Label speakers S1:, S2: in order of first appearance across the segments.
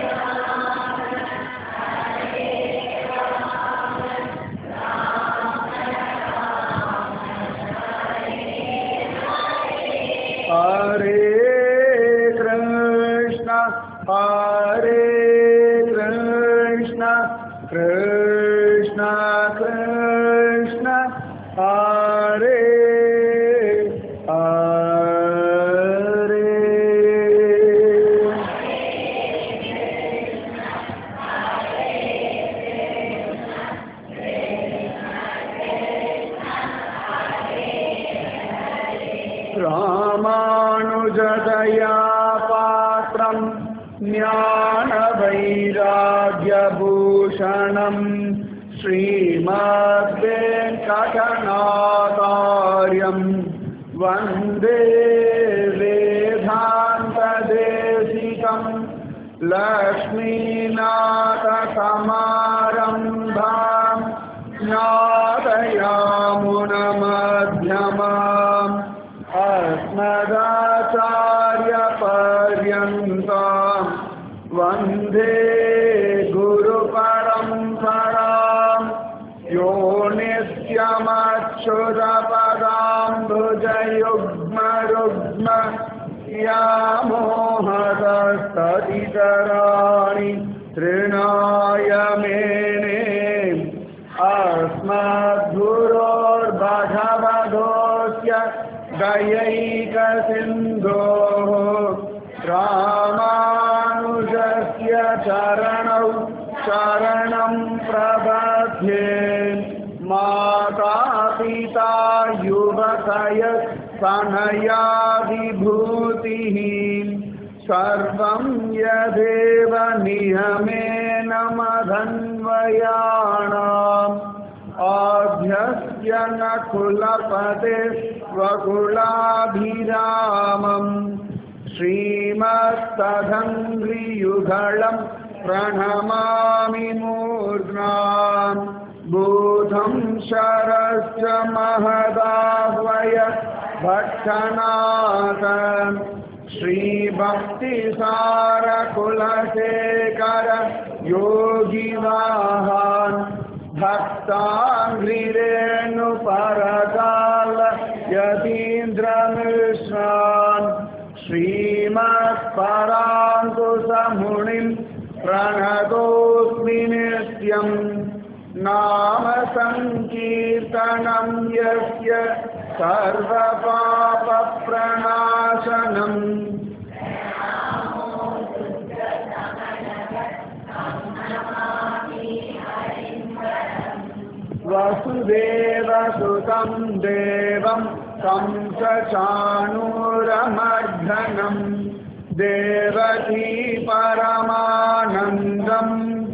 S1: हरे कृष्ण हरे कृष्ण कृष्ण कृष्ण हरे हरे रामानुजदया पात्रम् ज्ञानवैराग्यभूषणम् श्रीमद्वेङ्कटनाकार्यम् वन्दे वेदान्तदेशिकम् लक्ष्मीनाथसमारम्भाम् ज्ञातयामुनमध्यमाम् अस्मदाचार्यपर्यन्ताम् वन्दे गुरुपरम्पराम् यो नित्यमच्युतपदाम्बुजयुग्मरुग्म यामोहदस्तदितराणि तृणाय मेने अस्मद्गुरोर्भगवधोऽस्य दयैकसिन्धोः रामानुजस्य चरणौ शरणं प्रबध्ये माता पिता युवकय सनया विभूतिः सर्वं यदेव नियमेन मधन्वयाणाम् आभ्यस्य न कुलपते स्वकुलाभिरामम् श्रीमत्तदङ्घ्रियुगळं प्रणमामि मूर्ध्नाम् बोधं शरश्च महदाह्वय भक्षनाथ श्रीभक्तिसारकुलशेखर योगिवाहान् भक्ताङ्घ्रिरेणुपरकाल यतीन्द्रमिश्रान् श्रीमत्पराङ्कुशमुनिं प्रणतोऽस्मि नित्यम् नाम सङ्कीर्तनं यस्य सर्वपापप्रणाशनम् वसुदेवसुतं देवं कंसचाणूरमर्धनम् देवकी परमानन्दम्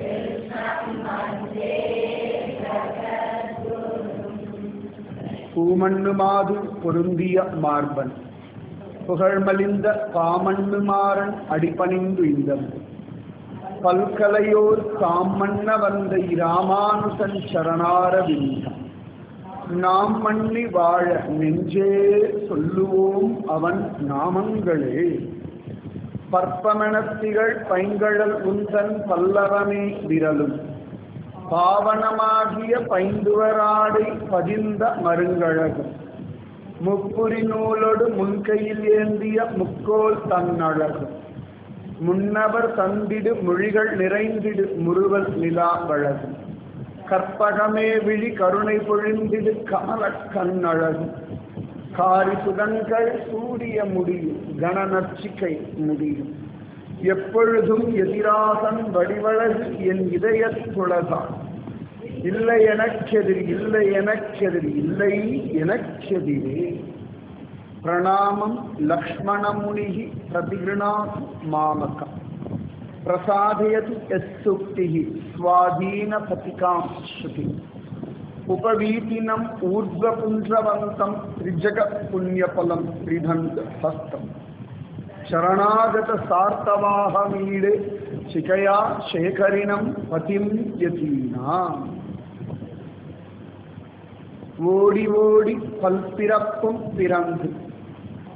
S1: பூமண்ணுமாது பொருந்திய மார்பன் புகழ்மலிந்த பாமண்ணுமாறன் அடிபணிந்து இந்தம் பல்கலையோர் காமண்ண வந்த இராமானுசன் சரணாரவிந்தம் நாம் மண்ணி வாழ நெஞ்சே சொல்லுவோம் அவன் நாமங்களே பற்பமணத்திகள் பைங்கழல் உந்தன் பல்லவமே விரலும் பாவனமாகிய பைந்துவராடை பதிந்த மருங்கழகும் முப்புரி நூலோடு முன்கையில் ஏந்திய முக்கோல் தன்னழகும் முன்னவர் தந்திடு மொழிகள் நிறைந்திடு முறுவல் நிலா வழகும் கற்பகமே விழி கருணை பொழிந்திடு கமல கண்ணழகும் காரி சுதங்கள் சூரிய முடியும் கணநர்ச்சிக்கை முடியும் எப்பொழுதும் எதிராசன் வடிவழகு என் இதயத்துளதான் இல்லை எனக்கெதிர் இல்லை எனக்கெதிர் இல்லை எனக்கெதிரே பிரணாமம் லக்ஷ்மணமுனிः பிரதிகிருணாது மாமகம் பிரசாதயது யஸ்சுக்திः स्वाधीनपतिकां श्रुति उपवीतिनम् ऊर्ध्वपुण्ड्रवन्तं त्रिजगत्पुण्यफलं त्रिधन्त हस्तम् शरणागतसार्तवाहमीडे शिखया शेखरिणं पतिं यतीनाम् ஓடி ஓடி பல்பிறப்பும் பிறந்து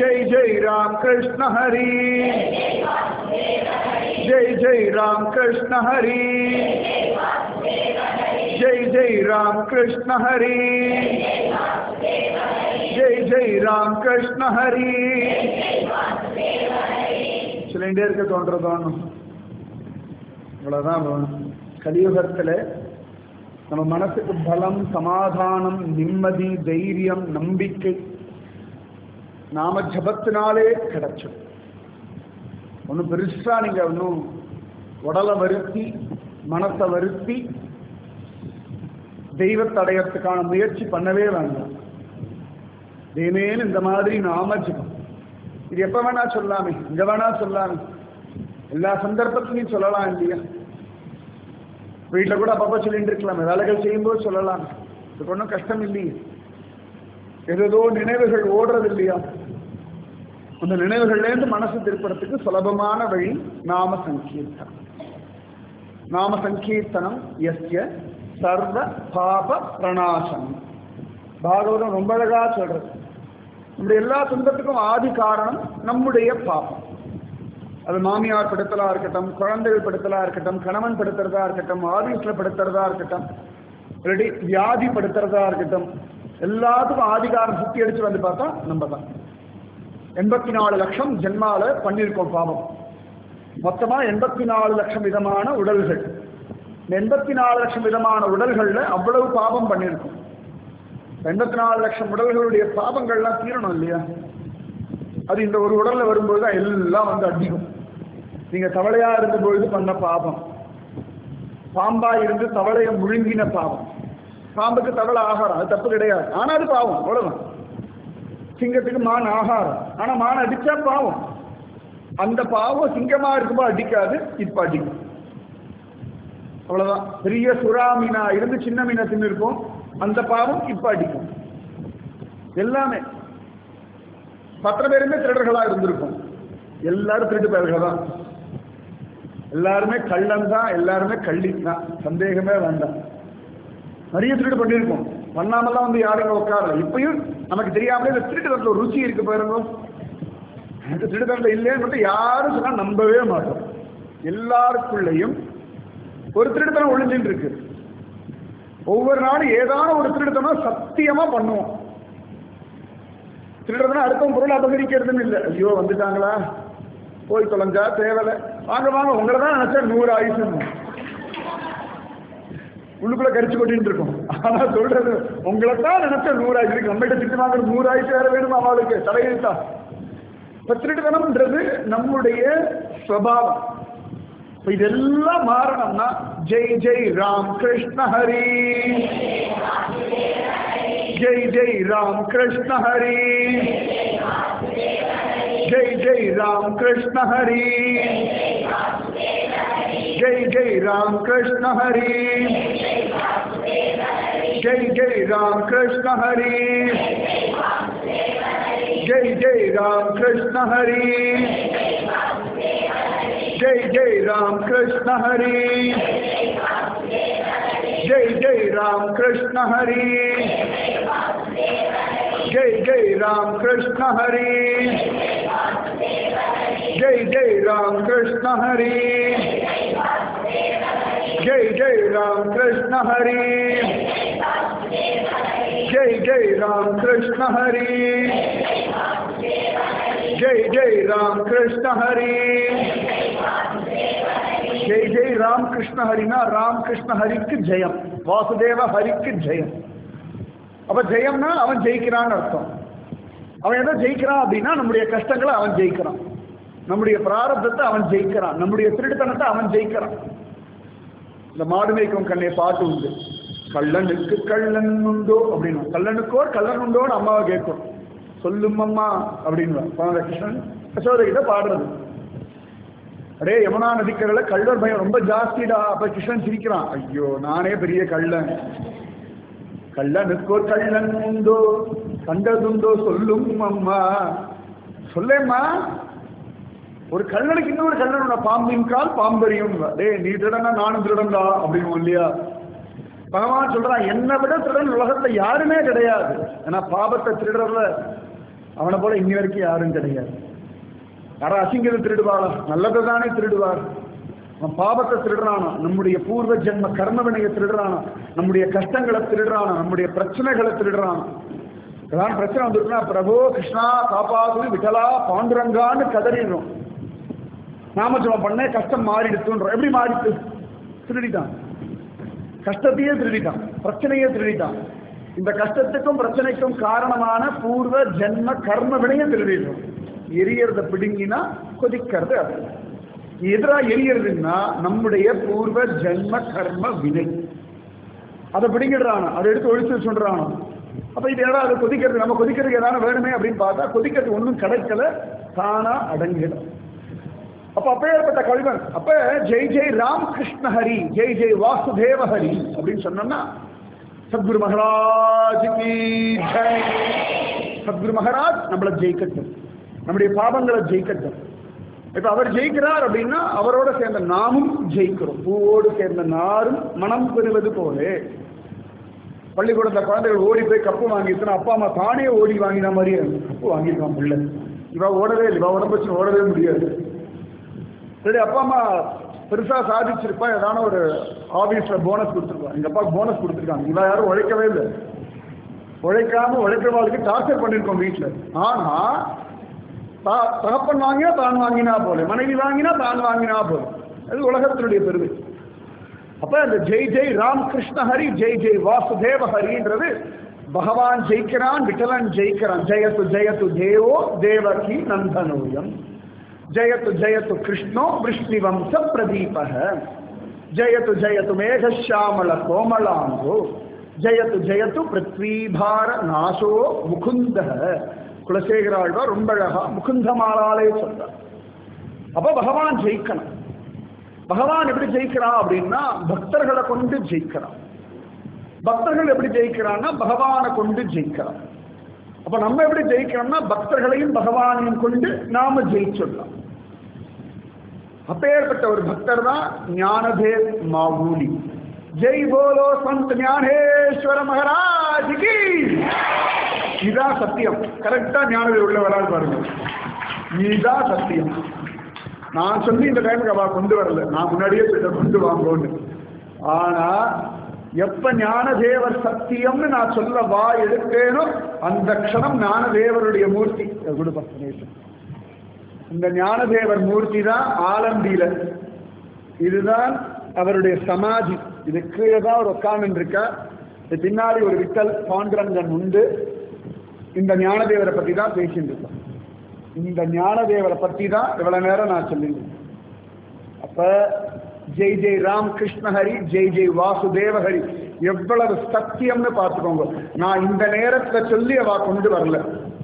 S1: जय जय राम कृष्ण हरि जय जय राम कृष्ण हरि जय जय राम कृष्ण हरि जय जय राम कृष्ण हरि சொல்லிட்டே இருக்க தோன்றதோன்னு இவ்வளவுதான் வேணும் கலியுகத்துல நம்ம மனசுக்கு பலம் சமாதானம் நிம்மதி தைரியம் நம்பிக்கை நாம ஜபத்தினாலே கிடைச்சோம் ஒன்றும் பெருசா நீங்க ஒன்றும் உடலை வருத்தி மனசை வருத்தி தெய்வத்தை அடையறதுக்கான முயற்சி பண்ணவே வேண்டாம் தேமேன்னு இந்த மாதிரி நாம ஜபம் இது எப்ப வேணா சொல்லாமே இங்க வேணா சொல்லாமே எல்லா சந்தர்ப்பத்திலையும் சொல்லலாம் இல்லையா வீட்டில் கூட அப்பப்போ சொல்லிட்டு இருக்கலாம் வேலைகள் செய்யும்போது சொல்லலாம் இது ஒன்றும் கஷ்டம் இல்லையே ஏதோ நினைவுகள் ஓடுறது இல்லையா அந்த நினைவுகள்லேருந்து மனசு திருப்புறதுக்கு சுலபமான வழி நாம சங்கீர்த்தனம் நாம சங்கீர்த்தனம் எஸ்ய சர்வ பாப பிரணாசனம் பாகவதம் ரொம்ப அழகா சொல்றது நம்முடைய எல்லா துன்பத்துக்கும் ஆதி காரணம் நம்முடைய பாபம் அது மாமியார் படுத்தலா இருக்கட்டும் குழந்தைகள் படுத்தலா இருக்கட்டும் கணவன் படுத்துறதா இருக்கட்டும் ஆபீஸ்ல படுத்துறதா இருக்கட்டும் இல்லாட்டி வியாதி படுத்துறதா இருக்கட்டும் எல்லாத்துக்கும் ஆதிகாரம் சுத்தி அடிச்சு வந்து பார்த்தா நம்ம தான் எண்பத்தி நாலு லட்சம் ஜென்மால பண்ணியிருக்கோம் பாவம் மொத்தமா எண்பத்தி நாலு லட்சம் விதமான உடல்கள் இந்த எண்பத்தி நாலு லட்சம் விதமான உடல்கள்ல அவ்வளவு பாவம் பண்ணியிருக்கோம் எண்பத்தி நாலு லட்சம் உடல்களுடைய பாவங்கள்லாம் தீரணும் இல்லையா அது இந்த ஒரு உடல்ல வரும்போது தான் எல்லாம் வந்து அடிக்கும் நீங்க தவளையா இருந்த பொழுது பண்ண பாவம் பாம்பா இருந்து தவளைய முழுங்கின பாவம் பாம்புக்கு தவளை ஆகாரம் அது தப்பு கிடையாது ஆனா அது பாவம் அவ்வளவுதான் சிங்கத்துக்கு மான் ஆகாரம் ஆனா மான் அடிச்சா பாவம் அந்த பாவம் சிங்கமா இருக்கும்போது அடிக்காது இப்ப அடிக்கும் அவ்வளவுதான் பெரிய சுறா மீனா இருந்து சின்ன மீனை தின்னு இருக்கும் அந்த பாவம் இப்ப அடிக்கும் எல்லாமே பத்து பேருமே திருடர்களா இருந்திருக்கும் எல்லாரும் திருட்டு பேர்கள் தான் எல்லாருமே கள்ளன் தான் எல்லாருமே கள்ளி தான் சந்தேகமே வேண்டாம் நிறைய திருட்டு பண்ணியிருக்கோம் பண்ணாமலாம் வந்து யாரும் உட்காரல இப்பயும் நமக்கு தெரியாமலே இந்த திருட்டு ஒரு ருச்சி இருக்கு பாருங்க எனக்கு திருடத்தில் இல்லைன்னு மட்டும் யாரும் சொன்னா நம்பவே மாட்டோம் எல்லாருக்குள்ளேயும் ஒரு திருடுத்தனம் ஒளிஞ்சிட்டு இருக்கு ஒவ்வொரு நாளும் ஏதான ஒரு திருடுத்தனம் சத்தியமா பண்ணுவோம் திருடுறதுனா அடுத்தவங்க பொருள் அபகரிக்கிறதுன்னு இல்லை ஐயோ வந்துட்டாங்களா போய் தொலைஞ்சா தேவலை வாங்க வாங்க உங்களை தான் நினைச்சா நூறு ஆயுசு உள்ளுக்குள்ள கரிச்சு கொட்டிட்டு இருக்கும் ஆனா சொல்றது உங்களை தான் நினைச்ச நூறு ஆயுசு இருக்கு நம்மகிட்ட திட்டு வாங்குற நூறு ஆயுசு வேற வேணும் அவளுக்கு தலையெழுத்தா இப்ப திருட்டுத்தனம்ன்றது நம்முடைய ஸ்வபாவம் இப்ப இதெல்லாம் மாறணும்னா ஜெய் ஜெய் ராம் கிருஷ்ண ஹரி ஜெய் ஜெய் ராம் கிருஷ்ண ஹரி ஜெய் ஜெய் ராம் கிருஷ்ண ஹரி ஜெய் ஜெய் ராம் கிருஷ்ண ஹரி ஜெய் ஜெய் ராம் கிருஷ்ண ஹரி ஜெய் ஜெய் ராம் கிருஷ்ண ஹரி ஜெய் ஜெய் ராம் கிருஷ்ண ஹரி ஜெய் ஜெய் ராம் கிருஷ்ண ஹரி ஜெய் ஜெய் ராம் கிருஷ்ண ஹரி ஜெய் ஜெய் ராம் கிருஷ்ண ஹரி ஜெய் ஜெய் ராம் கிருஷ்ண ஹரி ஜெய் ஜெய் ராம் கிருஷ்ண ஹரி ஜெய் ஜெய் ராம் கிருஷ்ண ஹரி ஜெய் ஜெய் ராம் கிருஷ்ண ஹரினா ராம் கிருஷ்ண ஹரிக்கு ஜெயம் வாசுதேவ ஹரிக்கு ஜெயம் அப்ப ஜெயம்னா அவன் ஜெயிக்கிறான்னு அர்த்தம் அவன் எதை ஜெயிக்கிறான் அப்படின்னா நம்முடைய கஷ்டங்களை அவன் ஜெயிக்கிறான் நம்முடைய பிராரப்தத்தை அவன் ஜெயிக்கிறான் நம்முடைய திருட்டுத்தனத்தை அவன் ஜெயிக்கிறான் இந்த மாடு மேய்க்கும் கண்ணே பாட்டு உண்டு கள்ளனுக்கு கள்ளன் உண்டோ அப்படின்னு கள்ளனுக்கோ கள்ளன் உண்டோன்னு அம்மாவை கேட்கும் சொல்லும் அம்மா அப்படின்னு கிருஷ்ணன் யசோதை கிட்ட பாடுறது அடே யமுனா நதிக்கரையில கள்ளர் பயம் ரொம்ப ஜாஸ்திடா அப்ப கிருஷ்ணன் சிரிக்கிறான் ஐயோ நானே பெரிய கள்ளன் கள்ளனுக்கோ கள்ளன் உண்டோ கண்டதுண்டோ சொல்லும் அம்மா சொல்லேம்மா ஒரு கல்லனுக்கு இன்னொரு கல்லன் பாம்பின் கால் பாம்பரியும் டேய் நீ திருடனா நானும் திருடன்டா அப்படின்னு இல்லையா பகவான் சொல்றான் என்னை விட திருடன் உலகத்துல யாருமே கிடையாது ஏன்னா பாபத்தை திருடுறதுல அவனை போல இன்னி வரைக்கும் யாரும் கிடையாது யாரும் அசிங்கத்தை திருடுவாளா நல்லதை தானே திருடுவார் அவன் பாவத்தை திருடுறானா நம்முடைய பூர்வ ஜென்ம கர்ம வினையை திருடுறானா நம்முடைய கஷ்டங்களை திருடுறானா நம்முடைய பிரச்சனைகளை திருடுறானா ஏதாவது பிரச்சனை வந்துருக்குன்னா பிரபு கிருஷ்ணா காப்பாது விட்டலா பாண்டுரங்கான்னு கதறிடுறோம் நாமஜபம் பண்ண கஷ்டம் மாறிடுத்துன்றோம் எப்படி மாறிட்டு திருடிட்டான் கஷ்டத்தையே திருடிட்டான் பிரச்சனையே திருடிட்டான் இந்த கஷ்டத்துக்கும் பிரச்சனைக்கும் காரணமான பூர்வ ஜென்ம கர்ம வினையை திருடிடுறோம் எரியறத பிடுங்கினா கொதிக்கிறது அது எதிரா எரியறதுன்னா நம்முடைய பூர்வ ஜென்ம கர்ம வினை அதை பிடிங்கிடுறான் அதை எடுத்து ஒழிச்சு சொல்றானோ அப்ப இது ஏதாவது அது கொதிக்கிறது நம்ம கொதிக்கிறதுக்கு ஏதாவது வேணுமே அப்படின்னு பார்த்தா கொதிக்கிறது ஒன்றும் கிடைக்கல தானா அடங்கிடும் அப்ப அப்பேற்பட்ட கவிவன் அப்ப ஜெய் ஜெய் ராம் கிருஷ்ண ஹரி ஜெய் ஜெய் வாசுதேவ ஹரி அப்படின்னு சொன்னோம்னா சத்குரு மகாராஜ் கி ஜெய் சத்குரு மகாராஜ் நம்மளை ஜெயிக்கட்டும் நம்முடைய பாவங்களை ஜெயிக்கட்டும் இப்ப அவர் ஜெயிக்கிறார் அப்படின்னா அவரோட சேர்ந்த நாமும் ஜெயிக்கிறோம் பூவோடு சேர்ந்த நாரும் மனம் பெறுவது போலே பள்ளிக்கூடத்துல குழந்தைகள் ஓடி போய் கப்பு வாங்கிட்டுனா அப்பா அம்மா தானே ஓடி வாங்கின மாதிரியே கப்பு வாங்கியிருக்கான் பிள்ளை இவ ஓடவே இல்லை இவ உடம்பு வச்சு ஓடவே முடியாது சரி அப்பா அம்மா பெருசா சாதிச்சிருப்பா ஏதான ஒரு ஆபீஸ்ல போனஸ் கொடுத்துருப்பா எங்க அப்பா போனஸ் கொடுத்துருக்காங்க இவ யாரும் உழைக்கவே இல்லை உழைக்காம உழைக்கிறவாளுக்கு டார்ச்சர் பண்ணிருக்கோம் வீட்டுல ஆனா தா- தகப்பன் வாங்கினா தான் வாங்கினா போல மனைவி வாங்கினா தான் வாங்கினா போல அது உலகத்தினுடைய பெருமை அப்ப அந்த ஜெய் ஜெய் ராம் கிருஷ்ண ஹரி ஜெய் ஜெய் வாசுதேவ ஹரின்றது பகவான் ஜெயிக்கிறான் விட்டலன் ஜெயிக்கிறான் ஜெயத்து ஜெயத்து தேவோ தேவகி நந்தனோயம் ஜெயத்து ஜெயத்து கிருஷ்ணோ விஷ்ணிவம்ச பிரதீபக ஜெயத்து ஜெயத்து மேகஷாமல கோமலாங்கோ ஜெயத்து ஜெயத்து பிருத்வீபார நாசோ முகுந்த குலசேகராழ்வார் ரொம்ப அழகா முகுந்தமாலாலே சொல்றார் அப்ப பகவான் ஜெயிக்கணும் பகவான் எப்படி ஜெயிக்கிறான் அப்படின்னா பக்தர்களை கொண்டு ஜெயிக்கிறான் பக்தர்கள் எப்படி ஜெயிக்கிறான்னா பகவானை கொண்டு ஜெயிக்கிறான் அப்ப நம்ம எப்படி ஜெயிக்கிறோம்னா பக்தர்களையும் பகவானையும் கொண்டு நாம ஜெயிச்சிடலாம் அப்பேற்பட்ட ஒரு பக்தர் தான் ஞானதேவ் மாவூலி ஜெய் போலோ சந்த் ஞானேஸ்வர மகாராஜ் கி இதான் சத்தியம் கரெக்டா ஞானதேவ் உள்ள வராது பாருங்க இதுதான் சத்தியம் நான் சொல்லி இந்த டைமுக்கு அவ கொண்டு வரல நான் முன்னாடியே சொல்ல கொண்டு வாங்கோன்னு ஆனா எப்ப ஞானதேவர் சத்தியம்னு நான் சொல்ல வா எடுத்தேனோ அந்த க்ஷணம் ஞானதேவருடைய மூர்த்தி கொடுப்பா கணேசன். இந்த ஞானதேவர் மூர்த்தி தான் ஆலம்பியில இதுதான் அவருடைய சமாதி இது கீழே தான் அவர் உட்கார்ந்து இருக்கா இது பின்னாடி ஒரு விட்டல் பாண்டுரங்கன் உண்டு இந்த ஞானதேவரை பத்தி தான் பேசிட்டு இருக்கோம் இந்த ஞானதேவரை பத்தி தான் இவ்வளவு நேரம் நான் சொல்லியிருந்தேன் அப்ப ஜெய் ஜெய் ராம் கிருஷ்ண ஹரி ஜெய் ஜெய் வாசுதேவ ஹரி எவ்வளவு சத்தியம்னு பார்த்துக்கோங்க நான் இந்த நேரத்துல சொல்லி அவ கொண்டு வரல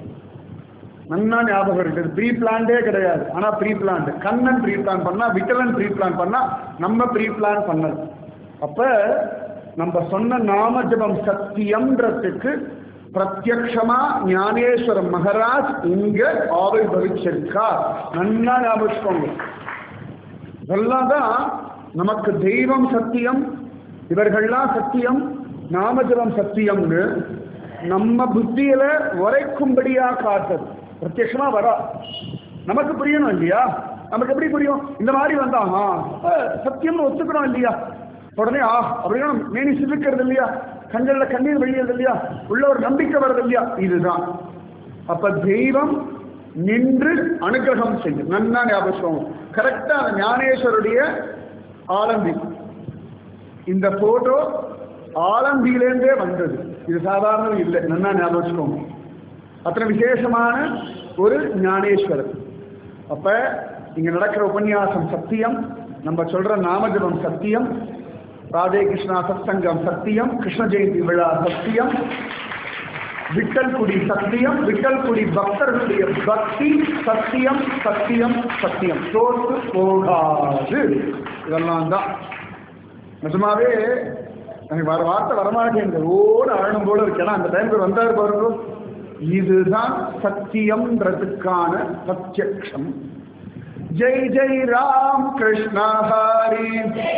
S1: நன்னா ஞாபகம் இருக்குது ப்ரீ பிளான்டே கிடையாது ஆனா pre plan Kannan pre plan பண்ணா விட்டலன் ப்ரீ பிளான் பண்ணா நம்ம ப்ரீ பிளான் பண்ணது அப்ப நம்ம சொன்ன நாம ஜபம் சத்தியம்ன்றதுக்கு பிரத்யக்ஷமா ஞானேஸ்வர மகாராஜ் இங்க ஆவிர்வவிச்சிருக்கா நன்னா ஞாபகம் வச்சுக்கோங்க இதெல்லாம் தான் நமக்கு தெய்வம் சத்தியம் இவர்கள்லாம் சத்தியம் நாமஜபம் சத்தியம்னு நம்ம புத்தியில உரைக்கும்படியா காட்டுது பிரத்யட்சமா வரா நமக்கு புரியணும் இல்லையா நமக்கு எப்படி புரியும் இந்த மாதிரி வந்தா ஆ, அப்ப சத்தியம்னு ஒத்துக்கணும் இல்லையா உடனே ஆ அப்படின்னா மேனி சிலுக்கிறது இல்லையா கண்கள்ல கண்ணீர் வெளியது இல்லையா உள்ள ஒரு நம்பிக்கை வருது இல்லையா இதுதான் அப்ப தெய்வம் நின்று அனுகிரகம் செய்யும் நன்னா ஞாபகம் கரெக்டா ஞானேஸ்வருடைய ஆலம்பி இந்த போட்டோ ஆலம்பியிலேருந்தே வந்தது இது சாதாரணம் இல்லை நன்னா ஞாபகம் வச்சுக்கோங்க அத்தனை விசேஷமான ஒரு ஞானேஸ்வரர் அப்ப இங்க நடக்கிற உபன்யாசம் சத்தியம் நம்ம சொல்ற நாமஜபம் சத்தியம் ராதே கிருஷ்ணா சத்சங்கம் சத்தியம் கிருஷ்ண ஜெயந்தி விழா சத்தியம் விட்டல்குடி சத்தியம் விட்டல்குடி பக்தர்களுடைய பக்தி சத்தியம் சத்தியம் சத்தியம் தோற்று போகாது இதெல்லாம் தான் நிஜமாவே எனக்கு வர வார்த்தை வரமாட்டேங்குது ஓட அழணும் போல இருக்கு ஏன்னா அந்த டைமுக்கு வந்தார் பாருங்க இதுதான் சத்தியம்ன்றதுக்கான சத்தியக்ஷம் ஜெய் ஜெய் ராம் கிருஷ்ண ஹரி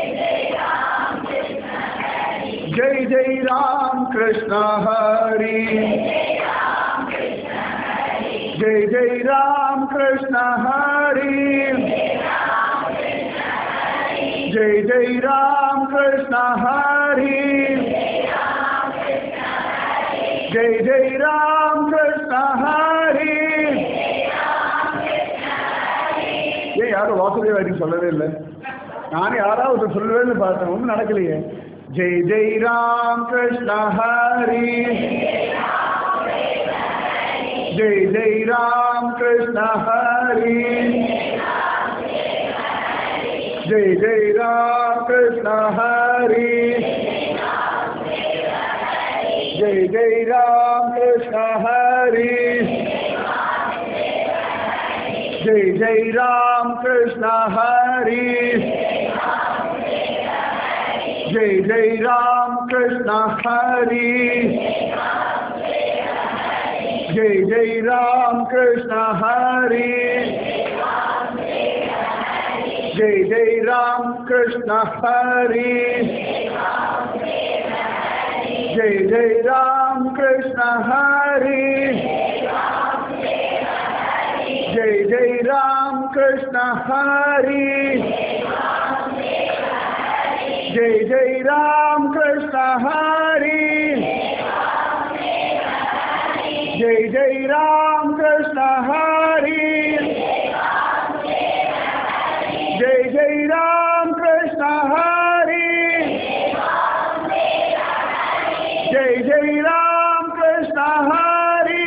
S1: ஜெய் ஜெய் ராம் கிருஷ்ண ஹரி जय जय राम कृष्ण हरि जय जय राम कृष्ण हरि जय जय राम कृष्ण हरि ஏன் யாரும் வாசுதேவாரி சொல்லவே இல்லை நான் யாராவது சொல்லுவேன்னு பார்த்தேன் ஒன்றும் நடக்கலையே ஜெய் ஜெய் ராம் கிருஷ்ண ஹரி ஜெய் ஜெய் ராம் கிருஷ்ண ஹரி ஜெய் ஜெய் ராம் கிருஷ்ண ஹரி ஜெய் ஜெய் ராம் கிருஷ்ண ஹரி जय जय राम कृष्ण हरि जय जय राम कृष्ण हरि जय जय राम कृष्ण हरि जय जय राम कृष्ण हरि जय जय राम कृष्ण हरि जय जय राम कृष्ण हरि जय जय राम कृष्ण हरि जय जय राम कृष्ण हरि जय जय राम कृष्ण हरि जय जय राम कृष्ण हरि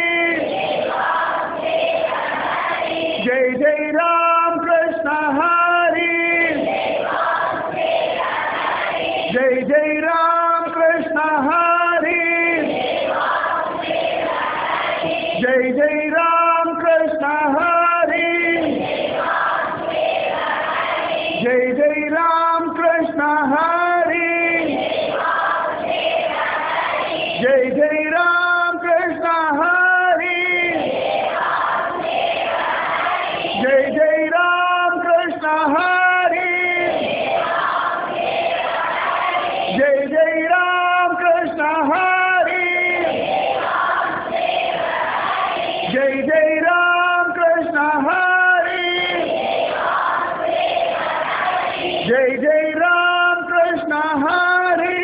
S1: जय जय राम कृष्ण हरि जय जय राम कृष्ण हरि जय जय राम कृष्ण हरि जय जय राम कृष्ण हरि जय जय राम कृष्ण हरि जय जय राम कृष्ण हरि जय जय राम कृष्ण हरि जय जय राम कृष्ण हरि जय जय राम कृष्ण हरि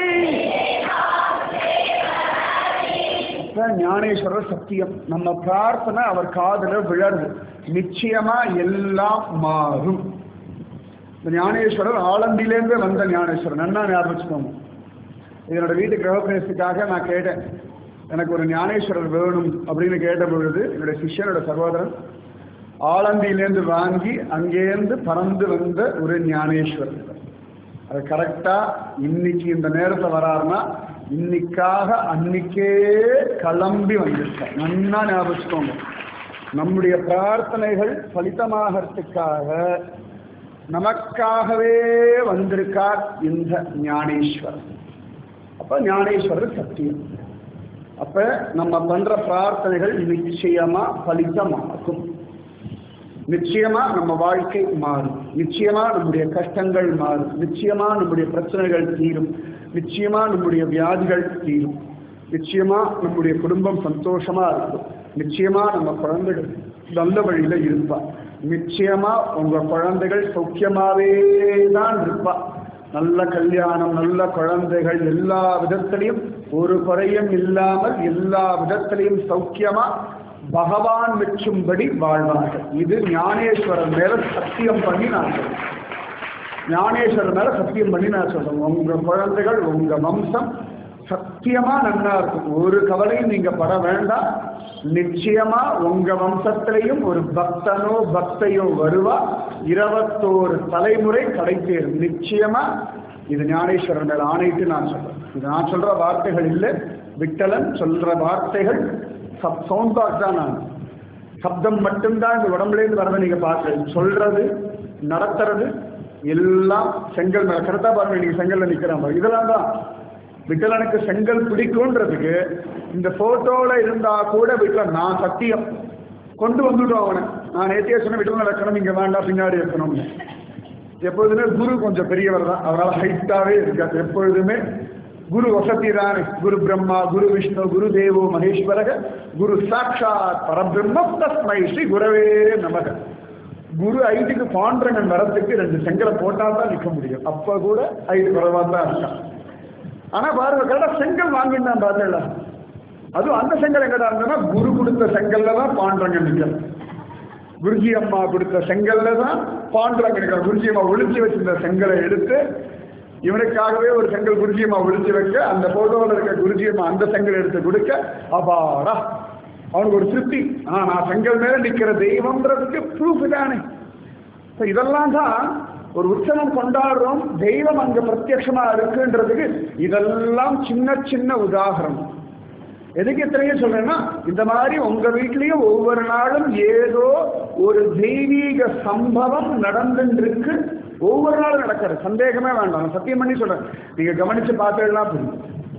S1: ஞானேஸ்வரர் சத்தியம் நம்ம பிரார்த்தனை அவர் காதுல விழருது நிச்சயமா எல்லாம் மாறும் இந்த ஞானேஸ்வரர் ஆலந்திலேருந்து வந்த ஞானேஸ்வரர் நன்னா ஞாபகம் வச்சுக்கோங்க என்னோட வீட்டு கிரகப்பிரவேசத்துக்காக நான் கேட்டேன் எனக்கு ஒரு ஞானேஸ்வரர் வேணும் அப்படின்னு கேட்ட பொழுது என்னுடைய சிஷ்யனோட சகோதரன் ஆலந்தியிலேருந்து வாங்கி அங்கேருந்து பறந்து வந்த ஒரு ஞானேஸ்வரர் அது கரெக்டா இன்னைக்கு இந்த நேரத்தில் வராருன்னா இன்னைக்காக அன்னைக்கே கிளம்பி வந்திருக்கார் நன்னா ஞாபகம் வச்சுக்கோங்க நம்முடைய பிரார்த்தனைகள் பலிதமாகறதுக்காக நமக்காகவே வந்திருக்கார் இந்த ஞானேஸ்வரர் அப்ப ஞானேஸ்வரர் சத்தியம் அப்ப நம்ம பண்ற பிரார்த்தனைகள் நிச்சயமா பலிதமாகும் நிச்சயமா நம்ம வாழ்க்கை மாறும் நிச்சயமா நம்முடைய கஷ்டங்கள் மாறும் நிச்சயமா நம்முடைய பிரச்சனைகள் தீரும் நிச்சயமா நம்முடைய வியாதிகள் தீரும் நிச்சயமா நம்முடைய குடும்பம் சந்தோஷமா இருக்கும் நிச்சயமா நம்ம குழந்தைகள் நல்ல வழியில இருப்பா நிச்சயமா உங்க குழந்தைகள் சௌக்கியமாவே தான் இருப்பா நல்ல கல்யாணம் நல்ல குழந்தைகள் எல்லா விதத்திலையும் ஒரு குறையும் இல்லாமல் எல்லா விதத்திலையும் சௌக்கியமா பகவான் மெச்சும்படி வாழ்வார்கள் இது ஞானேஸ்வரர் மேல சத்தியம் பண்ணி நான் சொல்றேன் ஞானேஸ்வரர் மேல சத்தியம் பண்ணி நான் சொல்றேன் உங்க குழந்தைகள் உங்க வம்சம் சத்தியமா நன்னா இருக்கும் ஒரு கவலையும் நீங்க பட வேண்டாம் நிச்சயமா உங்க வம்சத்திலையும் ஒரு பக்தனோ பக்தையோ வருவா இருபத்தோரு தலைமுறை கிடைத்தேரும் நிச்சயமா இது ஞானேஸ்வரர் மேல ஆணையிட்டு நான் சொல்றேன் இது நான் சொல்ற வார்த்தைகள் இல்லை விட்டலன் சொல்ற வார்த்தைகள் சப் சவுண்ட் பாக்ஸ் தான் நான் சப்தம் மட்டும்தான் இந்த உடம்புலேருந்து வரதை நீங்க பார்க்க சொல்றது நடத்துறது எல்லாம் செங்கல் மேல கரெக்டா பாருங்க நீங்க செங்கல்ல நிக்கிறான் பாருங்க. இதெல்லாம் தான் விட்டலனுக்கு செங்கல் பிடிக்கும்ன்றதுக்கு இந்த போட்டோல இருந்தா கூட விட்டலன் நான் சத்தியம் கொண்டு வந்துட்டோம் அவனை நான் நேத்தியே சொன்ன விட்டலன் வைக்கணும் இங்க வேண்டாம் பின்னாடி இருக்கணும்னு எப்பொழுதுமே குரு கொஞ்சம் பெரியவர் தான் அவரால் ஹைட்டாவே இருக்காது எப்பொழுதுமே குரு வசதி தானே குரு பிரம்மா குரு விஷ்ணு குரு தேவோ மகேஸ்வரக குரு சாட்சாத் பரபிரம்ம தஸ்மை ஸ்ரீ குரவே நமக குரு ஐட்டுக்கு பாண்டரங்கன் வரத்துக்கு ரெண்டு செங்கலை போட்டா தான் நிற்க முடியும் அப்ப கூட ஐட்டு குறைவா தான் இருக்கான் ஆனா பாருங்க கரெக்டா செங்கல் வாங்கிட்டான் பாருங்களா அதுவும் அந்த செங்கல் எங்கடா இருந்ததுன்னா குரு கொடுத்த செங்கல்ல தான் பாண்டரங்கன் நிற்கிறான் குருஜி அம்மா கொடுத்த செங்கல்ல தான் பாண்டரங்கன் நிற்கிறான் குருஜி அம்மா ஒளிச்சு வச்சிருந்த செங்கலை எடுத்து இவனுக்காகவே ஒரு செங்கல் குருஜி அம்மா ஒளிச்சு வைக்க அந்த போட்டோவில் இருக்க குருஜி அம்மா அந்த செங்கல் எடுத்து கொடுக்க அபாடா அவனுக்கு ஒரு திருப்தி ஆ நான் செங்கல் மேல நிக்கிற தெய்வம்ன்றதுக்கு ப்ரூஃப் தானே So இதெல்லாம் தான் ஒரு உற்சவம் கொண்டாடுறோம் தெய்வம் அங்க பிரத்யட்சமா இருக்குன்றதுக்கு இதெல்லாம் சின்ன சின்ன உதாரணம் எதுக்கு இத்தனையும் சொல்றேன்னா இந்த மாதிரி உங்க வீட்லயும் ஒவ்வொரு நாளும் ஏதோ ஒரு தெய்வீக சம்பவம் நடந்துட்டு இருக்கு ஒவ்வொரு நாளும் நடக்கிறது சந்தேகமே வேண்டாம் நான் சத்தியம் பண்ணி சொல்றேன் நீங்க கவனிச்சு பார்த்தீங்கன்னா புரியும்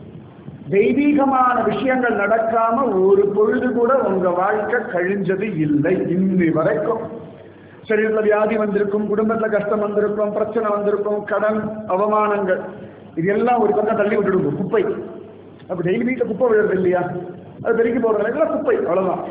S1: தெய்வீகமான விஷயங்கள் நடக்காம ஒரு பொழுது கூட உங்க வாழ்க்கை கழிஞ்சது இல்லை இன்னி வரைக்கும் சரீரத்தில் வியாதி வந்திருக்கும் குடும்பத்துல கஷ்டம் வந்திருக்கும் பிரச்சனை வந்திருக்கும் கடன் அவமானங்கள் இது எல்லாம் ஒரு பக்கம் தள்ளி விட்டுடுங்க குப்பை அப்ப டெய்லி வீட்டில் குப்பை விழுறது இல்லையா அது பெருக்கி போடுறது எல்லாம் குப்பை அவ்வளவுதான்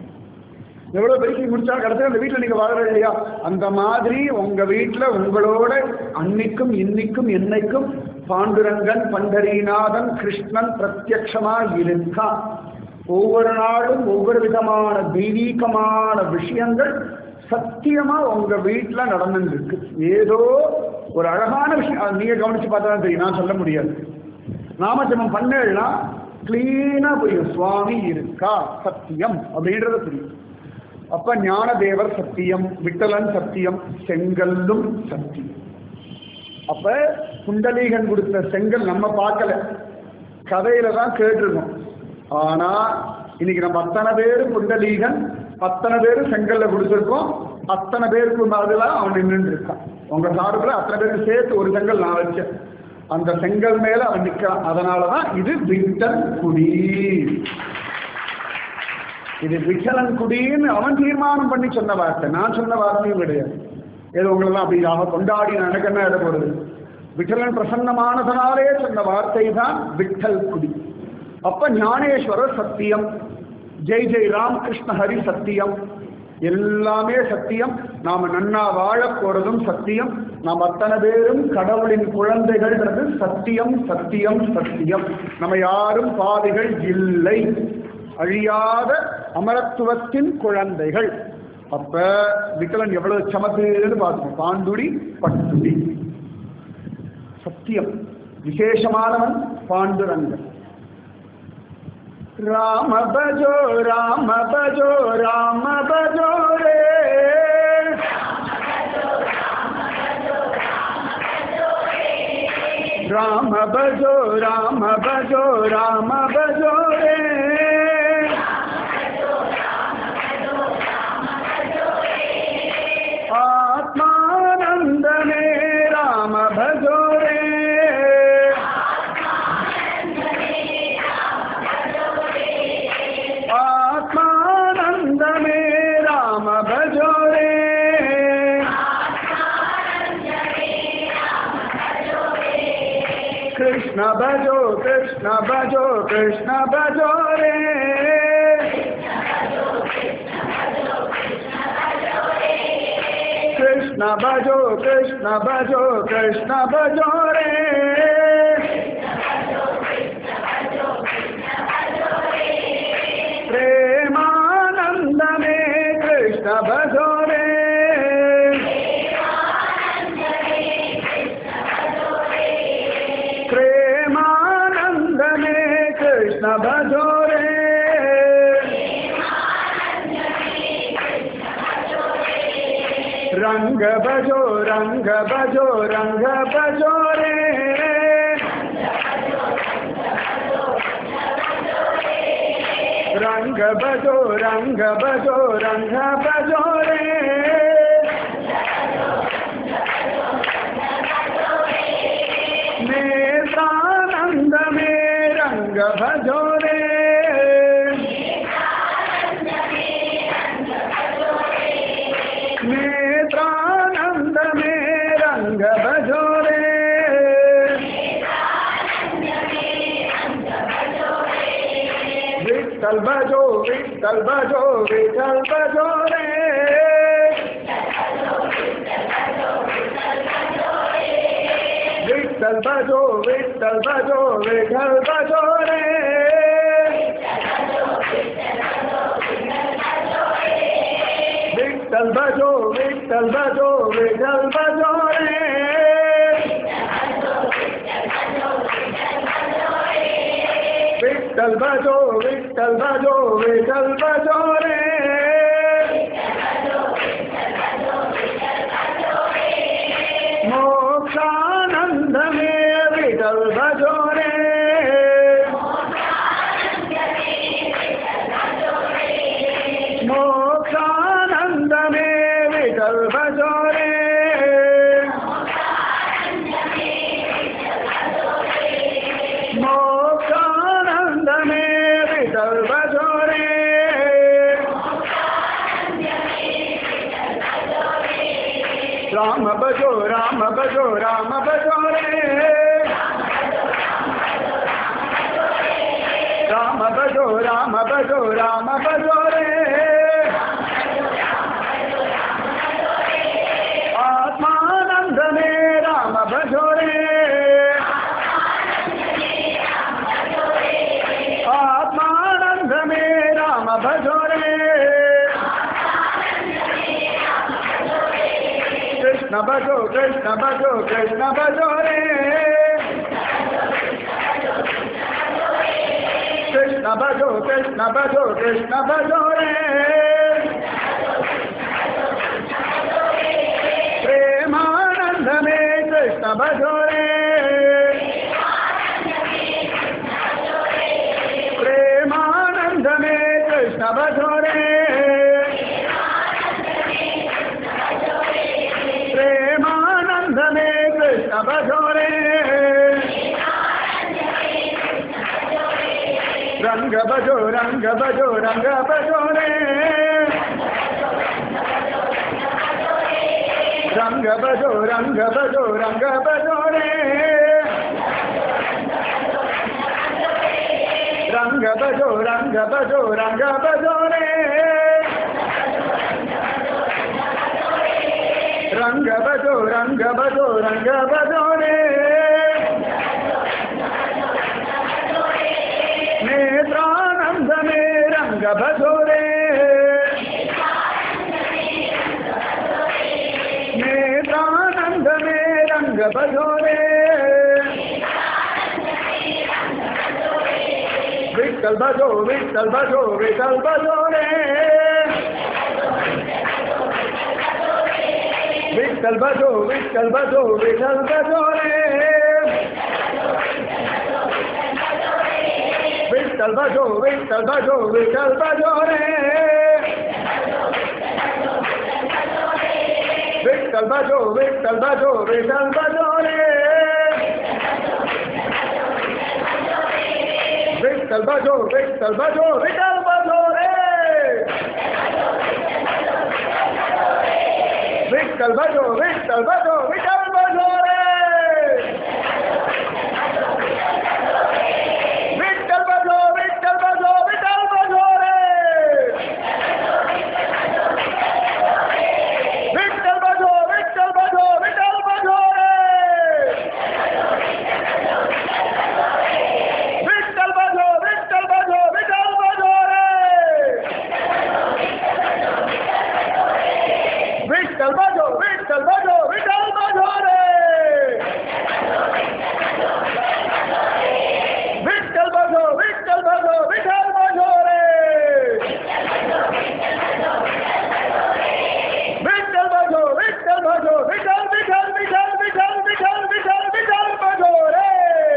S1: எவ்வளவு பெருக்கி முடிச்சா கடைசியில் அந்த வீட்டில் நீங்க வாழற இல்லையா அந்த மாதிரி உங்க வீட்டில் உங்களோட அன்னைக்கும் இன்னைக்கும் என்னைக்கும் பாண்டுரங்கன் பண்டரீநாதன் கிருஷ்ணன் பிரத்யக்ஷமா இருக்கான் ஒவ்வொரு நாளும் ஒவ்வொரு விதமான தெய்வீகமான விஷயங்கள் சத்தியமா உங்க வீட்டுல நடந்துட்டு இருக்கு ஏதோ ஒரு அழகான விஷயம் அது நீங்க கவனிச்சு பார்த்தா தான் தெரியும் நான் சொல்ல முடியாது நாமஜபம் பண்ணேன்னா கிளீனா புரியும் சுவாமி இருக்கா சத்தியம் அப்படின்றது புரியும் அப்ப ஞானதேவர் சத்தியம் விட்டலன் சத்தியம் செங்கல்லும் சத்தியம் அப்ப குண்டலீகன் கொடுத்த செங்கல் நம்ம பார்க்கல கதையில தான் கேட்டிருக்கோம் ஆனா இன்னைக்கு நம்ம அத்தனை பேரும் குண்டலீகன் அத்தனை பேரும் செங்கல்ல கொடுத்துருக்கோம் அத்தனை பேருக்கு பதிலா அவன் நின்று இருக்கான் உங்க சார்பில் அத்தனை பேருக்கு சேர்த்து ஒரு செங்கல் நான் வச்சேன் அந்த செங்கல் மேல அவன் நிற்கிறான் அதனாலதான் இது விட்டல் குடி இது விட்டலன் குடின்னு அவன் தீர்மானம் பண்ணி சொன்ன வார்த்தை நான் சொன்ன வார்த்தையும் கிடையாது ஏதோ உங்களெல்லாம் அப்படி ஆக கொண்டாடி நான் எனக்கு என்ன இட போறது விட்டலன் பிரசன்னமானதனாலே சொன்ன வார்த்தை தான் விட்டல் குடி அப்ப ஞானேஸ்வரர் சத்தியம் ஜெய் ஜெய் ராம் கிருஷ்ண ஹரி சத்தியம் எல்லாமே சத்தியம் நாம நன்னா வாழ போறதும் சத்தியம் நாம் அத்தனை பேரும் கடவுளின் குழந்தைகள்ன்றது சத்தியம் சத்தியம் சத்தியம் நம்ம யாரும் பாவிகள் இல்லை அழியாத அமரத்துவத்தின் குழந்தைகள் அப்ப விக்கலன் எவ்வளவு சமத்துன்னு பார்த்தோம் பாண்டுடி பட்டுடி சத்தியம் விசேஷமானவன் பாண்டுரங்கன் राम भजो राम भजो राम भजो रे राम भजो राम भजो राम भजो रे आत्मानंद में राम भजो रे आत्मानंद में राम भजो रे कृष्ण भजो कृष्ण भजो कृष्ण भजो रे कृष्ण भजो कृष्ण भजो कृष्ण भजो रे प्रेमानंद में कृष्ण भजो रे प्रेमानंद में कृष्ण भजो रे रंग भजो रंग भजो रंग भजो रे रंग भजो रंग भजो रंग भजो रे नेत्रानंद में रंग भजो रे नेत्रानंद में रंग भजो रे விட்டல் பஜோ விட்டல் பஜோ விட்டல் பஜோ ரே விட்டல் பஜோ விட்டல் பஜோ விட்டல் பஜோ ரே விட்டல் பஜோ விட்டல் பஜோ விட்டல் பஜோ ரே विठ्ठल भजो विठ्ठल भजो विठ्ठल भजो रे मोक्षानंद में विठ्ठल भजो रे मोक्षानंद में विठ्ठल भजो रे मोक्षानंद में विठल भजो रे राम भजो राम भजो राम भजो रे राम भजो राम भजो राम भजो रे आत्मानंद में राम भजो रे आत्मानंद में राम भजो रे कृष्ण भजो कृष्ण भजो कृष्ण भजो रे कृष्ण भजो कृष्ण भजो कृष्ण भजो रे प्रेमानंद में कृष्ण भजो रे प्रेमानंद में कृष्ण भजो रे प्रेमानंद में कृष्ण भजो रे रंग भजो रंग भजो रंग भजो रे रंग भजो रंग भजो रंग भजो रे रंग भजो रंग भजो रंग भजो रे रंग भजो रंग भजो रंग भजो रे नेत्रानंद में रंग भजो रे नेत्रानंद में रंग भजो रे विठल भजो विठल भजो विठल भजो रे विठल भजो विठल भजो विठल भजो रे विठल भजो विठल भजो विठल भजो रे विठल भजो विठल भजो विठल भजो रे विठल भजो विठल भजो विठल भजो रे विठल भजो विठल भजो विठल भजो रे विठल भजो विठल भजो विठल भजो रे विठल भजो विठल भजो विठल भजो रे विठल भजो विठल भजो विठल भजो रे विठल भजो विठल भजो विठल भजो रे विठल भजो विठल भजो विठल भजो रे विठल भजो विठल भजो विठल विठल विठल विठल विठल विठल विठल भजो रे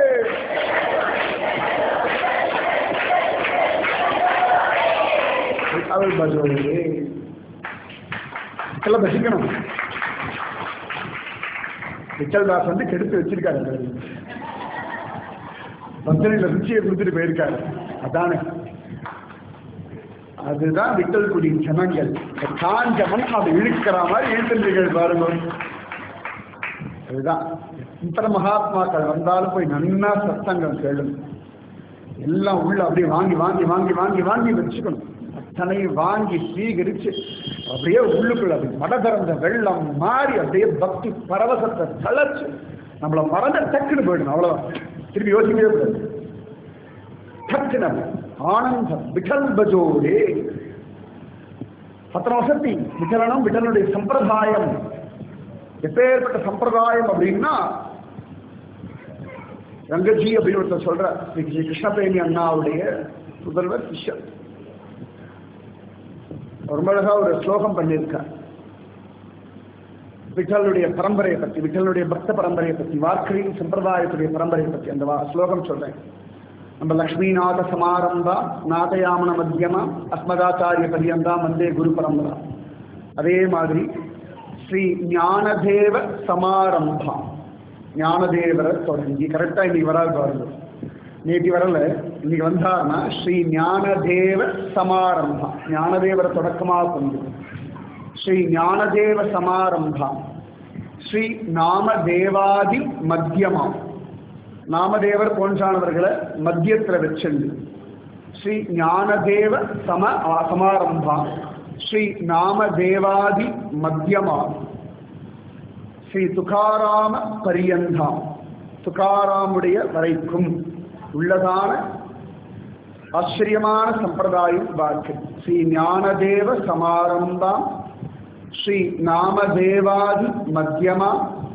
S1: विठल भजो रे இதெல்லாம் ரசிக்கணும் விச்சல்தாஸ் வந்து கெடுத்து வச்சிருக்காரு அந்த வரி. பக்தனில் ருச்சியை கொடுத்துட்டு போயிருக்காரு அதானே அதுதான் விட்டல் குடி ஜனங்கள் இந்த காஞ்சவன் அதை இழுக்கிற மாதிரி இழுத்துருங்கள் பாருங்க அதுதான் இத்தனை மகாத்மாக்கள் வந்தாலும் போய் நன்னா சத்தங்கம் கேளுங்க எல்லாம் உள்ள அப்படியே வாங்கி வாங்கி வாங்கி வாங்கி வாங்கி வச்சுக்கணும் அத்தனை வாங்கி சீகரிச்சு அப்படியே உள்ளுக்குள்ள அப்படி மட திறந்த வெள்ளம் மாறி அப்படியே பக்தி பரவசத்தை தளர்ச்சு நம்மள மறந்த டக்குன்னு போயிடணும் அவ்வளவுதான் திருப்பி யோசிக்கவே கூடாது டக்குன்னு அப்படி. ஆனந்தம் விட்டல் பஜோரே அத்தனை வசதி விட்டலனம் விட்டலனுடைய சம்பிரதாயம் எப்பேற்பட்ட சம்பிரதாயம் அப்படின்னா ரங்கஜி அப்படின்னு ஒருத்தர் சொல்ற ஸ்ரீ ஸ்ரீ கிருஷ்ணபிரேமி அண்ணாவுடைய புதல்வர் சிஷ்யர் ரொம்ப அழகா ஒரு ஸ்லோகம் பண்ணியிருக்கார் விட்டலுடைய பரம்பரையை பத்தி விட்டலுடைய பக்த பரம்பரையை பத்தி வார்க்கரி சம்பிரதாயத்துடைய பரம்பரையை பத்தி அந்த வா- ஸ்லோகம் சொல்றேன் நம்ம லக்ஷ்மிநாத சமாரம்பா நாதயாமன மத்தியமா அஸ்மதாச்சாரிய பரியந்தா வந்தே குரு பரம்பரா அதே மாதிரி ஸ்ரீ ஞானதேவ சமாரம்பா ஞானதேவரை தொடங்கி கரெக்டா இன்னைக்கு வராது பாருங்க நேற்று வரல இன்னைக்கு வந்தார்னா ஸ்ரீ ஞானதேவ சமாரம்பா ஞானதேவரை தொடக்கமாக கொண்டு ஸ்ரீ ஞானதேவ சமாரம்பா ஸ்ரீ நாமதேவாதி மத்தியமா நாமதேவர் போன்றானவர்களை மத்தியத்தில் வச்சுண்டு ஸ்ரீ ஞானதேவ சம ஆ- சமாரம்பா ஸ்ரீ நாமதேவாதி மத்தியமா ஸ்ரீ துகாராம பரியந்தாம் துகாராமுடைய வரைக்கும் உள்ளதான ஆச்சரியமான சம்பிரதாயம் வாக்கு ஸ்ரீ ஞானதேவ சமாரம்பாம் ஸ்ரீ நாமதேவாதி மத்தியமா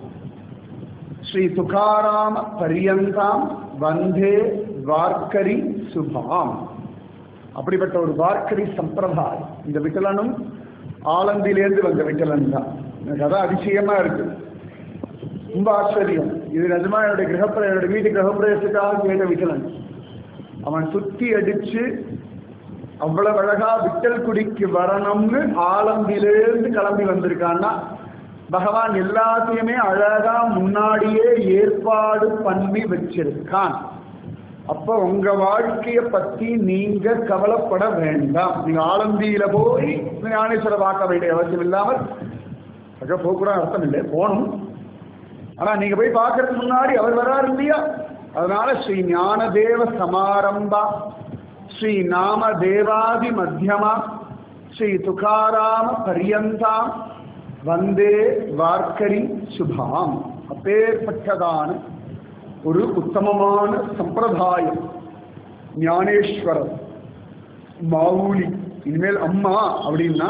S1: ஸ்ரீ துகாராம பரியந்தாம் வந்தே வார்க்கரி சுபாம் அப்படிப்பட்ட ஒரு வார்க்கரி சம்பிரதாயம் இந்த விட்டலனும் ஆலந்திலேருந்து வந்த விட்டலன் தான் எனக்கு அதான் அதிசயமா இருக்கு ரொம்ப ஆச்சரியம் இது நிஜமா என்னுடைய கிரகப்பிர என்னுடைய வீட்டு கிரகப்பிரவேசத்துக்காக கேட்ட விட்டலன் அவன் சுத்தி அடிச்சு அவ்வளவு அழகா விட்டல் குடிக்கு வரணும்னு ஆலந்திலேருந்து கிளம்பி வந்திருக்கான்னா பகவான் எல்லாத்தையுமே அழகா முன்னாடியே ஏற்பாடு பண்ணி வச்சிருக்கான் அப்ப உங்க வாழ்க்கைய பத்தி நீங்க கவலைப்பட வேண்டாம் நீங்க ஆலந்தியில போய் ஞானேஸ்வர பார்க்க வேண்டிய அவசியம் இல்லாமல் அங்க போக கூட அர்த்தம் இல்லை போகணும் ஆனா நீங்க போய் பார்க்கறதுக்கு முன்னாடி அவர் வராரு இல்லையா அதனால ஸ்ரீ ஞானதேவ சமாரம்பா ஸ்ரீ நாம தேவாதி மத்தியமா ஸ்ரீ துகாராம பரியந்தாம் வந்தே வார்க்கரி சுபாம் அப்பேற்பட்டதான ஒரு உத்தமமான சம்பிரதாயம் ஞானேஸ்வரர் மாவுளி இனிமேல் அம்மா அப்படின்னா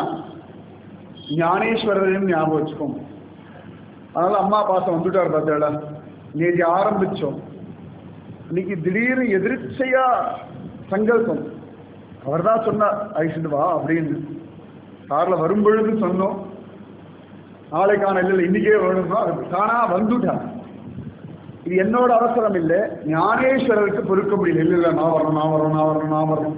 S1: ஞானேஸ்வரர்னு ஞாபகம் வச்சுக்கோங்க அதனால அம்மா பாசம் வந்துட்டார் பார்த்தாடா நேற்று ஆரம்பிச்சோம் இன்னைக்கு திடீர்னு எதிர்ச்சையா சங்கல்பம் அவர் தான் சொன்னார் ஐஷுட்டு வா அப்படின்னு கார்ல வரும்பொழுது சொன்னோம் நாளைக்கான இல்லை இன்னைக்கே வேணும்னா அது தானா வந்துட்டார் இது என்னோட அவசரம் இல்லை ஞானேஸ்வரருக்கு பொறுக்க முடியல இல்லை இல்லை நான் வரணும் நான் வரணும் நான் வரணும் நான் வரணும்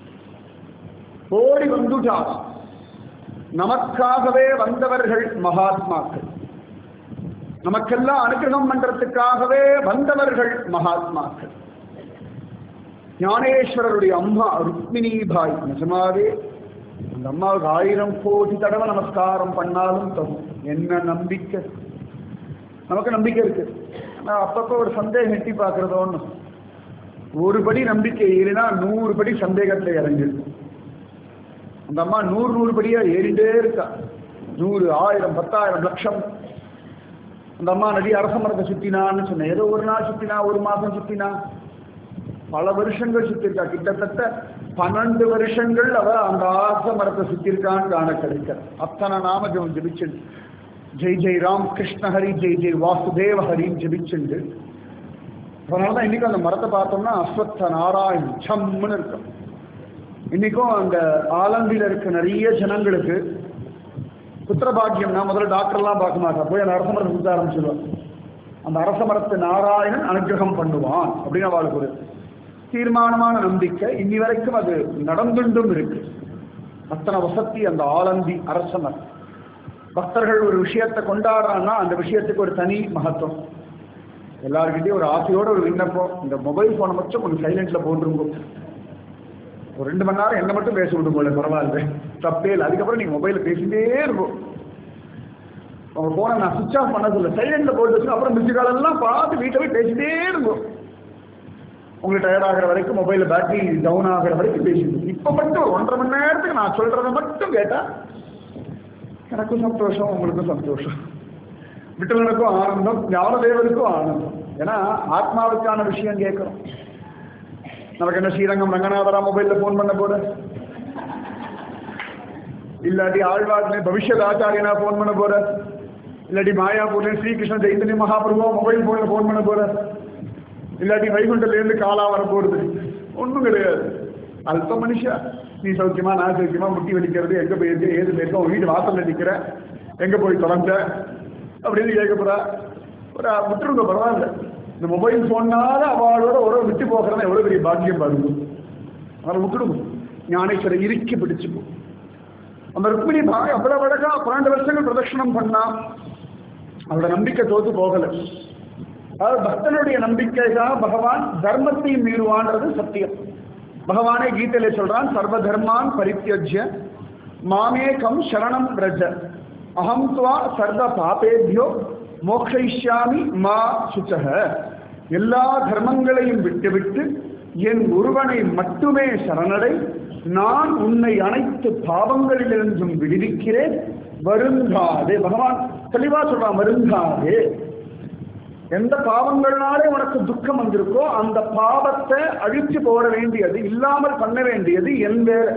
S1: ஓடி வந்துட்டார் நமக்காகவே வந்தவர்கள் மகாத்மாக்கள் நமக்கெல்லாம் அனுகிரகம் பண்றதுக்காகவே வந்தவர்கள் மகாத்மாக்கள் ஞானேஸ்வரருடைய அம்மா ருக்மிணி பாய் நிஜமாவே அந்த அம்மாவுக்கு ஆயிரம் கோடி தடவை நமஸ்காரம் பண்ணாலும் தகும் என்ன நம்பிக்கை நமக்கு நம்பிக்கை இருக்கு ஆனால் அப்பப்போ ஒரு சந்தேகம் எட்டி பார்க்கறதோ ஒன்று ஒரு படி நம்பிக்கை ஏறினா நூறு படி சந்தேகத்தில் இறங்கிருக்கும் அந்த அம்மா நூறு நூறு படியா ஏறிண்டே இருக்கா நூறு ஆயிரம் பத்தாயிரம் லட்சம் அந்த அம்மா நடி அரச மரத்தை சுத்தினான்னு சொன்னேன் ஏதோ ஒரு நாள் சுத்தினா ஒரு மாசம் சுத்தினா பல வருஷங்கள் சுத்திருக்கா கிட்டத்தட்ட பன்னெண்டு வருஷங்கள் அவ அந்த ஆச மரத்தை சுத்திருக்கான்னு காண கிடைக்க அத்தனை நாம ஜெபம் ஜெபிச்சுண்டு ஜெய் ஜெய் ராம் கிருஷ்ண ஹரி ஜெய் ஜெய் வாசுதேவ ஹரின்னு ஜெபிச்சுண்டு அதனாலதான் இன்னைக்கும் அந்த மரத்தை பார்த்தோம்னா அஸ்வத்த நாராயண் சம்னு இருக்கும் இன்னைக்கும் அந்த ஆலந்தியில இருக்க நிறைய ஜனங்களுக்கு புத்திர பாக்கியம்னா முதல்ல டாக்டர்லாம் பார்க்க மாட்டான் போய் அந்த அரச மரத்தை சுத்த ஆரம்பிச்சிடுவான் அந்த அரச மரத்து நாராயணன் அனுகிரகம் பண்ணுவான் அப்படின்னு அவளுக்கு ஒரு தீர்மானமான நம்பிக்கை இன்னி வரைக்கும் அது நடந்துண்டும் இருக்கு அத்தனை வசதி அந்த ஆலந்தி அரசமர் பக்தர்கள் ஒரு விஷயத்தை கொண்டாடுறான்னா அந்த விஷயத்துக்கு ஒரு தனி மகத்துவம் எல்லாருக்கிட்டையும் ஒரு ஆசையோட ஒரு விண்ணப்பம் இந்த மொபைல் போனை மட்டும் கொஞ்சம் சைலண்ட்ல போட்டுருங்க ஒரு ரெண்டு மணி நேரம் என்ன மட்டும் பேச விடும் போல பரவாயில்ல தப்பே இல்லை அதுக்கப்புறம் நீங்க மொபைல பேசிட்டே இருக்கும் உங்க போனை நான் சுவிச் ஆஃப் பண்ண சொல்ல சைலண்ட்ல போட்டு வச்சு அப்புறம் மிஸ் காலெல்லாம் பார்த்து வீட்டை போய் பேசிட்டே இருக்கும் உங்களுக்கு டயர்ட் ஆகிற வரைக்கும் மொபைல் பேட்டரி டவுன் ஆகிற வரைக்கும் பேசிட்டு இப்ப மட்டும் ஒரு ஒன்றரை மணி நேரத்துக்கு நான் சொல்றதை மட்டும் கேட்டா எனக்கும் சந்தோஷம் உங்களுக்கும் சந்தோஷம் விட்டலனுக்கும் ஆனந்தம் ஞானதேவருக்கும் ஆனந்தம் ஏன்னா ஆத்மாவுக்கான விஷயம் கேட்கிறோம் நமக்கு என்ன ஸ்ரீரங்கம் ரங்கநாதரா மொபைல்ல போன் பண்ண போற இல்லாட்டி ஆழ்வார்னே பவிஷ்யத் ஆச்சாரியனா போன் பண்ண போற இல்லாட்டி மாயாபூர்ல ஸ்ரீகிருஷ்ண சைத்தன்ய மகாபிரபுவா மொபைல் போன்ல போன் பண்ண போற இல்லாட்டி வைகுண்டத்துல இருந்து காலா வர போறது ஒண்ணும் கிடையாது அல்ப மனுஷா நீ சௌக்கியமா நான் சௌக்கியமா முட்டி வலிக்கிறது எங்க போயிருக்க ஏது போயிருக்க உன் வீட்டு வாசல்ல நிக்கிற எங்க போய் தொலைஞ்ச அப்படின்னு கேட்க போறா ஒரு விட்டுருங்க பரவாயில்ல இந்த மொபைல் போனால அவளோட உறவு விட்டு போகிறதா எவ்வளவு பெரிய பாக்கியம் பாருங்க அவரை விட்டுடுங்க ஞானேஸ்வரை இறுக்கி பிடிச்சுப்போம் அந்த ருக்மிணி பாய் அவ்வளவு அழகா பன்னெண்டு வருஷங்கள் பிரதட்சணம் பண்ணா அவரோட நம்பிக்கை தோத்து போகல அதாவது பக்தனுடைய நம்பிக்கைக்காக பகவான் தர்மத்தை மீறுவான்றது சத்தியம் பகவானே கீதையில சொல்றான் சர்வ தர்மான் பரித்தியஜ்ய மாமேகம் சரணம் பிரஜ அகம் துவா சர்வ பாபேபியோ மோக்ஷயிஷ்யாமி மா சுச்சக எல்லா தர்மங்களையும் விட்டுவிட்டு என் ஒருவனை மட்டுமே சரணடை நான் உன்னை அனைத்து பாவங்களிலிருந்தும் விடுவிக்கிறேன் வருந்தாதே பகவான் தெளிவா சொல்றான் வருந்தாதே எந்த பாவங்கள்னாலே உனக்கு துக்கம் வந்திருக்கோ அந்த பாவத்தை அழிச்சு போட வேண்டியது இல்லாமல் பண்ண வேண்டியது என் வேலை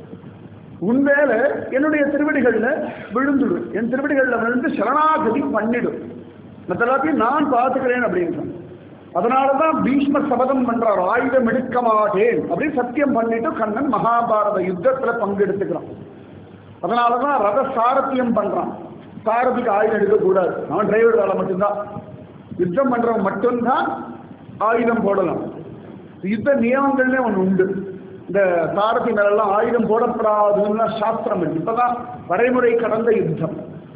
S1: உன் வேலை என்னுடைய திருவடிகள்ல விழுந்துடு என் திருவடிகள்ல விழுந்து சரணாகதி பண்ணிடும் மற்ற எல்லாத்தையும் நான் பார்த்துக்கிறேன் அப்படின்றான் அதனாலதான் பீஷ்மர் சபதம் பண்றார் ஆயுதம் எடுக்க மாட்டேன் அப்படின்னு சத்தியம் பண்ணிட்டு கண்ணன் மகாபாரத யுத்தத்துல பங்கெடுத்துக்கிறான் அதனாலதான் ரத சாரத்தியம் பண்றான் சாரதிக்கு ஆயுதம் எடுக்கக்கூடாது அவன் டிரைவர் வேலை மட்டும்தான் யுத்தம் பண்றவன் மட்டும்தான் ஆயுதம் போடலாம் யுத்த நியமங்கள்னே ஒன்று உண்டு இந்த சாரதி மேலெல்லாம் ஆயுதம் போடப்படாதுன்னு சாஸ்திரம் இருக்கு இப்பதான் வரைமுறை கடந்த யுத்தம்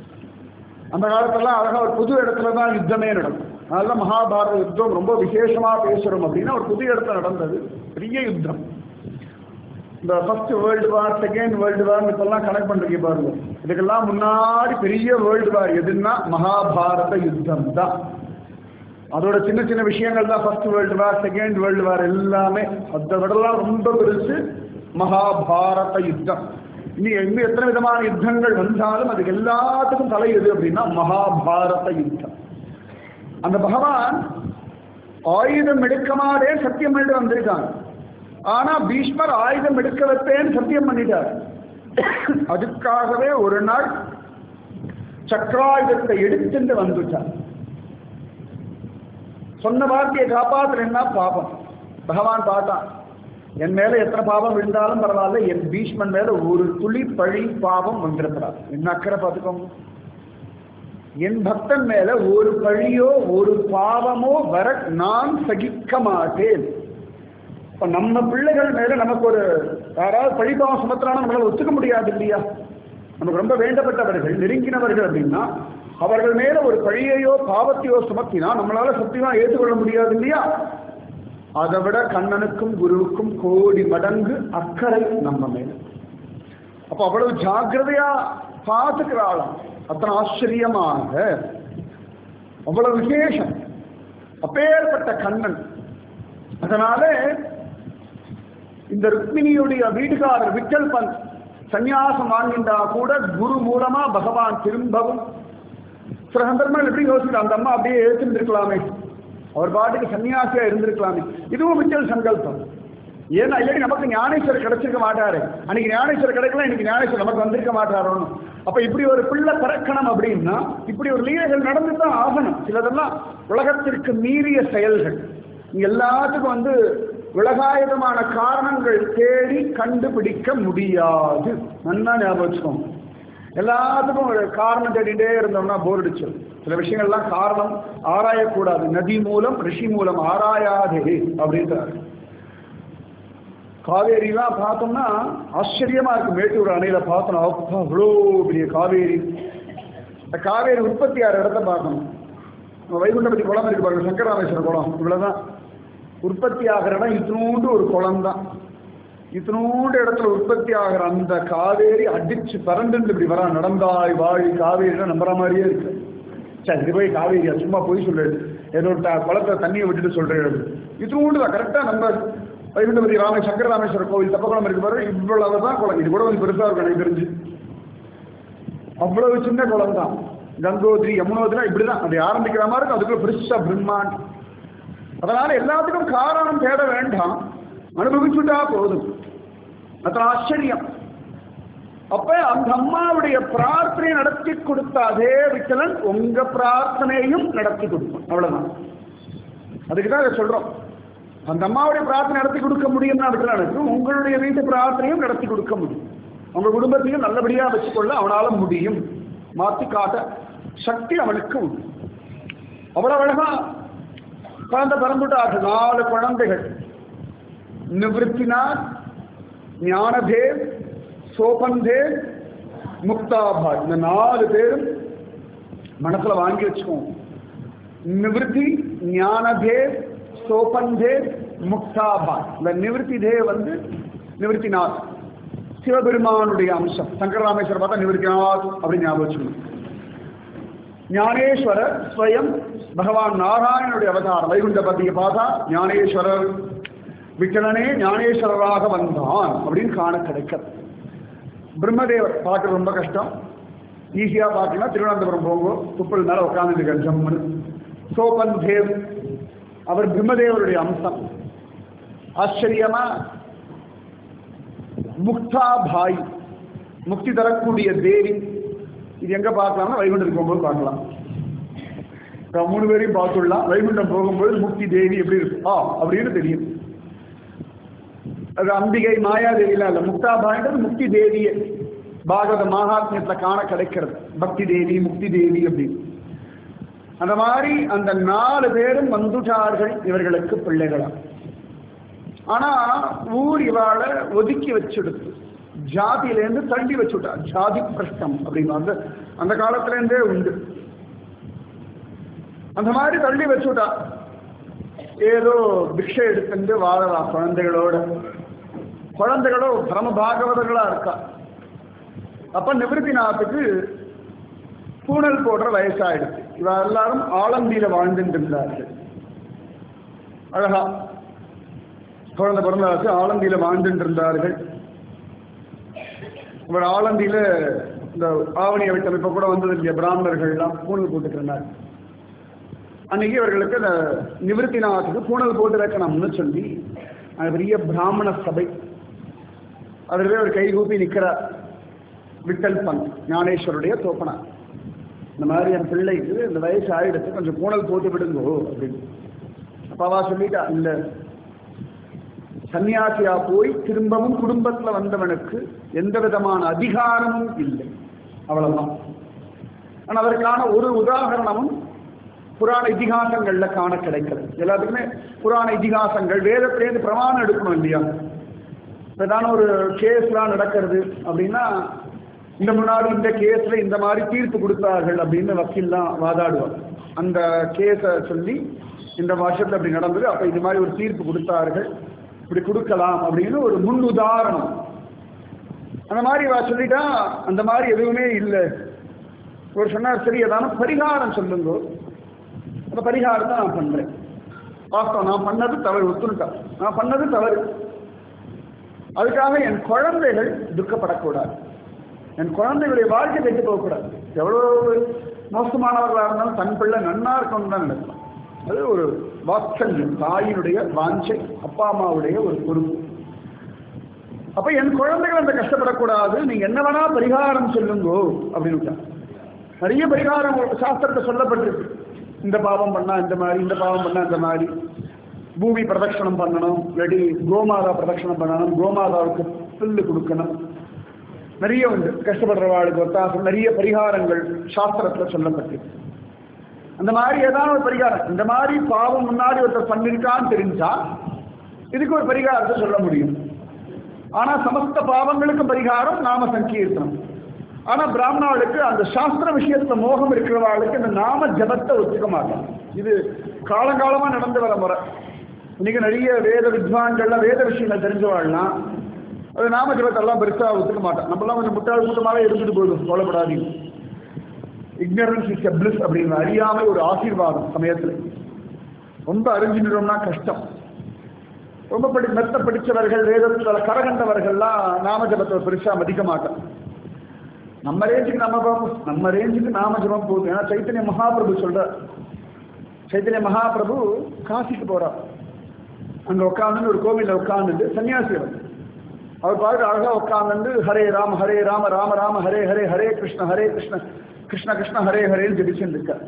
S1: அந்த காலத்துலலாம் அழகா ஒரு புது இடத்துல தான் யுத்தமே நடக்கும் அதனால மகாபாரத யுத்தம் ரொம்ப விசேஷமா பேசுறோம் அப்படின்னா ஒரு புது இடத்துல நடந்தது பெரிய யுத்தம் இந்த first world war second world war இப்பெல்லாம் கனெக்ட் பண்றீங்க பாருங்க இதுக்கெல்லாம் முன்னாடி பெரிய வேர்ல்டு வார் எதுன்னா மகாபாரத யுத்தம் தான் அதோட சின்ன சின்ன விஷயங்கள் தான் first world war second world war எல்லாமே அதை விடலாம் ரொம்ப பெருசு மகாபாரத யுத்தம் இனி எங்க எத்தனை விதமான யுத்தங்கள் வந்தாலும் அதுக்கு எல்லாத்துக்கும் தலை எது அப்படின்னா மகாபாரத யுத்தம் அந்த பகவான் ஆயுதம் எடுக்கமாதே சத்தியம் பண்ணிட்டு வந்திருக்காங்க ஆனா பீஷ்மர் ஆயுதம் எடுக்க வைப்பேன்னு சத்தியம் பண்ணிட்டார் அதுக்காகவே ஒரு நாள் சக்கராயுதத்தை எடுத்துட்டு வந்துட்டார் சொன்ன வார்த்தையை காப்பாத்துறேன்னா பாபம் பகவான் பார்த்தான் என் மேல எத்தனை பாவம் விழுந்தாலும் பரவாயில்ல என் பீஷ்மன் மேல ஒரு துளி பழி பாவம் வந்திருக்கிறார் என்ன அக்கறை பார்த்துக்கோங்க என் பக்தன் மேல ஒரு பழியோ ஒரு பாவமோ வர நான் சகிக்க மாட்டேன் இப்ப நம்ம பிள்ளைகள் மேல நமக்கு ஒரு யாராவது பழிபாவம் சுமத்துறானா நம்மளால ஒத்துக்க முடியாது இல்லையா நமக்கு ரொம்ப வேண்டப்பட்டவர்கள் நெருங்கினவர்கள் அப்படின்னா அவர்கள் மேல ஒரு பழியையோ பாவத்தையோ சுமத்தினா நம்மளால சத்தியமா ஏற்றுக்கொள்ள முடியாது இல்லையா அதை விட கண்ணனுக்கும் குருவுக்கும் கோடி மடங்கு அக்கறை நம்ம மேல அப்ப அவ்வளவு ஜாக்கிரதையா பார்த்துக்கிறாளாம் அத்தனை ஆச்சரியமாக அவ்வளவு விசேஷம் அப்பேற்பட்ட கண்ணன் அதனால இந்த ருக்மிணியுடைய வீடுகாரர் விட்டல் பந்த் சந்நியாசம் வாங்கின்றா கூட குரு மூலமா பகவான் திரும்பவும் சில சந்தர்ப்பங்கள் எப்படி யோசிக்கிறோம் அந்த அம்மா அப்படியே எழுத்திருந்திருக்கலாமே அவர் பாட்டுக்கு சன்னியாசியா இருந்திருக்கலாமே இதுவும் விட்டல் சங்கல்பம் ஏன்னா இல்லாட்டி நமக்கு ஞானேஸ்வரர் கிடைச்சிருக்க மாட்டாரு அன்னைக்கு ஞானேஸ்வரர் கிடைக்கல இன்னைக்கு ஞானேஸ்வரர் நமக்கு வந்திருக்க மாட்டாரோன்னு அப்ப இப்படி ஒரு பிள்ளை பிறக்கணும் அப்படின்னா இப்படி ஒரு லீலைகள் நடந்து தான் ஆகணும் சிலதெல்லாம் உலகத்திற்கு மீறிய செயல்கள் இங்க எல்லாத்துக்கும் வந்து உலகாயுதமான காரணங்கள் தேடி கண்டுபிடிக்க முடியாது நல்லா ஞாபகம் வச்சுக்கோங்க எல்லாத்துக்கும் ஒரு காரணம் தேடிட்டே இருந்தோம்னா போர் அடிச்சிடும் சில விஷயங்கள்லாம் காரணம் ஆராயக்கூடாது நதி மூலம் ரிஷி மூலம் ஆராயாதே அப்படின்றாரு காவேரிலாம் பார்த்தோம்னா ஆச்சரியமா இருக்கு மேட்டூர் அணையில பார்த்தோம் அப்பா அவ்வளோ பெரிய காவேரி இந்த காவேரி உற்பத்தி ஆகிற இடத்த பார்க்கணும் நம்ம வைகுண்டபதி குளம் இருக்கு பாருங்க சங்கராமேஸ்வரர் குளம் இவ்வளவுதான் உற்பத்தி ஆகிற இடம் இத்தினூண்டு ஒரு குளம் தான் இத்தினூண்டு இடத்துல உற்பத்தி ஆகிற அந்த காவேரி அடிச்சு பறந்து இப்படி வரா நடந்தாய் வாழி காவேரிலாம் நம்புற மாதிரியே இருக்கு சரி இது போய் காவேரியா சும்மா போய் சொல்லு ஏதோ ஒரு த- குளத்துல தண்ணியை விட்டுட்டு சொல்றேன் இதுவும் தான் கரெக்டா நம்ம வைகுண்டபதி ராம சங்கர ராமேஸ்வரர் கோவில் தப்பக்குளம் இருக்கு பாரு இவ்வளவு தான் குளம் இது கூட கொஞ்சம் பெருசா இருக்கும் எனக்கு தெரிஞ்சு அவ்வளவு சின்ன குளம் தான் கங்கோத்ரி யமுனோத்ரி இப்படிதான் அப்படி ஆரம்பிக்கிற மாதிரி இருக்கும் அதுக்குள்ள பெருசா பிரம்மாண்ட் அதனால எல்லாத்துக்கும் காரணம் தேட வேண்டாம் அனுபவிச்சுட்டா போதும் அது ஆச்சரியம் அப்ப அந்த அம்மாவுடைய பிரார்த்தனை நடத்தி கொடுத்த அதே விக்கலன் உங்க பிரார்த்தனையும் நடத்தி கொடுக்கும் அவ்வளவுதான் அதுக்கு தான் இதை சொல்றோம் அந்த அம்மாவுடைய பிரார்த்தனை நடத்தி கொடுக்க முடியும்னா விக்கலனுக்கு உங்களுடைய வீட்டு பிரார்த்தனையும் நடத்தி கொடுக்க முடியும் உங்க குடும்பத்தையும் நல்லபடியா வச்சுக்கொள்ள அவனால முடியும் மாத்தி காட்ட சக்தி அவனுக்கு உண்டு அவ்வளவு அழகா குழந்தை பிறந்துட்டார்கள் நாலு குழந்தைகள் நிவൃத்தினார் ஞானதேவ் சோபந்தேவ் முக்தாபாய் இந்த நாலு பேரும் மனசுல வாங்கி வச்சுக்கோங்க நிவൃத்தி ஞானதேவ் சோபந்தேவ் முக்தாபாய் இந்த நிவൃத்தி தேவ் வந்து நிவൃத்திநாத் சிவபெருமானுடைய அம்சம் சங்கரராமேஸ்வரர் பார்த்தா நிவൃத்திநாத் அப்படின்னு ஞாபகம் வச்சுக்கணும் ஞானேஸ்வரர் ஸ்வயம் பகவான் நாராயணனுடைய அவதாரம் வைகுண்டபதியை பார்த்தா ஞானேஸ்வரர் விக்கலனே ஞானேஸ்வரராக வந்தான் அப்படின்னு காண கிடைக்கிறது பிரம்மதேவர் பார்க்க ரொம்ப கஷ்டம் ஈஸியா பார்க்கணும் திருவனந்தபுரம் போங்க துப்பல் மேல உட்கார்ந்து ஜம்முன்னு சோபன் தேவ் அவர் பிரம்மதேவருடைய அம்சம் ஆச்சரியமா முக்தா பாய் முக்தி தரக்கூடிய தேவி இது எங்க பார்க்கலாம்னா வைகுண்டத்துக்கு போகும்போது பார்க்கலாம் இப்ப மூணு பேரையும் பார்த்துடலாம் வைகுண்டம் போகும்போது முக்தி தேவி எப்படி இருக்கும் ஆ அப்படின்னு தெரியும் அது அம்பிகை மாயாதேவிலாம் இல்ல முக்தா பாயின்றது முக்தி தேவியே பாகவத மகாத்மியத்துல காண கிடைக்கிறது பக்தி தேவி முக்தி தேவி அப்படின்னு அந்த மாதிரி அந்த நாலு பேரும் வந்துட்டார்கள் இவர்களுக்கு பிள்ளைகளா ஆனா ஊர் இவாளை ஒதுக்கி வச்சுடுத்து ஜாதியிலேருந்து தள்ளி வச்சுட்டா ஜாதி பிரஷ்டம் அப்படின்னு அந்த அந்த காலத்துல இருந்தே உண்டு அந்த மாதிரி தள்ளி வச்சுட்டா ஏதோ பிக்ஷை எடுத்துட்டு வாழலாம் குழந்தைகளோட குழந்தைகளோ பரம பாகவதர்களா இருக்கா அப்ப நிவൃத்திநாத்துக்கு பூனல் போடுற வயசாயிடுச்சு இவ எல்லாரும் ஆலந்தியில வாழ்ந்துட்டு இருந்தார்கள் அழகா குழந்தை பிறந்தாச்சு ஆலந்தியில வாழ்ந்துட்டு இருந்தார்கள் இவர் ஆலந்தியில இந்த ஆவணிய விட்டம் இப்ப கூட வந்தது இல்லையா பிராமணர்கள் எல்லாம் பூணல் போட்டுட்டு இருந்தாங்க அன்னைக்கு இவர்களுக்கு இந்த நிவൃத்திநாத்துக்கு பூணல் போட்டு வைக்கணும்னு சொல்லி அது பெரிய பிராமண சபை அதிலே ஒரு கைகூப்பி நிற்கிறார் விட்டல் பந்த் ஞானேஸ்வருடைய தோப்பனா இந்த மாதிரி என் பிள்ளைக்கு இந்த வயசு ஆயிடுச்சு கொஞ்சம் பூணல் போட்டு விடுங்கோ அப்படின்னு அப்பாவா சொல்லிட்டா இல்ல சன்னியாசியா போய் திரும்பவும் குடும்பத்துல வந்தவனுக்கு எந்த விதமான அதிகாரமும் இல்லை அவ்வளவுதான் ஆனா அதற்கான ஒரு உதாரணமும் புராண இதிகாசங்கள்ல காண கிடைக்கிறது எல்லாத்துக்குமே புராண இதிகாசங்கள் வேதத்திலேருந்து பிரமாணம் எடுக்கணும் இல்லையா இப்பதான ஒரு கேஸ்லாம் நடக்கிறது அப்படின்னா இந்த முன்னாடி இந்த கேஸ்ல இந்த மாதிரி தீர்ப்பு கொடுத்தார்கள் அப்படின்னு வக்கீல்லாம் வாதாடுவார் அந்த கேஸை சொல்லி இந்த வருஷத்துல அப்படி நடந்தது அப்ப இது மாதிரி ஒரு தீர்ப்பு கொடுத்தார்கள் இப்படி கொடுக்கலாம் அப்படின்னு ஒரு முன் உதாரணம் அந்த மாதிரி இவ சொல்லிட்டா அந்த மாதிரி எதுவுமே இல்லை ஒரு சொன்னார் சரி அதான பரிகாரம் சொல்லுங்க அந்த பரிகாரத்தை நான் பண்றேன் வாஸ்தவம் நான் பண்ணது தவறு ஒத்துனுட்டா நான் பண்ணது தவறு அதுக்காக என் குழந்தைகள் துக்கப்படக்கூடாது என் குழந்தைகளுடைய வாழ்க்கை கெட்டு போகக்கூடாது எவ்வளவு மோசமானவர்களாக இருந்தாலும் தன் பிள்ளை நன்னா இருக்கணும்னு தான் நினைக்கலாம் அது ஒரு வாத்சல்யம் தாயினுடைய வாஞ்சை அப்பா அம்மாவுடைய ஒரு பொறுப்பு அப்ப என் குழந்தைகள் அந்த கஷ்டப்படக்கூடாது நீங்க என்ன வேணா பரிகாரம் சொல்லுங்கோ அப்படின்னு விட்டாங்க. நிறைய பரிகாரம் சாஸ்திரத்தை சொல்லப்பட்டிருக்கு இந்த பாவம் பண்ணா இந்த மாதிரி இந்த பாவம் பண்ணா இந்த மாதிரி பூமி பிரதட்சணம் பண்ணணும் இல்லாட்டி கோமாதா பிரதட்சணம் பண்ணணும் கோமாதாவுக்கு புல்லு கொடுக்கணும் நிறைய உண்டு கஷ்டப்படுறவாளுக்கு ஒத்தாசம் நிறைய பரிகாரங்கள் சாஸ்திரத்துல சொல்லப்பட்டிருக்கு அந்த மாதிரி ஏதாவது ஒரு பரிகாரம் இந்த மாதிரி பாவம் முன்னாடி ஒருத்தர் பண்ணிருக்கான்னு தெரிஞ்சா இதுக்கு ஒரு பரிகாரத்தை சொல்ல முடியும் ஆனா சமஸ்த பாவங்களுக்கும் பரிகாரம் நாம சங்கீர்த்தனம் ஆனா பிராமணாளுக்கு அந்த சாஸ்திர விஷயத்துல மோகம் இருக்கிறவாளுக்கு இந்த நாம ஜபத்தை ஒத்துக்க மாட்டாங்க இது காலங்காலமா நடந்து வர முறை இன்னைக்கு நிறைய வேத வித்வான்கள்லாம் வேத விஷயங்கள் தெரிஞ்சவாள்லாம் அது நாம ஜபத்தெல்லாம் பெருசா ஒத்துக்க மாட்டான் நம்மளாம் கொஞ்சம் முட்டாள் கூட்டமாவே இருந்துட்டு போயிடும் கவலைப்படாதீங்க இக்னரன்ஸ் இஸ் பிளிஸ் அப்படிங்கிற அறியாமை ஒரு ஆசீர்வாதம் சமயத்தில் ரொம்ப அறிஞ்சின்றோம்னா கஷ்டம் ரொம்ப படி மெத்த படித்தவர்கள் வேதத்தில் கரகண்டவர்கள்லாம் நாம ஜபத்தை பெருசா மதிக்க மாட்டோம் நம்ம ரேஞ்சுக்கு நம்ம பார்ப்போம் நம்ம ரேஞ்சுக்கு நாம ஜபம் போகுது ஏன்னா சைத்தன்ய மகாபிரபு சொல்ற சைத்தன்ய மகாபிரபு காசிக்கு போறார் அங்க உட்காந்து ஒரு கோவில்ல உட்காந்துட்டு சன்னியாசி அவர் அவர் பார்த்து அழகா உட்காந்து ஹரே ராம ஹரே ராம ராம ராம ஹரே ஹரே ஹரே கிருஷ்ண ஹரே கிருஷ்ண கிருஷ்ண கிருஷ்ண ஹரே ஹரேன்னு ஜபிச்சுட்டு இருக்கார்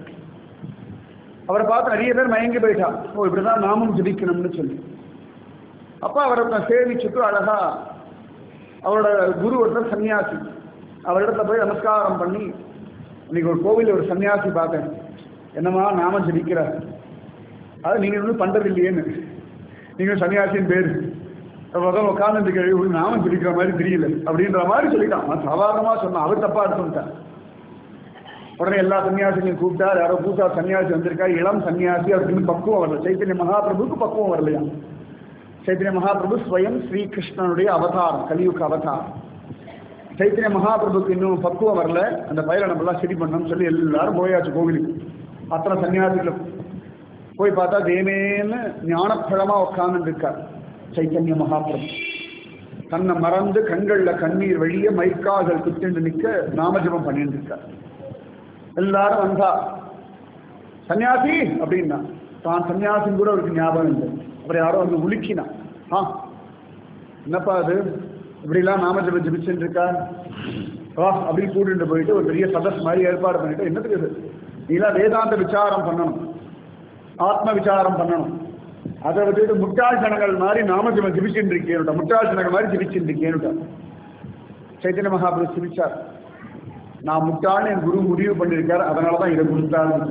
S1: அவரை பார்த்து நிறைய பேர் மயங்கி போயிட்டா ஓ இப்படிதான் நாமும் ஜபிக்கணும்னு சொல்லி அப்ப அவரை நான் சேவிச்சுட்டு அழகா அவரோட குரு ஒருத்தர் சன்னியாசி அவரிடத்துல போய் நமஸ்காரம் பண்ணி இன்னைக்கு ஒரு கோவிலில் ஒரு சன்னியாசி பார்த்தேன் என்னமா நாம ஜபிக்கிற அது நீங்க ஒன்றும் பண்றது இல்லையேன்னு நீங்க சன்னியாசியின் பேரு முதல்ல உட்கார்ந்து ஒரு நாமம் ஜபிக்கிற மாதிரி தெரியல அப்படின்ற மாதிரி சொல்லிட்டான் நான் சாதாரணமா சொன்னான் அவர் தப்பா எடுத்துட்டான் உடனே எல்லா சன்னியாசிகளையும் கூப்பிட்டார் யாரோ புதுசா சன்னியாசி வந்திருக்கா இளம் சன்னியாசி அவருக்கு இன்னும் பக்குவம் வரல சைத்தன்ய மகாபிரபுக்கு பக்குவம் வரலையா சைத்தன்ய மகாபிரபு ஸ்வயம் ஸ்ரீகிருஷ்ணனுடைய அவதாரம் கலியுக அவதாரம் சைத்தன்ய மகாபிரபுக்கு இன்னும் பக்குவம் வரல அந்த பயிரை நம்மளாம் சரி பண்ணோம்னு சொல்லி எல்லாரும் போயாச்சு கோவிலுக்கு அத்தனை சன்னியாசிகளும் போய் பார்த்தா தேமேன்னு ஞானப்பழமா உட்கார்ந்து இருக்கார் சைத்தன்ய மகாபிரபு தன்னை மறந்து கண்கள்ல கண்ணீர் வழிய மைக்காதல் குத்திண்டு நிக்க நாமஜபம் பண்ணிட்டு இருக்கார் எல்லாரும் வந்தா சன்னியாசி அப்படின்னா தான் சன்னியாசின்னு கூட அவருக்கு ஞாபகம் இல்லை அப்புறம் யாரோ வந்து உலுக்கினான் ஆ என்னப்பா அது இப்படிலாம் நாம ஜபம் ஜபிச்சுட்டு இருக்கா வா அப்படின்னு கூட்டிட்டு போயிட்டு ஒரு பெரிய சதஸ் மாதிரி ஏற்பாடு பண்ணிட்டு என்னத்துக்கு இது நீலாம் வேதாந்த விசாரம் பண்ணணும் ஆத்ம விசாரம் பண்ணணும் அதை விட்டுட்டு முட்டாள் ஜனங்கள் மாதிரி நாம ஜபம் ஜபிச்சுட்டு இருக்கேன்னுட்டா முட்டாள் ஜனங்கள் மாதிரி ஜபிச்சுட்டு இருக்கேன்னுட்டா சைத்தன்ய மகாபுரு சிரிச்சார் நான் முட்டாள்னு என் குரு முடிவு பண்ணியிருக்காரு அதனால தான் இதை கொடுத்தாருன்னு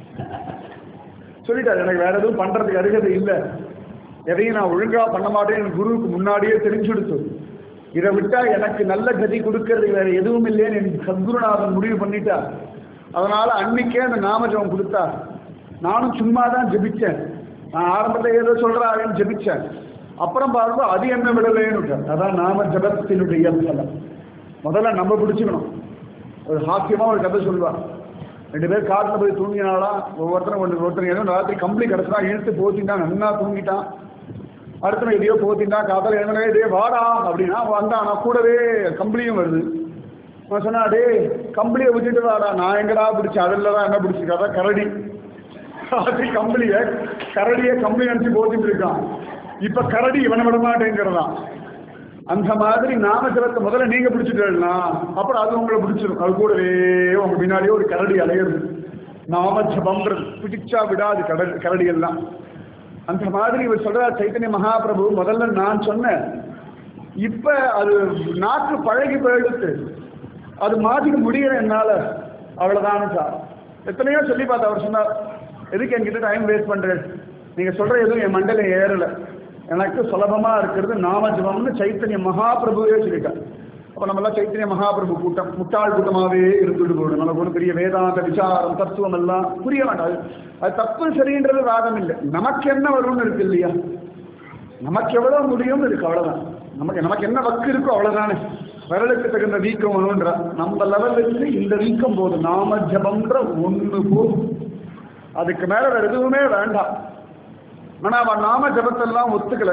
S1: சொல்லிட்டார் எனக்கு வேற எதுவும் பண்றதுக்கு அருகதை இல்லை எதையும் நான் ஒழுங்கா பண்ண மாட்டேன் என் குருவுக்கு முன்னாடியே தெரிஞ்சுடுத்து இதை விட்டா எனக்கு நல்ல கதி கொடுக்கறது வேற எதுவும் இல்லைன்னு என் சத்குருநாதன் முடிவு பண்ணிட்டார் அதனால அன்னைக்கே அந்த நாமஜபம் கொடுத்தார் நானும் சும்மா தான் ஜெபிச்சேன் நான் ஆரம்பத்தில் ஏதோ சொல்றாருன்னு ஜெபிச்சேன் அப்புறம் பாருங்க அது என்ன விடலேன்னு அதான் நாம ஜபத்தினுடைய பலம் முதல்ல நம்ம பிடிச்சுக்கணும் ஒரு ஹாக்கியமா ஒரு கதை சொல்லுவா ரெண்டு பேர் காட்டில் போய் தூங்கினாலாம் ஒவ்வொருத்தரும் ஒன்று ஒருத்தர் ஏதோ ராத்திரி கம்பளி கிடச்சா இழுத்து போத்திட்டான் நன்னா தூங்கிட்டான் அடுத்த எதையோ போத்திட்டான் காதல் எழுந்தனே இதே வாடா அப்படின்னா வந்தான் நான் கூடவே கம்பளியும் வருது நான் சொன்னா டே கம்பளியை விட்டுட்டு வாடா நான் எங்கடா பிடிச்சேன் அதில் தான் என்ன பிடிச்சிருக்கா கரடி ராத்திரி கம்பளிய கரடியை கம்பளி நினச்சி போத்திட்டு இருக்கான் இப்ப கரடி இவனை விட மாட்டேங்கிறதான் அந்த மாதிரி நாமஜலத்தை முதல்ல நீங்க பிடிச்சிட்டா அப்புறம் அது உங்களை பிடிச்சிடும் அது கூடவே உங்க பின்னாடியே ஒரு கரடி அலையிறது நாமஜபம்ன்றது பிடிச்சா விடாது கடல் கரடி எல்லாம் அந்த மாதிரி இவர் சொல்றார் சைத்தன்ய மகாபிரபு முதல்ல நான் சொன்னேன் இப்ப அது நாக்கு பழகி போயிடுத்து அது மாத்திக்க முடியல என்னால அவ்வளவுதான் சார் எத்தனையோ சொல்லி பார்த்து அவர் சொன்னார் எதுக்கு என்கிட்ட டைம் வேஸ்ட் பண்றேன் நீங்க சொல்ற எதுவும் என் மண்டல ஏறல எனக்கு சுலபமா இருக்கிறது நாமஜபம்னு சைத்தன்ய மகாபிரபுவே சொல்லிட்டார் அப்ப நம்ம எல்லாம் சைத்தன்ய மகாபிரபு கூட்டம் முட்டாள் கூட்டமாவே இருந்துட்டு போகணும் நமக்கு ஒன்றும் பெரிய வேதாந்த விசாரம் தத்துவம் எல்லாம் புரிய வேண்டாம் அது- அது தப்பு சரின்றது வாதம் இல்லை நமக்கு என்ன வரும்னு இருக்கு இல்லையா நமக்கு எவ்வளவு முடியும்னு இருக்கு அவ்வளவுதான் நமக்கு நமக்கு என்ன வக்கு இருக்கோ அவ்வளவுதானே விரலுக்கு தகுந்த வீக்கம் வேணும்ன்ற நம்ம லெவலுக்கு இந்த வீக்கம் போதும் நாம ஜபம்ன்ற ஒண்ணு போதும் அதுக்கு மேல வேற எதுவுமே வேண்டாம் ஆனா அவன் நாம ஜபத்தெல்லாம் ஒத்துக்கல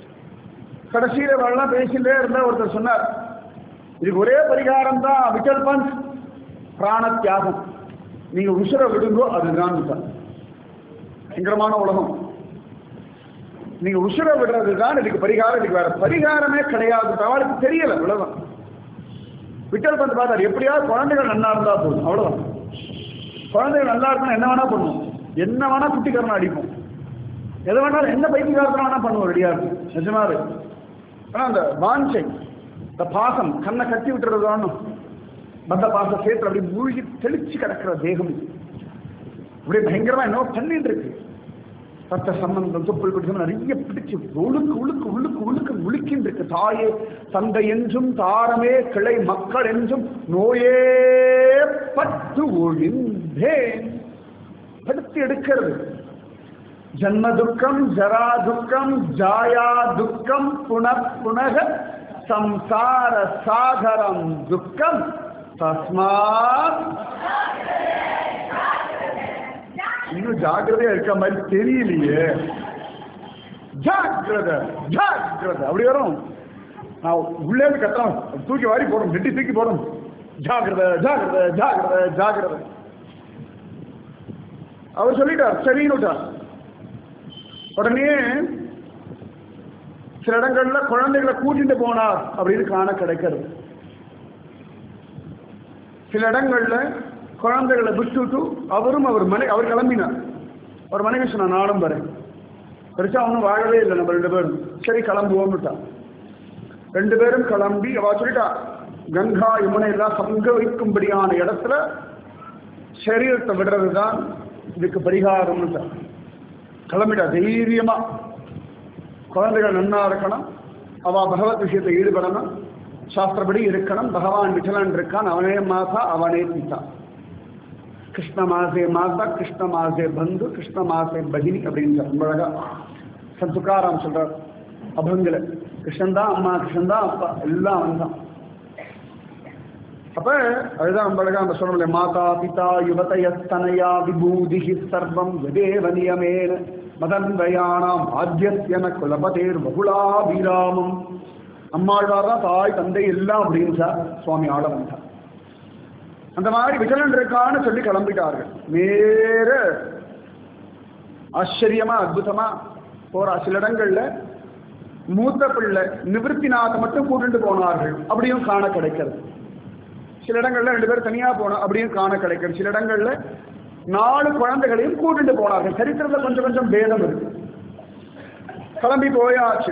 S1: கடைசியில அவெல்லாம் பேசிட்டே இருந்தா ஒருத்தர் சொன்னார் இதுக்கு ஒரே பரிகாரம் தான் விட்டல் பந்த் பிராண தியாகம் நீங்க உசுர விடுங்கோ அதுதான் சார் பயங்கரமான உலகம் நீங்க உசுர விடுறது தான் இதுக்கு பரிகாரம் இதுக்கு வேற பரிகாரமே கிடையாது அவளுக்கு தெரியல உலகம் விட்டல் பந்த் பார்த்தார் எப்படியாவது குழந்தைகள் நல்லா இருந்தா போதும் அவ்வளவுதான் குழந்தைகள் நல்லா இருக்கணும் என்ன வேணா பண்ணுவோம் என்ன வேணா குட்டிக்காரனை அடிப்போம் எதை வேணாலும் என்ன பைத்தியகாரத்தனம் வேணா பண்ணுவோம் ரெடியா இருக்கும் நிஜமாவே ஆனா அந்த வாஞ்சை இந்த பாசம் கண்ணை கட்டி விட்டுறது வேணும் பந்த பாச சேற்று அப்படி மூழ்கி தெளிச்சு கிடக்கிற தேகம் இது. அப்படியே பயங்கரமா என்ன பண்ணிட்டு இருக்கு ரத்த சம்பந்தம் தொப்புள் பிடிச்ச நிறைய பிடிச்சு உழுக்கு உழுக்கு உள்ளுக்கு உள்ளுக்கு முழுக்கின்னு இருக்கு தாயே தந்தை என்றும் தாரமே கிளை மக்கள் என்றும் நோயே பட்டு ஒழிந்தேன் படுத்து எடுக்கிறது ஜன்ம துக்கம் ஜரா துக்கம் ஜாயா துக்கம் புனః புனக சம்சார சாகரம் துக்கம் தஸ்மாத் இன்னும் ஜாக்கிரதையா இருக்க மாதிரி தெரியலையே ஜாக்கிரதை ஜாக்கிரதை அப்படி வரும் நான் உள்ளே இருந்து கத்துறோம் தூக்கி வாரி போடும் நெட்டி தூக்கி போடும் ஜாக்கிரதை ஜாக்கிரதை ஜாக்கிரதை ஜாக்கிரதை அவர் சொல்லிட்டார் சரின்னு விட்டார் உடனே சில இடங்கள்ல குழந்தைகளை கூட்டிட்டு போனார் அப்படின்னு காண கிடைக்கிறது சில இடங்கள்ல குழந்தைகளை விட்டுட்டு அவரும் அவர் மனை அவர் கிளம்பினார் அவர் மனைவி சொன்னா நானும் வரேன் பெருசா ஒன்றும் வாழவே இல்லை நம்ம ரெண்டு பேரும் சரி கிளம்புவோம்னுட்டான் ரெண்டு பேரும் கிளம்பி அவ சொல்லிட்டா கங்கா யமுனை எல்லாம் சங்கமிக்கும்படியான இடத்துல சரீரத்தை விடுறது தான் இதுக்கு பரிகாரம்னு கிளம்பிட்டா தைரியமா குழந்தைகள் நன்னா இருக்கணும் அவ பகவத் விஷயத்தை ஈடுபடணும் சாஸ்திரப்படி இருக்கணும் பகவான் விட்டலன் இருக்கான் அவனே மாதா அவனே பிதா கிருஷ்ண மாசே மாதா கிருஷ்ண மாசே பந்து கிருஷ்ண மாசே பகினி அப்படின்னு ரொம்ப அழகா சன் துக்காராம் சொல்றார் அபங்கல கிருஷ்ணன் தான் அம்மா கிருஷ்ணன் தான் அப்பா எல்லாம் அவன் தான் அப்ப அதுதான் ரொம்ப அழகா நம்ம சொல்றோம் மாதா பிதா யுவதயஸ்தனயா விபூதி சர்வம் யதேவ நியமேன மதன்வயானாம் ஆத்தியன குலபதேர் பகுலாபிராமம் அம்மாழ்வார் தான் தாய் தந்தை எல்லாம் அப்படின்னு சார் சுவாமி ஆள வந்தார் அந்த மாதிரி விஜலன் இருக்கான்னு சொல்லி கிளம்பிட்டார்கள் நேர ஆச்சரியமா அற்புதமா போறா சில இடங்கள்ல மூத்த பிள்ளை நிவர்த்திநாத மட்டும் கூட்டிட்டு போனார்கள் அப்படியும் காண கிடைக்கிறது சில இடங்கள்ல ரெண்டு பேரும் தனியா போனோம் அப்படியும் காண கிடைக்கிறது சில இடங்கள்ல நாலு குழந்தைகளையும் கூட்டிட்டு போனார்கள் சரித்திரத்துல கொஞ்சம் கொஞ்சம் பேதம் இருக்கு கிளம்பி போயாச்சு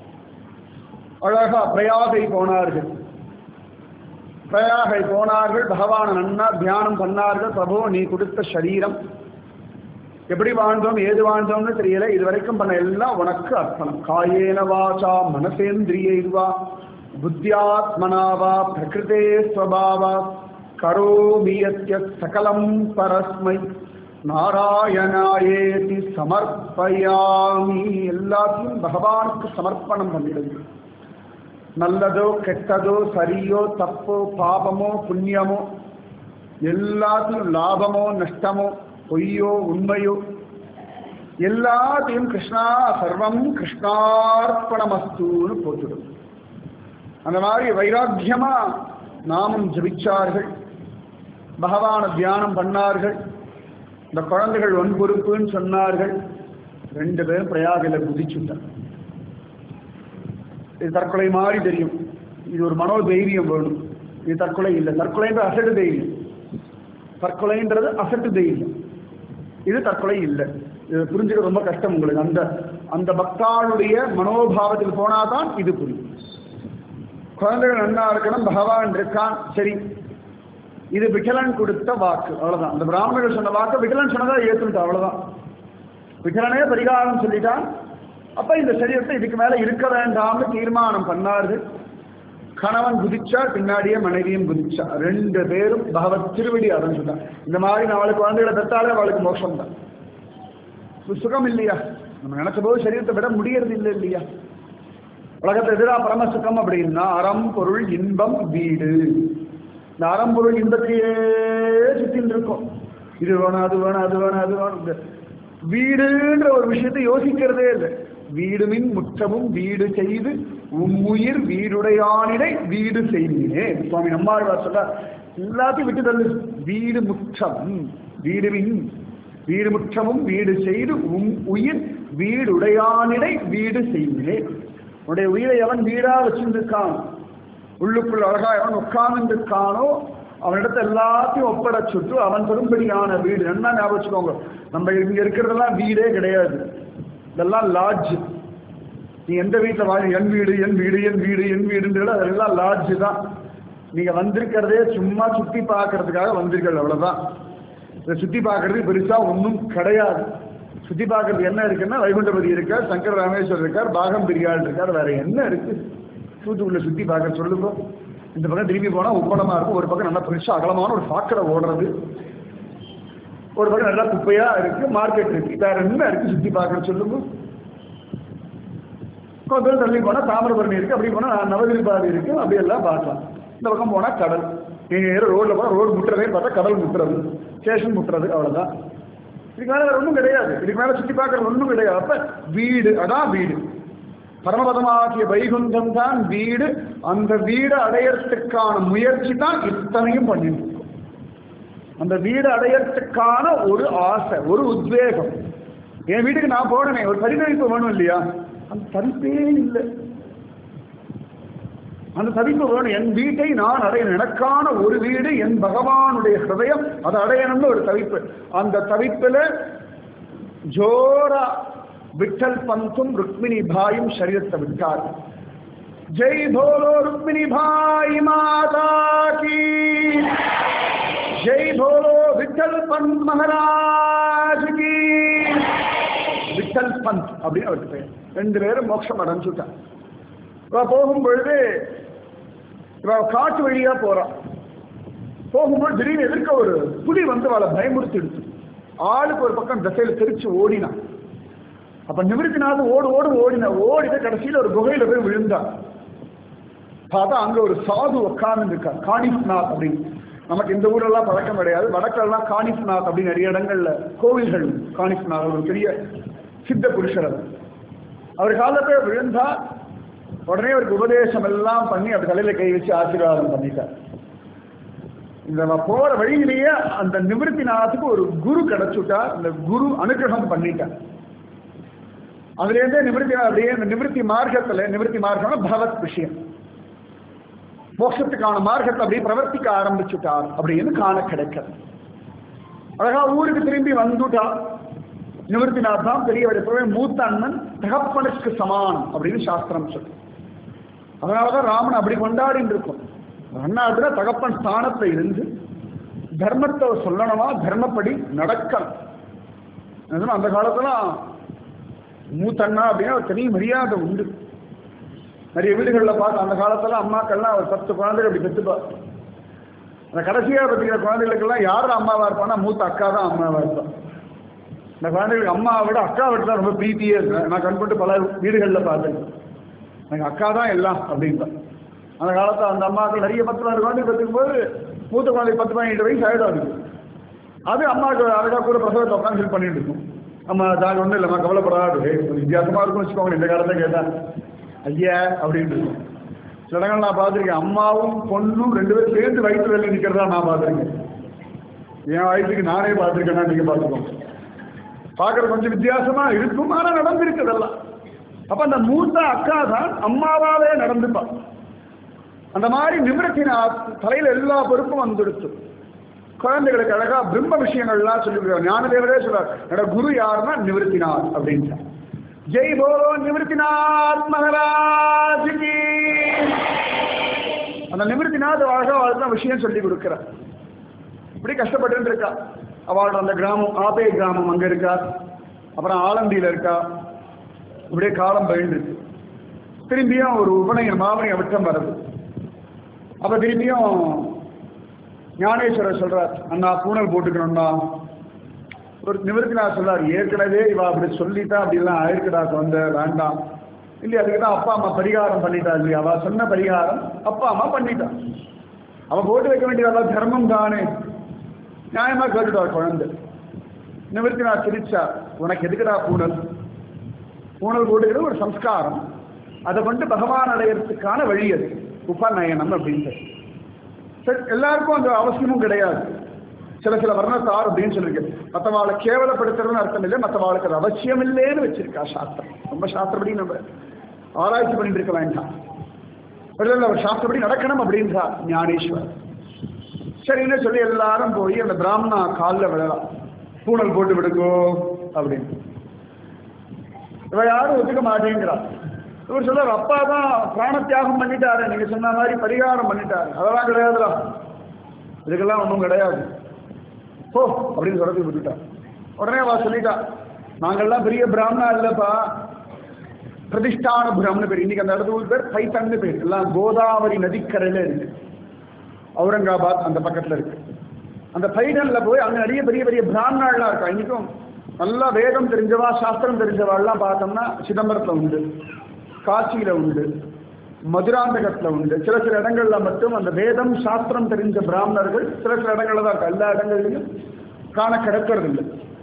S1: அழகா பிரயாகை போனார்கள் பிரயாகை போனார்கள் பகவான நன்னா தியானம் பண்ணார்கள் பிரபு நீ கொடுத்த சரீரம் எப்படி வாழ்ந்தோம் ஏது வாழ்ந்தோம்னு தெரியல இது வரைக்கும் பண்ண எல்லாம் உனக்கு அர்ப்பணம் காயேன வாச்சா மனசேந்திரியைர்வா புத்தியாத்மனாவா பிரகிருதே ஸ்வபாவா கரோமியத்ய சகலம் பரஸ்மை நாராயணாயேதி சமர்ப்பயாமி எல்லாத்தையும் பகவானுக்கு சமர்ப்பணம் பண்ணிடுங்க நல்லதோ கெட்டதோ சரியோ தப்போ பாபமோ புண்ணியமோ எல்லாத்தையும் லாபமோ நஷ்டமோ பொய்யோ உண்மையோ எல்லாத்தையும் கிருஷ்ணா சர்வம் கிருஷ்ணார்ப்பணமஸ்தூன்னு போட்டுடும் அந்த மாதிரி வைராக்கியமா நாமம் ஜபிச்சார்கள் பகவான தியானம் பண்ணார்கள் இந்த குழந்தைகள் வன்பொறுப்புன்னு சொன்னார்கள் ரெண்டு பேரும் பிரயாகில குதிச்சுட்டார் இது தற்கொலை மாதிரி தெரியும் இது ஒரு மனோதைரியம் வேணும் இது தற்கொலை இல்லை தற்கொலைன்ற அசட்டு தைரியம் தற்கொலைன்றது அசட்டு தைரியம் இது தற்கொலை இல்லை இது புரிஞ்சுக்க ரொம்ப கஷ்டம் உங்களுக்கு அந்த அந்த பக்தாளுடைய மனோபாவத்தில் போனாதான் இது புரியும் குழந்தைகள் நன்னா இருக்கணும் பகவான் இருக்கான் சரி இது விகலன் கொடுத்த வாக்கு அவ்வளவுதான் அந்த பிராமணர்கள் சொன்ன வாக்கு விகலன் சொன்னதா ஏற்றுட்டா அவ்வளவுதான் விகலனே பரிகாரம் சொல்லிட்டான் அப்ப இந்த சரீரத்தை இதுக்கு மேல இருக்க வேண்டாம்னு தீர்மானம் பண்ணார்கள் கணவன் குதிச்சார் பின்னாடியே மனைவியும் குதிச்சா ரெண்டு பேரும் பகவத் திருவடி அடைஞ்சுட்டான் இந்த மாதிரி நாலு குழந்தைகளை பெற்றாலே அவளுக்கு மோட்சம் தான் சுகம் இல்லையா நம்ம நினைச்ச போது சரீரத்தை விட முடியறது இல்லை இல்லையா உலகத்தை எதிரா பரம சுகம் அப்படின்னா அறம் பொருள் இன்பம் வீடு இந்த அறம் பொருள் இன்பத்தையே சுத்தின்னு இருக்கும் இது வேணும் அது வேணும் அது வேணும் அது வேணும் இந்த வீடுன்ற ஒரு விஷயத்தை யோசிக்கிறதே இல்லை வீடுமின் முற்றமும் வீடு செய்து உம்முயிர் வீடுடையானிடை வீடு செய்தீனே சுவாமி நம்மாழ்வார் சொல்ல எல்லாத்தையும் விட்டு தள்ளு வீடு முற்றம் வீடுமின் வீடு முற்றமும் வீடு செய்து உம் உயிர் வீடுடையானிடை வீடு செய்தீனே உன்னுடைய உயிரை எவன் வீடா வச்சிருக்கான் உள்ளுக்குள் அழகா எவன் உட்கார்ந்துருக்கானோ அவனிடத்தை எல்லாத்தையும் ஒப்பட சுட்டு அவன் பெரும்படியான வீடு என்ன ஞாபகம் வச்சுக்கோங்க நம்ம இங்க இருக்கிறதெல்லாம் வீடே கிடையாது இதெல்லாம் லாட்ஜ் நீ எந்த வீட்டில் வாழ என் வீடு என் வீடு என் வீடு என் வீடுன்றது அதெல்லாம் லாட்ஜ் தான் நீங்க வந்திருக்கிறதே சும்மா சுத்தி பார்க்கறதுக்காக வந்திருக்கிறது அவ்வளவுதான் இதை சுத்தி பார்க்கறதுக்கு பெருசா ஒன்றும் கிடையாது சுத்தி பார்க்கறது என்ன இருக்குன்னா வைகுண்டபதி இருக்கார் சங்கர ராமேஸ்வரர் இருக்கார் பாகம் பிரியாள் இருக்கார் வேற என்ன இருக்கு தூத்துக்குள்ள சுத்தி பார்க்க சொல்லுங்க இந்த பக்கம் திரும்பி போனா உப்பளமா இருக்கும் ஒரு பக்கம் நல்லா பெருசா அகலமான ஒரு சாக்கடை ஓடுறது ஒரு பக்கம் நல்லா குப்பையா இருக்கு மார்க்கெட் இருக்கு வேற என்ன இருக்கு சுத்தி பார்க்க சொல்லுங்க கொஞ்சம் தள்ளி போனா தாமிரபரணி இருக்கு அப்படி போனா நவகிரிபாதி இருக்கு அப்படி எல்லாம் பார்க்கலாம் இந்த பக்கம் போனா கடல் நீங்க நேரம் ரோட்ல போனா ரோடு முட்டுறதே பார்த்தா கடல் முட்டுறது ஸ்டேஷன் முட்டுறது அவ்வளவுதான் இதுக்கு மேல வேற ஒண்ணும் கிடையாது இதுக்கு மேல சுத்தி பார்க்கறது ஒண்ணும் கிடையாது அப்ப வீடு அதான் வீடு பரமபதமாகிய வைகுந்தம் தான் வீடு அந்த வீடு அடையறதுக்கான முயற்சி தான் இத்தனையும் பண்ணிட்டு இருக்கோம். அந்த வீடு அடையறதுக்கான ஒரு ஆசை ஒரு உத்வேகம் என் வீட்டுக்கு நான் போனேனே ஒரு பரிதவிப்பு வேணும் இல்லையா அந்த தவிப்பே இல்லை அந்த தவிப்பு வேணும் என் வீட்டை நான் அடையணும் எனக்கான ஒரு வீடு என் பகவானுடைய ஹிருதயம் அதை அடையணும்னு ஒரு தவிப்பு அந்த தவிப்புல ஜோரா விட்டல் பந்தும் ருக்மிணி பாயும் சரீரத்தை விட்டார் ஜெய் போலோ ருக்மிணி பாய் மாதா கி ஜெய் போலோ விட்டல் பந்த் மகாராஜ் கி விட்டல் பந்த் அப்படின்னு அவருக்கு பெயர் ரெண்டு பேரும் மோட்சம் அடைஞ்சுட்டான் இவ போகும் பொழுது இவ காட்டு வழியா போறான் போகும்போது திடீர்னு எதிர்க்க ஒரு புலி வந்து அவளை பயமுறுத்தி எடுத்து ஆளுக்கு ஒரு பக்கம் திசையில தெரிச்சு ஓடினான் அப்ப நிமிர்த்தினாவது ஓடு ஓடு ஓடினா ஓடிட்டு கடைசியில ஒரு குகையில போய் விழுந்தா பார்த்தா அங்க ஒரு சாது உட்கார்ந்து இருக்கா காணிஸ்நாத் அப்படின்னு நமக்கு இந்த ஊரெல்லாம் பழக்கம் கிடையாது வடக்கெல்லாம் காணிஸ்நாத் அப்படின்னு நிறைய இடங்கள்ல கோவில்கள் காணிஸ்நாத் ஒரு பெரிய சித்த புருஷர் அவர் அவர் காலத்தை விழுந்தா உடனே அவருக்கு உபதேசம் எல்லாம் பண்ணி அவர் தலையில கை வச்சு ஆசீர்வாதம் பண்ணிட்டார் இந்த நம்ம போற வழியிலேயே அந்த நிவர்த்திநாத்துக்கு ஒரு குரு கிடைச்சுட்டா அந்த குரு அனுகிரகம் பண்ணிட்டார் அதுல இருந்தே நிவர்த்தி அப்படியே இந்த நிவர்த்தி மார்க்கத்துல நிவர்த்தி மார்க்கம் பகவத் விஷயம் மோட்சத்துக்கான மார்க்கத்தை அப்படியே பிரவர்த்திக்க ஆரம்பிச்சுட்டார் அப்படின்னு காண கிடைக்கிறது அழகா ஊருக்கு திரும்பி வந்துட்டா நிவர்த்திநாத் தான் பெரியவர் எப்பவே மூத்த அண்ணன் தகப்பனுக்கு சமானம் அப்படின்னு சாஸ்திரம் சொல்லு அதனாலதான் ராமன் அப்படி கொண்டாடின்னு இருக்கும் அண்ணாத்துல தகப்பன் ஸ்தானத்துல இருந்து தர்மத்தை சொல்லணுமா தர்மப்படி நடக்கணும் அதனால அந்த காலத்துல மூத்தண்ணா அப்படின்னா ஒரு தனி மரியாதை உண்டு நிறைய வீடுகளில் பார்த்து அந்த காலத்துல அம்மாக்கள்லாம் ஒரு பத்து குழந்தைகள் அப்படி பெற்றுப்பா அந்த கடைசியா பத்திக்கிற குழந்தைகளுக்கெல்லாம் யார் அம்மாவா இருப்பான்னா மூத்த அக்கா தான் அம்மாவா இருப்பா இந்த குழந்தைகளுக்கு அம்மாவை விட அக்கா விட்டு தான் ரொம்ப பிரீத்தியே இருக்கு நான் கண்பட்டு பல வீடுகளில் பார்த்தேன் எனக்கு அக்கா தான் எல்லாம் அப்படின்பா அந்த காலத்தில் அந்த அம்மாக்கள் நிறைய பத்து நாலு குழந்தை பெற்றுக்கும் போது மூத்த குழந்தை பத்து பதினெட்டு வயசு ஆகிடும் அதுக்கு அது அம்மாவுக்கு அழகாக கூட பிரசவத்தை உட்காந்து ஹெல்ப் பண்ணிட்டு இருக்கும் அம்மா தான் ஒன்றும் இல்லைம்மா கவலைப்படாது ஏய், கொஞ்சம் வித்தியாசமா இருக்கும்னு வச்சுக்கோங்க இந்த காலத்தை கேட்டா ஐயா அப்படின்னு இருக்கும் சில இடங்கள் நான் பார்த்துருக்கேன் அம்மாவும் பொண்ணும் ரெண்டு பேரும் சேர்ந்து வயிற்று வெளியே நிற்கிறதா நான் பார்த்துருக்கேன் என் வயசுக்கு நானே பார்த்துருக்கேன்னா நீங்க பார்த்துக்கோங்க பார்க்கறது கொஞ்சம் வித்தியாசமா இருக்கும் ஆனா நடந்திருக்கு அதெல்லாம் அப்ப அந்த மூத்த அக்கா தான் அம்மாவாவே நடந்துப்பா அந்த மாதிரி நிமிடத்தின் தலையில எல்லா பொறுப்பும் வந்துடுச்சு குழந்தைகளுக்கு அழகா பிரம்ம விஷயங்கள்லாம் சொல்லி ஞானதேவரே சொல்றார் என்னோட குரு யாருன்னா நிவர்த்தினார் அப்படின்னு ஜெய் போலோ நிவர்த்திநாத் மகாராஜ் கி அந்த நிவர்த்திநாத் அழகா வாழ்க்கை விஷயம் சொல்லி கொடுக்கிறார் இப்படி கஷ்டப்பட்டு இருக்கா அவளோட அந்த கிராமம் ஆபே கிராமம் அங்க இருக்கா அப்புறம் ஆலந்தியில இருக்கா இப்படியே காலம் பயின்றிருக்கு திரும்பியும் ஒரு உபநயன் மாமனி விட்டம் வருது அப்ப திரும்பியும் ஞானேஸ்வரர் சொல்றார் அண்ணா பூனல் போட்டுக்கணும்னா ஒரு நிவர்த்தினார் சொல்றார் ஏற்கனவே இவ அப்படி சொல்லிட்டா அப்படிலாம் ஆயிருக்குடா குழந்தை வேண்டாம் இல்லையா அதுக்கு தான் அப்பா அம்மா பரிகாரம் பண்ணிட்டா இல்லையா அவ சொன்ன பரிகாரம் அப்பா அம்மா பண்ணிட்டா அவ போட்டு வைக்க வேண்டியது தர்மம் தானே நியாயமா கேட்டுட்டார் குழந்தை நிவர்த்தினார் சிரிச்சா உனக்கு எதுக்குடா பூனல் பூனல் போட்டுக்கிறது ஒரு சம்ஸ்காரம் அதை கொண்டு பகவான் அடையறதுக்கான வழி அது உபநயனம் அப்படின்ட்டு சரி எல்லாருக்கும் அந்த அவசியமும் கிடையாது சில சில வர்ணத்தார் அப்படின்னு சொல்லியிருக்கு மற்றவாளை கேவலப்படுத்துறதுன்னு அர்த்தம் இல்லை மற்றவாளுக்கு அது அவசியம் இல்லைன்னு வச்சிருக்கா சாஸ்திரம் ரொம்ப சாஸ்திரப்படி நம்ம ஆராய்ச்சி பண்ணிட்டு இருக்க வேண்டாம் இல்லை இல்லை அவர் சாஸ்திரப்படி நடக்கணும் அப்படின்றா ஞானேஸ்வர் சரின்னு சொல்லி எல்லாரும் போய் அந்த பிராமணா காலில் விழலாம் பூனல் போட்டு விடுங்கோ அப்படின்னு இவ யாரும் ஒத்துக்க மாட்டேங்கிறா இவர் சொல்றாரு அப்பா தான் பிராண தியாகம் பண்ணிட்டாரு நீங்க சொன்ன மாதிரி பரிகாரம் பண்ணிட்டாரு அதெல்லாம் கிடையாதுடா இதுக்கெல்லாம் ஒன்றும் கிடையாது போ அப்படின்னு சொல்லி விட்டுட்டா உடனே அவ சொல்லிட்டா நாங்கெல்லாம் பெரிய பிராமணா இல்லப்பா பிரதிஷ்டான பிராமண பேர் இன்னைக்கு அந்த இடத்து ஊர் பேர் பைத்தன்னு பேர் எல்லாம் கோதாவரி நதிக்கரையில இருக்கு அவுரங்காபாத் அந்த பக்கத்துல இருக்கு அந்த பைடன்ல போய் அங்க நிறைய பெரிய பெரிய பிராமணாலாம் இருக்கா இன்னைக்கும் நல்லா வேதம் தெரிஞ்சவா சாஸ்திரம் தெரிஞ்சவாள்லாம் பார்த்தோம்னா சிதம்பரத்துல உண்டு காட்சியில உண்டு மதுராந்தகத்துல உண்டு சில சில இடங்கள்ல மட்டும் அந்த வேதம் சாஸ்திரம் தெரிஞ்ச பிராமணர்கள் சில சில இடங்கள்ல தான் இருக்கு எல்லா இடங்கள்லையும் காண கிடக்கிறது இல்லை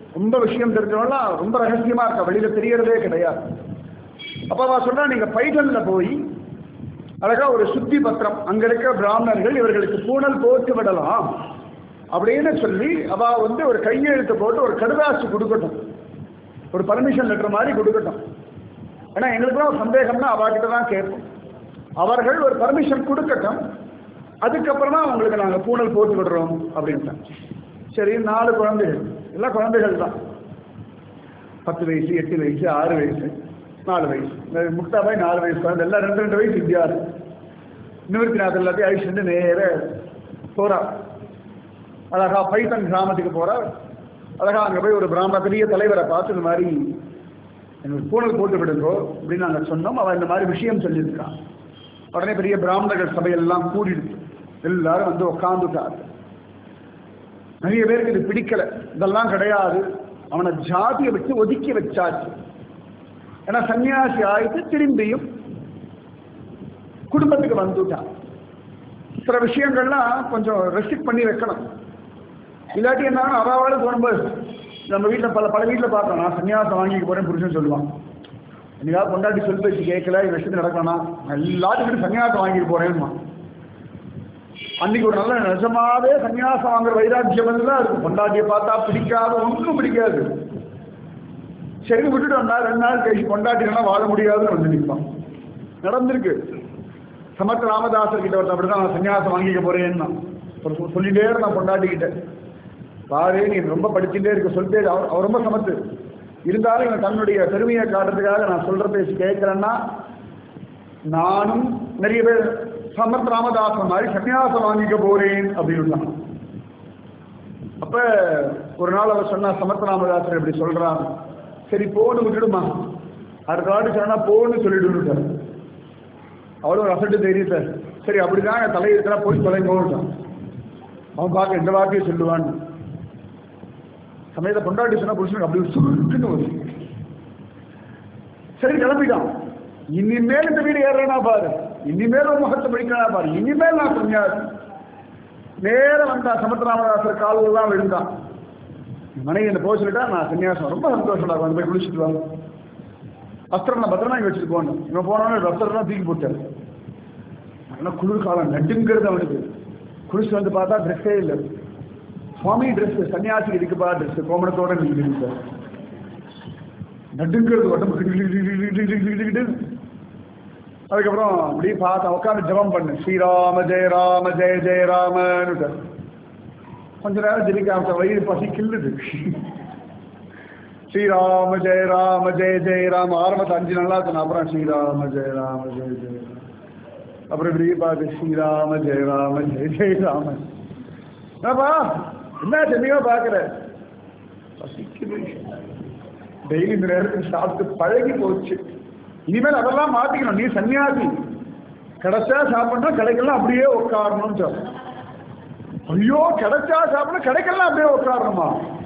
S1: ரொம்ப விஷயம் தெரிஞ்சவங்களாம் ரொம்ப ரகசியமா இருக்கா வெளியில தெரியறதே கிடையாது அப்ப அவ சொல்றா நீங்க பைட்டன்ல போய் அழகா ஒரு சுத்தி பத்திரம் அங்க இருக்க பிராமணர்கள் இவர்களுக்கு பூனல் போட்டு விடலாம் அப்படின்னு சொல்லி அவ வந்து ஒரு கையெழுத்து போட்டு ஒரு கடுதாசு கொடுக்கட்டும் ஒரு பர்மிஷன் லெட்டர் மாதிரி கொடுக்கட்டும் ஏன்னா எங்களுக்குலாம் ஒரு சந்தேகம்னா அவகிட்ட தான் கேட்போம் அவர்கள் ஒரு பர்மிஷன் கொடுக்கட்டும் அதுக்கப்புறம் தான் உங்களுக்கு நாங்கள் பூனல் போட்டு விடுறோம் அப்படின்ட்டாங்க சரி நாலு குழந்தைகள் எல்லாம் குழந்தைகள் தான் பத்து வயசு எட்டு வயசு ஆறு வயசு நாலு வயசு இந்த முக்தாபாய் நாலு வயசு குழந்தை எல்லாம் ரெண்டு ரெண்டு வயசு வித்தியாசம் நிவர்த்திநாத் எல்லாத்தையும் அழிச்சுட்டு நேர போறா அழகா பைத்தன் கிராமத்துக்கு போறா அழகா அங்க போய் ஒரு பிராமண பெரிய தலைவரை பார்த்து இந்த மாதிரி எங்களுக்கு பூனல் போட்டு விடுங்கோ அப்படின்னு நாங்கள் சொன்னோம் அவன் இந்த மாதிரி விஷயம் சொல்லியிருக்கான் உடனே பெரிய பிராமணர்கள் சபையெல்லாம் கூடிடுச்சு எல்லாரும் வந்து உட்காந்துட்டார் நிறைய பேருக்கு இது பிடிக்கல இதெல்லாம் கிடையாது அவனை ஜாதியை வச்சு ஒதுக்கி வச்சாச்சு ஏன்னா சன்னியாசி ஆயிட்டு திரும்பியும் குடும்பத்துக்கு வந்துட்டான் சில விஷயங்கள்லாம் கொஞ்சம் ரெஸ்ட்ரிக்ட் பண்ணி வைக்கணும் இல்லாட்டி என்ன அவாவோட தோணும்போது நம்ம வீட்டில் பல பல வீட்டில் பார்க்கலாம் நான் சன்னியாசம் வாங்கிக்க போறேன் புருஷன் சொல்லுவான் என்னைக்காவது கொண்டாடி சொல் பேச்சு கேட்கல இந்த விஷயத்துல நடக்கணும் நான் எல்லாத்துக்கிட்டும் சன்னியாசம் வாங்கிட்டு போறேன்மா அன்னைக்கு ஒரு நல்ல நிஜமாவே சன்னியாசம் வாங்குற வைராக்கியம் தான் இருக்கு பொண்டாட்டியை பார்த்தா பிடிக்காது ஒன்றும் பிடிக்காது சரி விட்டுட்டு வந்தா ரெண்டு நாள் கழிச்சு கொண்டாட்டினா வாழ முடியாதுன்னு வந்து நிற்பான் நடந்திருக்கு சமர்த்த ராமதாசர் கிட்ட ஒருத்தன் அப்படிதான் நான் சன்னியாசம் வாங்கிக்க போறேன்னா ஒரு சொ- சொல்லிட்டே இருந்தான் பொண்டாட்டிக்கிட்ட பாரு நீ ரொம்ப படிச்சுட்டே இருக்க சொல்லிட்டே இரு. அவர் அவர் ரொம்ப சமத்து இருந்தாலும் இவன் தன்னுடைய பெருமையை காட்டுறதுக்காக நான் சொல்ற பேசி கேட்கிறேன்னா நானும் நிறைய பேர் சமர்த் ராமதாசன் மாதிரி சன்னியாசம் வாங்கிக்க போறேன் அப்படின்னு அப்ப ஒரு நாள் அவர் சொன்னா சமர்த்த ராமதாசர் இப்படி சொல்றான் சரி போன்னு விட்டுடுமா அடுத்த வாட்டி சொன்னா போன்னு சொல்லிட்டு அவரும் ஒரு அசட்டு தெரியுது சரி அப்படிதான் என் தலை இருக்கிறா போய் தொலைங்கோட்டான் அவன் பார்க்க இந்த வார்த்தையை சொல்லுவான்னு சமயத்தை பொண்டாட்டி சொன்னா புருஷனுக்கு அப்படி சுருக்குன்னு வரும் சரி கிளம்பிட்டான் இனிமேல் இந்த வீடு ஏறனா பாரு இனிமேல் ஒரு முகத்தை பிடிக்கிறா பாரு இனிமேல் நான் சொன்னார் நேர வந்தான் சமுத்திராமதாசர் காலில் தான் விழுந்தான் என் மனைவி என்ன போக சொல்லிட்டா நான் சன்னியாசம் ரொம்ப சந்தோஷம் வந்து போய் குளிச்சுட்டு வாங்க வஸ்திரம் நான் பத்திரமா இங்க வச்சுட்டு போகணும் இவன் போனோன்னு வஸ்திரம் தூக்கி போட்டார் ஆனால் குளிர் காலம் நட்டுங்கிறது அவனுக்கு குளிச்சு வந்து பார்த்தா ட்ரெஸ்ஸே இல்லை சுவாமி ட்ரெஸ் சன்னியாசி இருக்குப்பா ட்ரெஸ் கோமணத்தோட நிற்கிறது நடுங்கிறது உடம்பு கிடு கிடு கிடு கிடு கிடு கிடு கிடு கிடு. அதுக்கப்புறம் அப்படியே பார்த்தா உட்காந்து ஜெபம் பண்ணு ஸ்ரீராம ஜெய ராம ஜெய ஜெய ராமன்னு கொஞ்ச நேரம் ஜெபிக்க ஆரம்பிச்ச வயிறு பசி கில்லுது ஸ்ரீராம ஜெய ராம ஜெய ஜெய ராம ஆரம்பத்தை அஞ்சு நல்லா சொன்ன அப்புறம் ஸ்ரீராம ஜெய ராம ஜெய ஜெய ராம அப்புறம் இப்படி பார்த்து ஸ்ரீராம ஜெய ராம ஜெய ஜெய ராம என்னப்பா என்ன சென்னையோ பார்க்குற பசிக்குது டெய்லி இந்த நேரத்துக்கு சாப்பிட்டு பழகி போச்சு இனிமேல் அதெல்லாம் மாத்திக்கணும் நீ சன்னியாசி கிடைச்சா சாப்பிடணும் கிடைக்கலாம் அப்படியே உட்காரணும் சொல்ல ஐயோ கிடைச்சா சாப்பிடணும் கிடைக்கலாம் அப்படியே உட்காரணுமா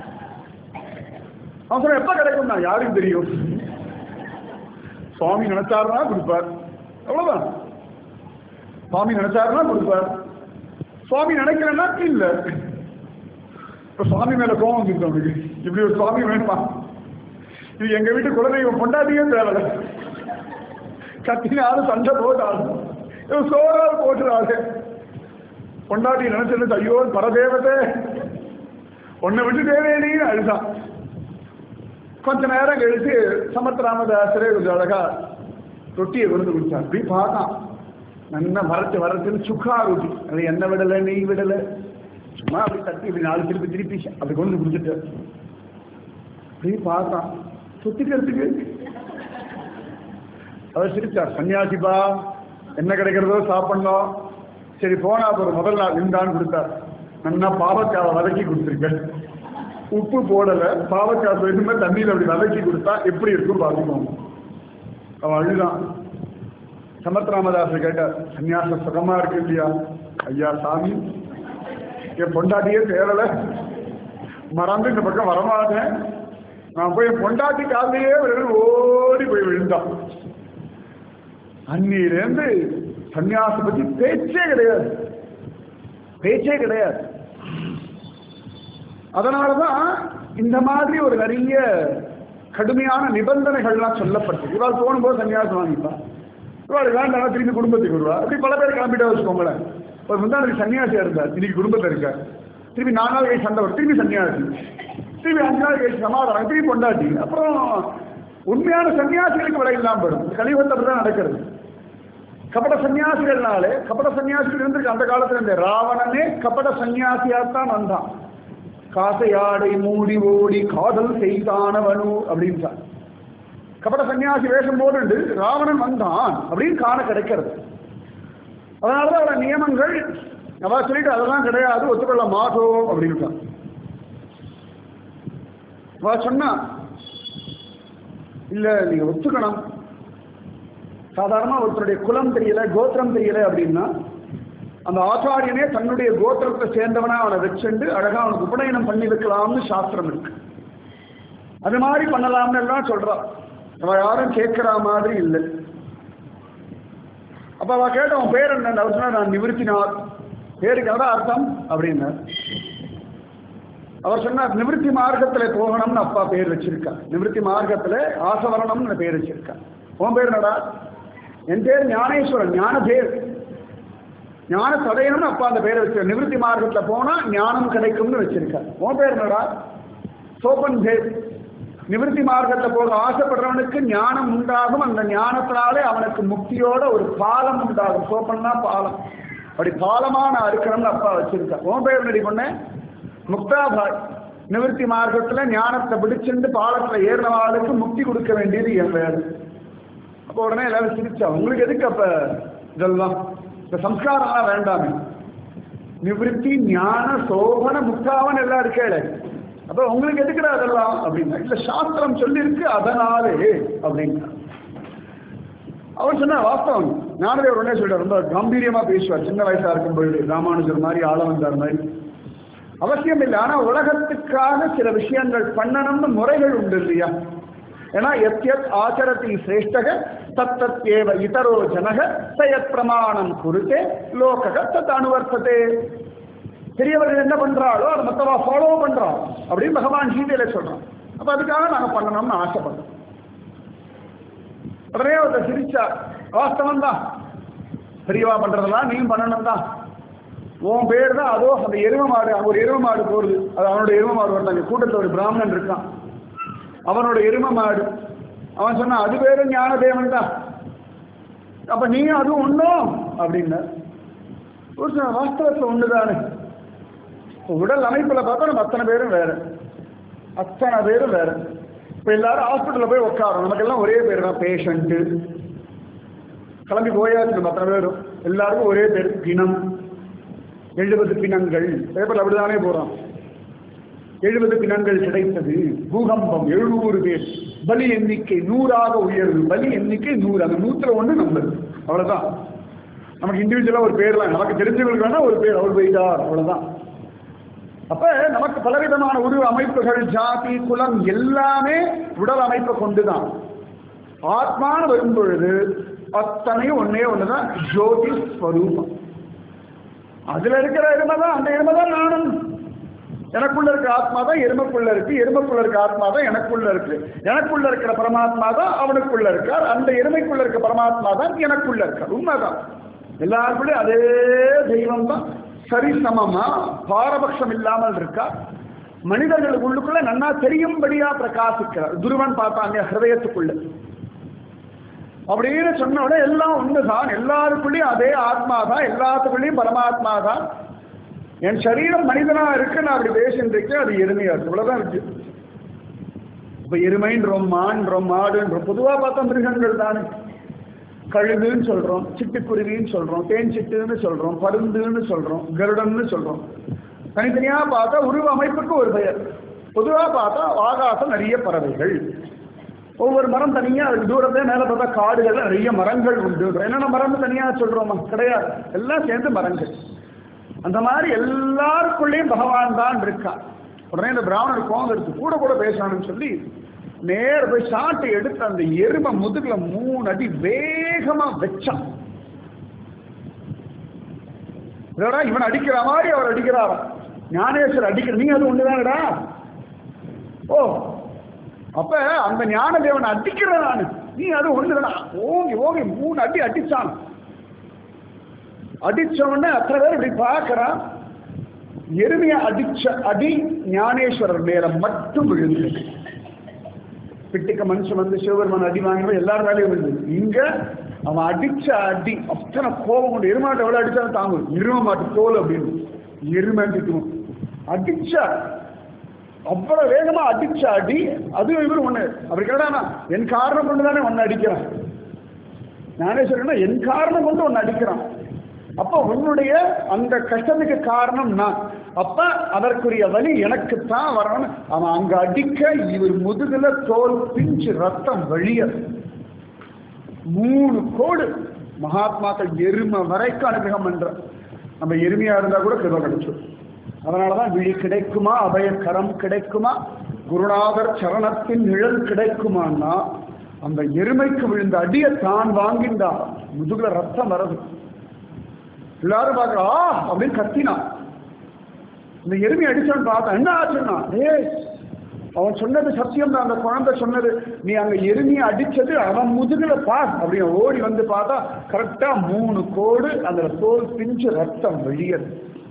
S1: அவன் சொல்ல எப்ப கிடைக்கும்னா யாருக்கு தெரியும் சுவாமி நினைச்சாருன்னா கொடுப்பார் அவ்வளவுதான் சுவாமி நினைச்சாருன்னா கொடுப்பார் சுவாமி நினைக்கலன்னா இல்ல இப்ப சுவாமி மேல கோபம் வந்துருக்கு அவனுக்கு இப்படி ஒரு சுவாமி வேணுமா இது எங்க வீட்டு குலதெய்வம் பொண்டாட்டியே தேவை கத்தினாலும் சண்டை போட்டாலும் இவன் சோறால் போட்டுறாரு பொண்டாட்டி நினைச்சிருந்து ஐயோ பரதேவதே உன்னை விட்டுட்டேனே நீ அழுதான் கொஞ்ச நேரம் கழிச்சு சமத் ராமதாசரே கொஞ்சம் அழகா ரொட்டியை விருந்து குடிச்சார் அப்படி பார்த்தான் நல்லா வரட்டு வரட்டுன்னு சுக்கா ரொட்டி அது என்ன விடலை நெய் விடலை சும்மா அப்படி தட்டி இப்படி நாலு திருப்பி திருப்பி அப்படி கொண்டு குடிச்சிட்டு அப்படி பார்த்தான் சுத்திக்கிறதுக்கு அவர் சிரிச்சார் சன்னியாசிப்பா என்ன கிடைக்கிறதோ சாப்பிடணும் சரி போனா ஒரு முதல் நாள் இருந்தான்னு கொடுத்தார் நல்லா பாவக்காவை வதக்கி கொடுத்துருக்கேன் உப்பு போடல பாவக்காய் எதுவுமே தண்ணியில் அப்படி வதக்கி கொடுத்தா எப்படி இருக்கும் பார்த்துக்கோங்க அவன் அழுதான் சமத் ராமதாசர் கேட்டார் சன்னியாசம் சுகமா இருக்கு இல்லையா ஐயா சாமி என் பொண்டாட்டியே தேவல மறந்து இந்த பக்கம் வரமாட்டேன் நான் போய் என் பொண்டாட்டி காலையே ஓடி போய் விழுந்தான் அன்னியிலேருந்து சன்னியாச பத்தி பேச்சே கிடையாது பேச்சே கிடையாது அதனாலதான் இந்த மாதிரி ஒரு நிறைய கடுமையான நிபந்தனைகள்லாம் சொல்லப்பட்டது இவாள் போகும்போது சன்னியாசம் வாங்கிப்பா இவாள் வேண்டாம் திரும்பி குடும்பத்துக்கு வருவா அப்படி பல பேர் கிளம்பிட்டா வச்சுக்கோங்களேன் ஒரு முந்தாளுக்கு சன்னியாசியா இருந்தார் இன்னைக்கு குடும்பத்தில் இருக்கார் திரும்பி நாலு நாள் கழிச்சு சண்டை வரும் திரும்பி சன்னியாசி திரும்பி அஞ்சு நாள் கழிச்சு சமாதானம் திரும்பி கொண்டாட்டி அப்புறம் உண்மையான சன்னியாசிகளுக்கு விலை இல்லாம வரும் கலிவத்தில் அப்படிதான் நடக்கிறது கபட சன்னியாசிகள்னாலே கபட சன்னியாசிகள் இருந்திருக்கு அந்த காலத்துல இருந்தே ராவணனே கபட சன்னியாசியாத்தான் வந்தான் காசையாடை மூடி ஓடி காதல் செய்தானவனு அப்படின்னு கபட சன்னியாசி வேஷம் போட்டு ராவணன் வந்தான் அப்படின்னு காண கிடைக்கிறது அதனாலதான் அவட நியமங்கள் அவ சொல்லிட்டு அதெல்லாம் கிடையாது ஒத்துக்கொள்ள மாட்டோம் அப்படின்னு அவ சொன்னா இல்ல நீங்க ஒத்துக்கணும் சாதாரணமா ஒருத்தருடைய குலம் தெரியல கோத்திரம் தெரியல அப்படின்னா அந்த ஆச்சாரியனே தன்னுடைய கோத்திரத்தை சேர்ந்தவனா அவனை வச்சுண்டு அழகா அவனுக்கு உபநயனம் பண்ணி வைக்கலாம்னு சாஸ்திரம் இருக்கு அது மாதிரி பண்ணலாம்னு எல்லாம் சொல்றா அவ யாரும் கேட்கிற மாதிரி இல்லை அப்ப அவ கேட்ட அவன் பேர் என்ன அவர் சொன்னா நான் நிவர்த்தினார் பேருக்கு அதான் அர்த்தம் அப்படின்னார் அவர் சொன்னார் நிவர்த்தி மார்க்கத்துல போகணும்னு அப்பா பேர் வச்சிருக்கா நிவர்த்தி மார்க்கத்துல ஆசவரணம்னு பேர் வச்சிருக்கா உன் பேர் என்னடா என் பேர் ஞானேஸ்வரன் ஞான பேர் ஞான சதயம்னு அப்பா அந்த பேரை வச்சிருக்க நிவர்த்தி மார்க்கத்துல போனா ஞானம் கிடைக்கும்னு வச்சிருக்கா உன் பேர் என்னடா சோபன் பேர் நிவர்த்தி மார்க்கத்துல போக ஆசைப்படுறவனுக்கு ஞானம் உண்டாகும் அந்த ஞானத்தினாலே அவனுக்கு முக்தியோட ஒரு பாலம் உண்டாகும் சோப்பன்னா பாலம் அப்படி பாலமா நான் இருக்கணும்னு அப்பா வச்சிருக்கா உன் பேர் நடி பொண்ணு முக்தாபாய் நிவர்த்தி மார்க்கத்துல ஞானத்தை பிடிச்சிருந்து பாலத்துல ஏறினவாளுக்கு முக்தி கொடுக்க வேண்டியது என் பேர் அப்போ உடனே எல்லாரும் சிரிச்சா உங்களுக்கு எதுக்கு அப்ப இதெல்லாம் இந்த சம்ஸ்காரம்லாம் வேண்டாமே நிவர்த்தி ஞான சோபன முக்தாவன் எல்லாம் இருக்கேளே அப்ப உங்களுக்கு எதுக்குடா அதெல்லாம் அப்படின்னா இல்ல சாஸ்திரம் சொல்லியிருக்கு அதனாலே அப்படின்னா அவர் சொன்ன வாஸ்தவம் ஞானதேவர் உடனே சொல்றார் ரொம்ப கம்பீரியமா பேசுவார் சின்ன வயசா இருக்கும் பொழுது ராமானுஜர் மாதிரி ஆளவந்தார் மாதிரி அவசியம் இல்லை ஆனா உலகத்துக்காக சில விஷயங்கள் பண்ணணும்னு முறைகள் உண்டு இல்லையா ஏன்னா எத்யத் ஆச்சரதி சிரேஷ்டக தத்தத் ஏவ இதரோ ஜனக சயத் பிரமாணம் குருத்தே லோகக தத் அனுவர்த்ததே பெரியவர்கள் என்ன பண்றாளோ அதை மொத்தமா ஃபாலோ பண்றோம் அப்படின்னு பகவான் கீதையில சொல்றான் அப்ப அதுக்காக நாங்க பண்ணணும்னு ஆசைப்படுறோம் உடனே ஒருத்தர் சிரிச்சா வாஸ்தவம் தான் பெரியவா பண்றதெல்லாம் நீயும் பண்ணணும் தான் உன் பேர் தான் அதோ அந்த எரும மாடு அங்க ஒரு எரும மாடு போகுது அது அவனோட எரும மாடு வருது அங்க கூட்டத்தில் ஒரு பிராமணன் இருக்கான் அவனோட எரும மாடு அவன் சொன்னான் அது பேரு ஞானதேவன் தான் அப்ப நீயும் அதுவும் ஒண்ணும் அப்படின்னா ஒரு சில வாஸ்தவத்தில் ஒண்ணுதானே உடல் அமைப்புல பார்த்தா நம்ம அத்தனை பேரும் வேற அத்தனை பேரும் வேற இப்ப எல்லாரும் ஹாஸ்பிட்டல்ல போய் உட்காரோம் நமக்கெல்லாம் ஒரே பேர் தான் பேஷண்ட்டு கிளம்பி போயாச்சு நம்ம அத்தனை பேரும் எல்லாருக்கும் ஒரே பேர் பிணம் எழுபது பிணங்கள் பேப்பர்ல அப்படிதானே போறோம் எழுபது பிணங்கள் கிடைத்தது பூகம்பம் எழுநூறு பேர் பலி எண்ணிக்கை நூறாக உயர்வு பலி எண்ணிக்கை நூறு அந்த நூத்துல ஒண்ணு நம்பர் அவ்வளவுதான் நமக்கு இண்டிவிஜுவலா ஒரு பேர்லாம் நமக்கு தெரிஞ்சவங்களுக்கு வேணா ஒரு பேர் அவர் போயிட்டார் அவ்வளவுதான் அப்ப நமக்கு பலவிதமான உருவ அமைப்புகள் ஜாதி குலம் எல்லாமே உடல் அமைப்பை கொண்டுதான் ஆத்மான்னு வரும் பொழுது அத்தனையும் ஒன்னே ஒண்ணுதான் ஜோதி ஸ்வரூபம் அதுல இருக்கிற எருமை தான் அந்த எருமை தான் நானும் எனக்குள்ள இருக்க ஆத்மா தான் எருமைக்குள்ள இருக்கு எருமைக்குள்ள இருக்க ஆத்மா தான் எனக்குள்ள இருக்கு எனக்குள்ள இருக்கிற பரமாத்மா தான் அவனுக்குள்ள இருக்கார் அந்த எருமைக்குள்ள இருக்க பரமாத்மா தான் எனக்குள்ள இருக்கார் உண்மைதான் எல்லாருக்குள்ளே அதே தெய்வம் தான் சரிசமமா பாரபட்சம் இல்லாமல் இருக்கா மனிதர்கள் உள்ளுக்குள்ள நன்னா தெரியும்படியா பிரகாசிக்கிறார் துருவன் பார்த்தாங்க ஹிருதயத்துக்குள்ள அப்படின்னு சொன்ன உடனே எல்லாம் ஒண்ணுதான் எல்லாருக்குள்ளேயும் அதே ஆத்மா தான் எல்லாத்துக்குள்ளேயும் பரமாத்மா தான் என் சரீரம் மனிதனா இருக்கு நான் அப்படி பேசிட்டு இருக்கேன் அது எருமையா இருக்கு இவ்வளவுதான் இருக்கு இப்ப எருமைன்றோம் மான்றோம் மாடுன்றோம் பொதுவா பார்த்தா மிருகங்கள் தானே கழுகுன்னு சொல்றோம் சிட்டுக்குருவின்னு சொல்றோம் தேன் சிட்டுன்னு சொல்றோம் பருந்துன்னு சொல்றோம் கருடன்னு சொல்றோம் தனித்தனியா பார்த்தா உருவ அமைப்புக்கு ஒரு பெயர் பொதுவா பார்த்தா ஆகாசம் நிறைய பறவைகள் ஒவ்வொரு மரம் தனியா அதுக்கு தூரத்துல மேல பார்த்தா காடுகள்ல நிறைய மரங்கள் உண்டு என்னென்ன மரம்னு தனியா சொல்றோமா கிடையாது எல்லாம் சேர்ந்து மரங்கள் அந்த மாதிரி எல்லாருக்குள்ளேயும் பகவான் தான் இருக்கான் உடனே இந்த பிராமணர் கோவம் எடுத்து கூட கூட பேசணும்னு சொல்லி நேர போய் சாட்டை எடுத்து அந்த எருமை முதுகுல மூணு அடி வேகமா வச்சான் இதோட இவன் அடிக்கிற மாதிரி அவர் அடிக்கிறாராம் ஞானேஸ்வர் அடிக்கிற நீங்க அது ஒண்ணுதானடா ஓ அப்ப அந்த ஞான தேவனை அடிக்கிறேன் நான் நீ அது ஒண்ணு ஓங்கி ஓங்கி மூணு அடி அடிச்சான் அடிச்ச உடனே அத்தனை பேர் இப்படி பார்க்கறான் எருமையை அடிச்ச அடி ஞானேஸ்வரர் மேல மட்டும் விழுந்து பிட்டிக்க மனுஷன் வந்து சிவபெருமான் அடி வாங்கினவன் எல்லாரும் வேலையும் விழுந்து இங்க அவன் அடிச்ச அடி அத்தனை கோபம் கொண்டு எருமாட்டை எவ்வளவு அடிச்சாலும் தாங்கும் எரும மாட்டு தோல் அப்படின்னு எருமைன்னு திட்டுவோம் அடிச்சா அவ்வளவு வேகமா அடிச்ச அடி அது இவர் ஒண்ணு அப்படி கேட்டானா என் காரணம் கொண்டு தானே ஒன்னு அடிக்கிறான் நானே சொல்றேன்னா என் காரணம் கொண்டு ஒன்னு அடிக்கிறான் அப்ப உன்னுடைய அந்த கஷ்டத்துக்கு காரணம் நான் அப்ப அதற்குரிய வழி எனக்குத்தான் வரணும் அவன் அங்க அடிக்க இவர் முதுகுல தோல் பிஞ்சு ரத்தம் வழிய மூணு கோடு மகாத்மாக்கள் எருமை வரைக்கும் அனுகிரகம் பண்ற நம்ம எருமையா இருந்தா கூட கிருப கிடைச்சிடும் அதனாலதான் விழி கிடைக்குமா அபய கரம் கிடைக்குமா குருநாதர் சரணத்தின் நிழல் கிடைக்குமான்னா அந்த எருமைக்கு விழுந்த அடியை தான் வாங்கிண்டா முதுகுல ரத்தம் வருது எல்லாரும் பார்க்கறா ஆ அப்படின்னு கத்தினான் இந்த எருமை அடிச்சான்னு பார்த்தா என்ன ஆச்சுன்னா ஏய் அவன் சொன்னது சத்தியம் தான் அந்த குழந்தை சொன்னது நீ அங்க எருமையை அடிச்சது அவன் முதுகுல பார் அப்படின்னு ஓடி வந்து பார்த்தா கரெக்டா மூணு கோடு அந்த தோல் பிஞ்சு ரத்தம் வெளியது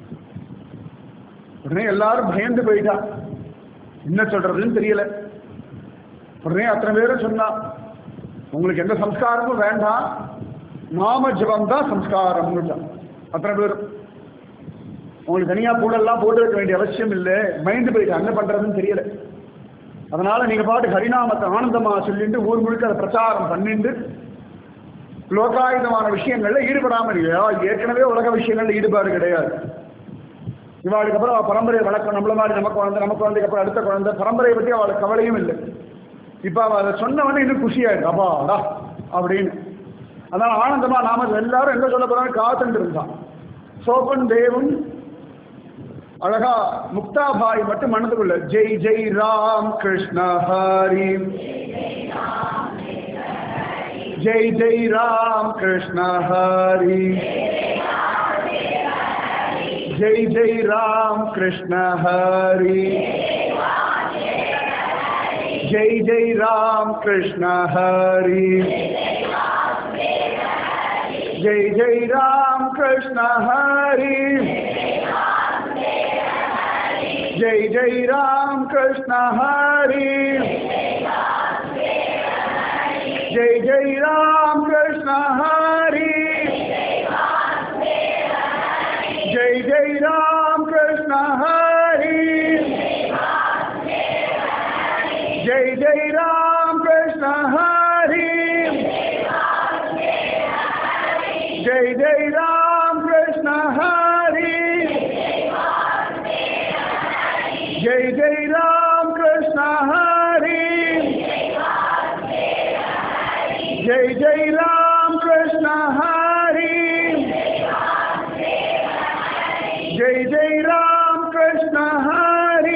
S1: உடனே எல்லாரும் பயந்து போயிட்டா என்ன சொல்றதுன்னு தெரியல உடனே அத்தனை பேரும் சொன்னா உங்களுக்கு எந்த சம்ஸ்காரமும் வேண்டாம் நாம ஜபம் தான் சம்ஸ்காரம்னு அத்தனை பேரும் உங்களுக்கு தனியா பூடெல்லாம் போட்டு வைக்க வேண்டிய அவசியம் இல்லை மைண்டு போயிட்டு என்ன பண்றதுன்னு தெரியல அதனால நீங்க பாட்டு ஹரிநாமத்தை ஆனந்தமா சொல்லிட்டு ஊர் முழுக்க அதை பிரச்சாரம் பண்ணிட்டு லோகாயுதமான விஷயங்கள்ல ஈடுபடாம இல்லையா ஏற்கனவே உலக விஷயங்கள்ல ஈடுபாடு கிடையாது இவாளுக்கு அப்புறம் அவ பரம்பரையை வளர்க்க நம்மள மாதிரி நமக்கு குழந்தை நம்ம குழந்தைக்கு அப்புறம் அடுத்த குழந்தை பரம்பரையை பத்தி அவளுக்கு கவலையும் இல்லை இப்ப அவ அதை சொன்னவனே இன்னும் குஷியாயிருக்கு அப்பாடா அப்படின்னு அதனால ஆனந்தமா நாம எல்லாரும் என்ன சொல்ல போறாங்க காத்துட்டு இருந்தான் சோபன் தேவன் அழகா முக்தாபாய் மட்டும் மனதுக்குள்ள ஜெய் ஜெய் ராம் கிருஷ்ண ஹரி ஜெய் ஜெய் ராம் கிருஷ்ண ஹரி ஜெய் ஜெய் ராம் கிருஷ்ண ஹரி ஜெய் ஜெய் ராம் கிருஷ்ண ஹரி ஜெய் ஜெய் ராம் கிருஷ்ண ஹரி ஜெய் ஜெய் ராம் கிருஷ்ண ஹரி ஜெய் ஜெய் ராம் கிருஷ்ண ஹரி ஜெய் ஜெய் ராம் கிருஷ்ண ஹரி ஜெய் ஜெய் ராம் கிருஷ்ண ஹரி ஜெய் ஜெய் ராம் கிருஷ்ண ஹரி ஜெய் ஜெய் ராம் கிருஷ்ண ஹரி ஜெய் ஜெய் ராம் கிருஷ்ண ஹரி ஜெய் ஜெய் ராம் கிருஷ்ண ஹரி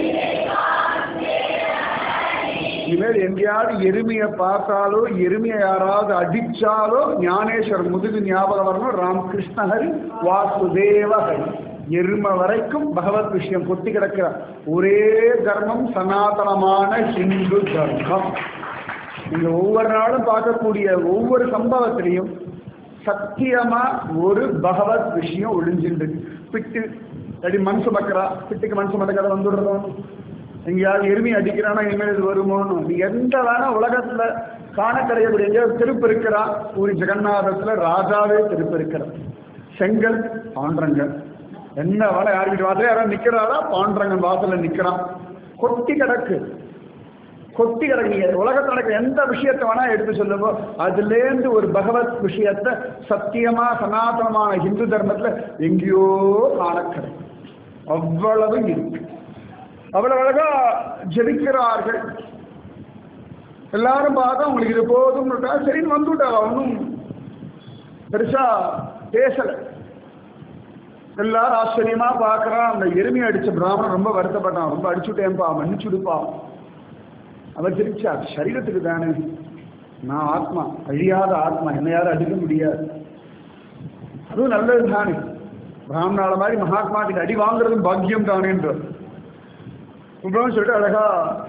S1: இனிமேல் எங்கேயாவது எருமையை பார்த்தாலோ எருமையை யாராவது அடிச்சாலோ ஞானேஸ்வர் முதுகு ஞாபகம் வரணும் ராமகிருஷ்ண ஹரி வாசுதேவ ஹரி எருமை வரைக்கும் பகவத் விஷயம் கொட்டி கிடக்கிற ஒரே தர்மம் சனாதனமான ஹிந்து தர்மம் நீங்க ஒவ்வொரு நாளும் பார்க்கக்கூடிய ஒவ்வொரு சம்பவத்திலையும் சத்தியமா ஒரு பகவத் விஷயம் ஒளிஞ்சிருந்து பிட்டு அடி மண் சுமக்கிறா பிட்டுக்கு மண் சுமக்கிறத வந்துடுறதும் எங்கேயாவது எருமை அடிக்கிறானா இனிமேல் இது வருமோன்னு நீ எந்த வேணா உலகத்துல காண கிடையக்கூடிய எங்கேயாவது திருப்பு இருக்கிறான் பூரி ஜெகநாதத்துல ராஜாவே திருப்பு இருக்கிறான் செங்கல் பாண்டரங்கல் என்ன வேலை யார் வீட்டு வாசல யாராவது நிக்கிறாரா பாண்டரங்கன் வாசல்ல நிக்கிறான் கொட்டி கிடக்கு கொட்டி கிடக்குங்க உலகத்தில் நடக்கிற எந்த விஷயத்தை வேணா எடுத்து சொல்லுங்க அதுலேருந்து ஒரு பகவத் விஷயத்தை சத்தியமா சனாதனமான ஹிந்து தர்மத்துல எங்கேயோ காண கிடைக்கும் அவ்வளவு இருக்கு அவ்வளவு அழகா ஜெபிக்கிறார்கள் எல்லாரும் பார்த்தா உங்களுக்கு இது போதும்னுட்டா சரின்னு வந்துவிட்டா ஒன்றும் பெருசா பேசல எல்லாரும் ஆச்சரியமா பார்க்கறான் அந்த எருமை அடிச்ச பிராமணன் ரொம்ப வருத்தப்பட்டான் ரொம்ப அடிச்சுட்டேன்ப்பா மன்னிச்சுடுப்பா அவர் திருச்சா சரீரத்துக்கு தானே நான் ஆத்மா அழியாத ஆத்மா என்ன யாரும் அடிக்க முடியாது அதுவும் நல்லது தானே பிராமணால மாதிரி மகாத்மாவுக்கு அடி வாங்குறதும் பாக்கியம் தானேன்ற கும்பகோணம் சொல்லிட்டு அழகா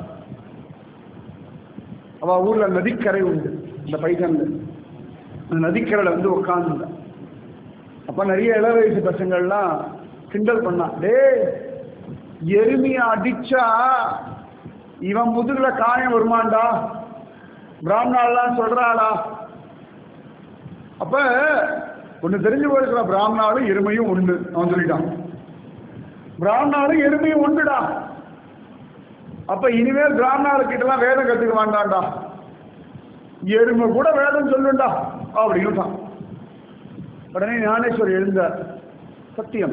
S1: அவ ஊர்ல நதிக்கரை உண்டு இந்த பைசன்ல அந்த நதிக்கரையில வந்து உட்காந்துருந்தா அப்ப நிறைய இள வயசு பசங்கள்லாம் கிண்டல் பண்ணா டேய் எருமிய அடிச்சா இவன் முதுகுல காயம் வருமாண்டா பிராமணாலாம் சொல்றாளா அப்ப ஒண்ணு தெரிஞ்சு போயிருக்கிற பிராமணாலும் எருமையும் ஒண்ணு அவன் சொல்லிட்டான் பிராமணாலும் எருமையும் ஒன்றுடா அப்ப இனிமேல் பிராமணாளுக்கிட்ட எல்லாம் வேதம் கத்துக்க வேண்டாம்டா எருமை கூட வேதம் சொல்லுண்டா அப்படின்னு உடனே ஞானேஸ்வர் எழுந்தார் சத்தியம்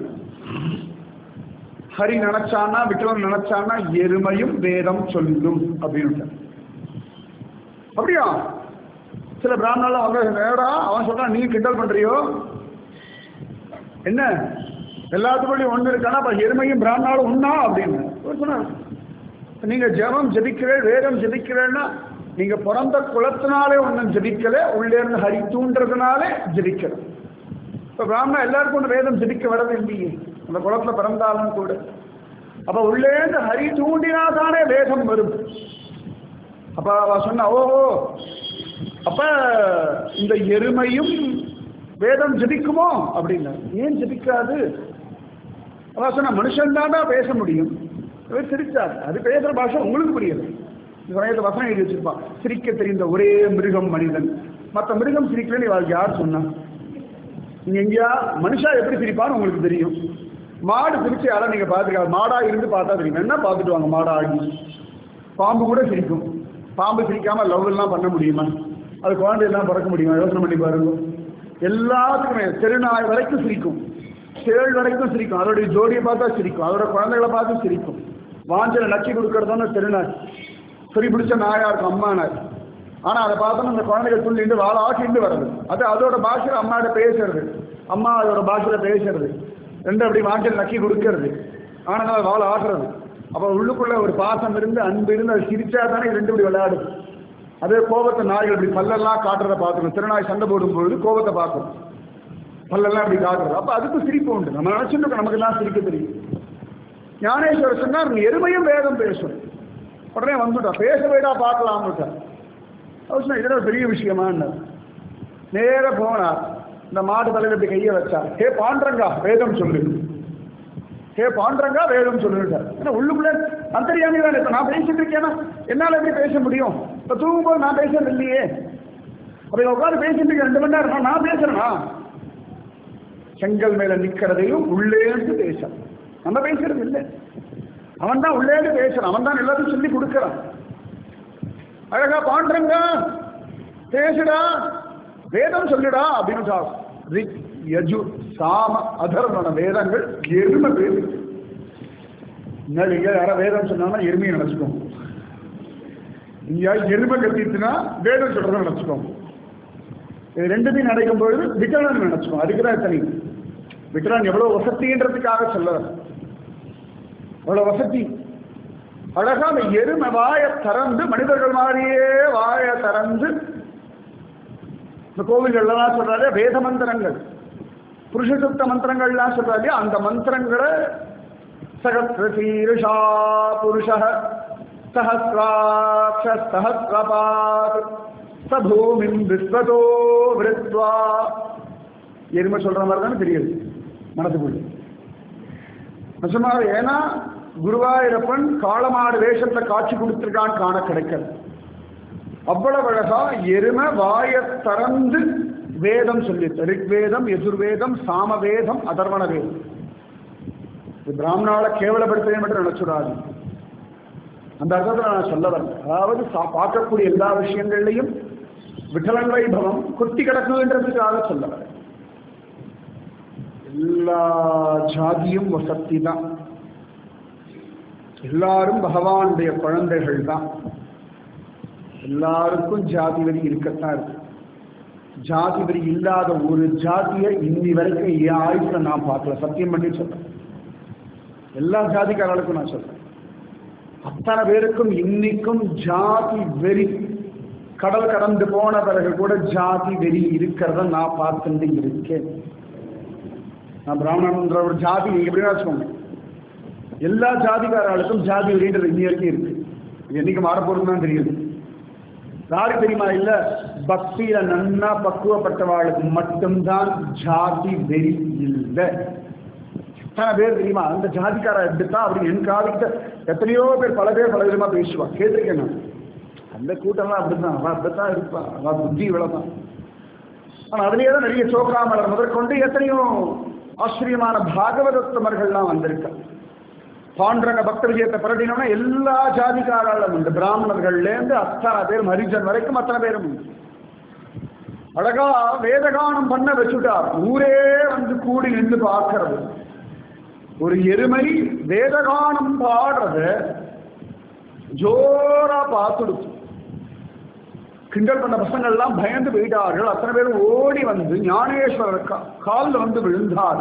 S1: ஹரி நினைச்சானா விட்டவன் நினைச்சானா எருமையும் வேதம் சொல்லும் அப்படின்னு அப்படியா சில பிராமணர்லாம் வந்து நேரா அவன் சொல்றான் நீ கிண்டல் பண்றியோ என்ன எல்லாத்துக்குள்ளயும் ஒண்ணு இருக்கானா அப்ப எருமையும் பிராமணாலும் ஒண்ணா அப்படின்னு அவர் சொன்னார் நீங்க ஜெபம் ஜெபிக்கிறேன் வேதம் ஜெபிக்கிறேன்னா நீங்க பிறந்த குலத்தினாலே ஒன்றும் ஜெபிக்கல உள்ளே இருந்து ஹரி தூண்டுறதுனாலே ஜெபிக்கல இப்ப பிராமணா எல்லாருக்கும் ஒன்று வேதம் ஜெபிக்க வரது இல்லையே அந்த குலத்துல பிறந்தாலும் கூட அப்ப உள்ளே இருந்து ஹரி தூண்டினா தானே வேதம் வரும் அப்ப அவ சொன்னா ஓஹோ அப்ப இந்த எருமையும் வேதம் ஜெபிக்குமோ அப்படின்னா ஏன் ஜெபிக்காது அவ சொன்னா மனுஷன் தாண்டா பேச முடியும் இவர் சிரிச்சார் அது பேசுற பாஷை உங்களுக்கு புரியுது இந்த சமயத்தில் வசனம் எழுதி வச்சிருப்பான் சிரிக்க தெரிந்த ஒரே மிருகம் மனிதன் மற்ற மிருகம் சிரிக்கலன்னு இவளுக்கு யார் சொன்னா நீங்க எங்கேயா மனுஷா எப்படி சிரிப்பான்னு உங்களுக்கு தெரியும் மாடு சிரிச்சு யாரும் நீங்க பார்த்துருக்காங்க மாடா இருந்து பார்த்தா தெரியும் என்ன பார்த்துட்டு வாங்க மாடா ஆடி பாம்பு கூட சிரிக்கும் பாம்பு சிரிக்காம லவ் எல்லாம் பண்ண முடியுமா அது குழந்தை எல்லாம் பிறக்க முடியுமா யோசனை பண்ணி பாருங்க எல்லாத்துக்குமே தெருநாய் வரைக்கும் சிரிக்கும் தேள் வரைக்கும் சிரிக்கும் அதோடைய ஜோடியை பார்த்தா சிரிக்கும் அதோட குழந்தைகளை பார்த்து சிரிக்கும் வாஞ்சல நக்கி கொடுக்கறதான தெருநாய் சரி பிடிச்ச நாயா இருக்கும் அம்மா நாய் ஆனா அதை பார்த்தோம்னா அந்த குழந்தைகள் துள்ளிட்டு வாழ ஆக்கிட்டு வர்றது அது அதோட பாஷையில அம்மாட்ட பேசுறது அம்மா அதோட பாஷையில பேசுறது ரெண்டு அப்படி வாஞ்சல் நக்கி கொடுக்கறது ஆனா அது வாழ ஆடுறது அப்ப உள்ளுக்குள்ள ஒரு பாசம் இருந்து அன்பு இருந்து அது சிரிச்சா தானே ரெண்டு இப்படி விளையாடும் அதே கோபத்தை நாய்கள் இப்படி பல்லெல்லாம் காட்டுறத பார்க்கணும் திருநாய் சண்டை போடும் பொழுது கோபத்தை பார்க்கும் பல்லெல்லாம் இப்படி காட்டுறது அப்ப அதுக்கு சிரிப்பு உண்டு நம்ம நினைச்சுட்டு நமக்கு தான் சிரிக்க தெரியும் ஞானேஸ்வரர் சொன்னார் நீ எருமையும் வேதம் பேசும் உடனே வந்துட்டா பேச வேடா பார்க்கலாம் அவர் சொன்னா இதெல்லாம் பெரிய விஷயமா நேர போனார் இந்த மாட்டு தலையில இப்படி கையை வச்சார் ஹே பாண்டரங்கா வேதம் சொல்லு ஹே பாண்டரங்கா வேதம் சொல்லுட்டார் ஏன்னா உள்ளுக்குள்ள அந்தரியாமி தானே இப்ப நான் பேசிட்டு இருக்கேன்னா என்னால எப்படி பேச முடியும் இப்ப தூங்கும்போது நான் பேசுறது இல்லையே அப்ப இவன் உட்காந்து பேசிட்டு இருக்க ரெண்டு மணி நேரம் நான் பேசுறேனா செங்கல் மேல நிக்கிறதையும் உள்ளேந்து பேச நம்ம பேசுறது இல்லை அவன் தான் உள்ளேந்து பேசுறான் அவன் தான் எல்லாத்தையும் சொல்லி கொடுக்கறான் அழகா பாண்டுறங்க பேசுடா வேதம் சொல்லுடா அப்படின்னு சொல்றான். ரிக் யஜு சாம அதர்வன வேதங்கள் எருமை பேரு முன்னாடி யாரா வேதம் சொன்னாங்கன்னா எருமையை நினைச்சுக்கோங்க இங்க எருமை கத்திட்டுனா வேதம் சொல்றதை நினைச்சுக்கோங்க இது ரெண்டுத்தையும் நடக்கும் பொழுது விட்டலன் நினைச்சுக்கோங்க அதுக்கு தான் தனி விட்டலன் எவ்வளவு வசதின்றதுக்காக சொல்ல அவ்வளவு வசதி அழகா அந்த எருமை வாய திறந்து மனிதர்கள் மாதிரியே வாய திறந்து இந்த கோவில்கள்லாம் சொல்றாரு வேத மந்திரங்கள் புருஷ சுத்த மந்திரங்கள்லாம் சொல்றாரு அந்த மந்திரங்களை சகசிரசீருஷா புருஷ சஹசிராட்ச சஹசிரபாத் சபூமின் விஸ்வதோ விருத்வா எருமை சொல்ற மாதிரி தானே தெரியுது மனசுக்குள்ள நிஜமாக ஏன்னா குருவாயூரப்பன் காளமாடு வேஷத்துல காட்சி கொடுத்திருக்கான் காண கிடைக்கிறது அவ்வளவு அழகா எருமை வாய திறந்து வேதம் சொல்லி ரிக்வேதம் எதிர்வேதம் சாமவேதம் அதர்வண வேதம் இது பிராமணால கேவலப்படுத்தவே மட்டும் நினைச்சுடாது அந்த அர்த்தத்தில் நான் சொல்ல வரேன் அதாவது சா- பார்க்கக்கூடிய எல்லா விஷயங்கள்லையும் விட்டலன் வைபவம் குத்தி கிடக்குன்றதுக்காக சொல்ல வரேன் எல்லா ஜாதியும் வசத்தி தான் எல்லாரும் பகவானுடைய குழந்தைகள் தான் எல்லாருக்கும் ஜாதி வரி இருக்கத்தான் இருக்கு ஜாதி வரி இல்லாத ஒரு ஜாதியை இன்னி வரைக்கும் என் ஆயுஷ்ல நான் பார்க்கல சத்தியம் பண்ணி சொல்றேன் எல்லா ஜாதிக்காரர்களுக்கும் நான் சொல்றேன் அத்தனை பேருக்கும் இன்னைக்கும் ஜாதி வெறி கடல் கடந்து போன பிறகு கூட ஜாதி வெறி இருக்கிறத நான் பார்த்துட்டு இருக்கேன் நான் பிராமணன்ற ஒரு ஜாதி நீங்க எப்படின்னா வச்சுக்கோங்க எல்லா ஜாதிக்காரர்களுக்கும் ஜாதி வெறின்றது இன்னி வரைக்கும் இருக்கு இது என்னைக்கு மாற போறதுன்னு தெரியுது யாருக்கு தெரியுமா இல்ல பக்தியில நன்னா பக்குவப்பட்டவாளுக்கு மட்டும்தான் ஜாதி வெறி இல்லை எத்தனை பேர் தெரியுமா அந்த ஜாதிக்கார எடுத்தான் அப்படின்னு என் காதுகிட்ட எத்தனையோ பேர் பல பேர் பல விதமா பேசுவா கேட்டிருக்கேன் நான் அந்த கூட்டம்லாம் அப்படித்தான் அவன் அப்படித்தான் இருப்பான் அவன் புத்தி இவ்வளவுதான் ஆனா அதுலயே தான் நிறைய சோக்காமலர் முதற்கொண்டு எத்தனையோ ஆச்சரியமான பாகவதோத்தமர்கள்லாம் வந்திருக்கா பாண்டரங்க பக்த விஜயத்தை பிரதினோம்னா எல்லா ஜாதிக்காராலும் உண்டு பிராமணர்கள்ல இருந்து அத்தனை பேர் ஹரிஜன் வரைக்கும் அத்தனை பேரும் உண்டு அழகா வேதகானம் பண்ண வச்சுட்டார் ஊரே வந்து கூடி நின்று பார்க்கறது ஒரு எருமை வேதகானம் பாடுறத ஜோரா பார்த்துடுச்சு கிண்டல் பண்ண பசங்கள் எல்லாம் பயந்து போயிட்டார்கள் அத்தனை பேரும் ஓடி வந்து ஞானேஸ்வரர் கா- கால்ல வந்து விழுந்தார்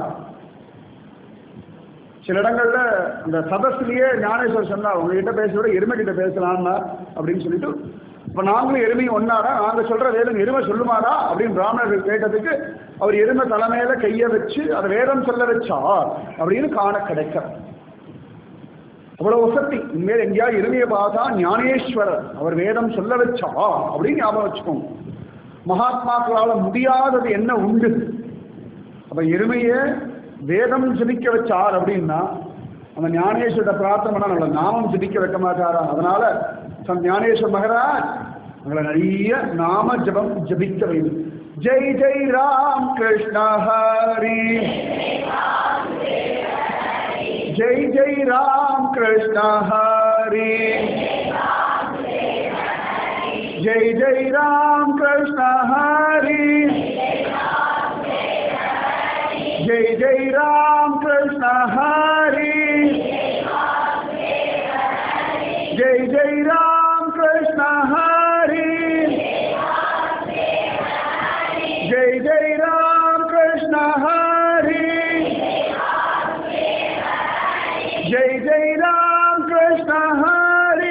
S1: சில இடங்கள்ல அந்த சதஸ்லயே ஞானேஸ்வரர் சொன்னார் உங்ககிட்ட பேசுறத எருமை கிட்ட பேசலாம்னா அப்படின்னு சொல்லிட்டு இப்ப நாங்களும் எருமையும் ஒன்னாரா நாங்க சொல்ற வேதம் எருமை சொல்லுமாடா அப்படின்னு பிராமணர்கள் கேட்டதுக்கு அவர் எருமை தலைமையில கைய வச்சு அதை வேதம் சொல்ல வச்சார் அப்படின்னு காண கிடைக்கிறார் அவ்வளவு வசதி இனிமேல் எங்கேயாவது எருமையை பார்த்தா ஞானேஸ்வரர் அவர் வேதம் சொல்ல வச்சா அப்படின்னு ஞாபகம் வச்சுக்கோங்க மகாத்மாக்களால முடியாதது என்ன உண்டு அப்ப எருமையை வேதம் ஜபிக்க வச்சார் அப்படின்னா அந்த ஞானேஸ்வர பிரார்த்தனை பண்ணா நம்மள நாமம் ஜபிக்க வைக்க மாட்டாரா அதனால சம் ஞானேஸ்வர் மகராஜ் உங்களை நிறைய நாம ஜபம் ஜபிக்க வைக்கும் ஜெய் ஜெய் ராம் கிருஷ்ண ஹரி ஜெய் ஜெய் ராம் கிருஷ்ண ஹரி ஜெய் ஜெய் ராம் கிருஷ்ண ஹரி ஜெய் ஜெய் ராம் கிருஷ்ண ஹரி ஜெய் ஜெய் ராம் கிருஷ்ண ஹரி ஜெய் ஜெய் ராம் கிருஷ்ண ஹரி ஜெய் ஜெய் ராம் கிருஷ்ண ஹரி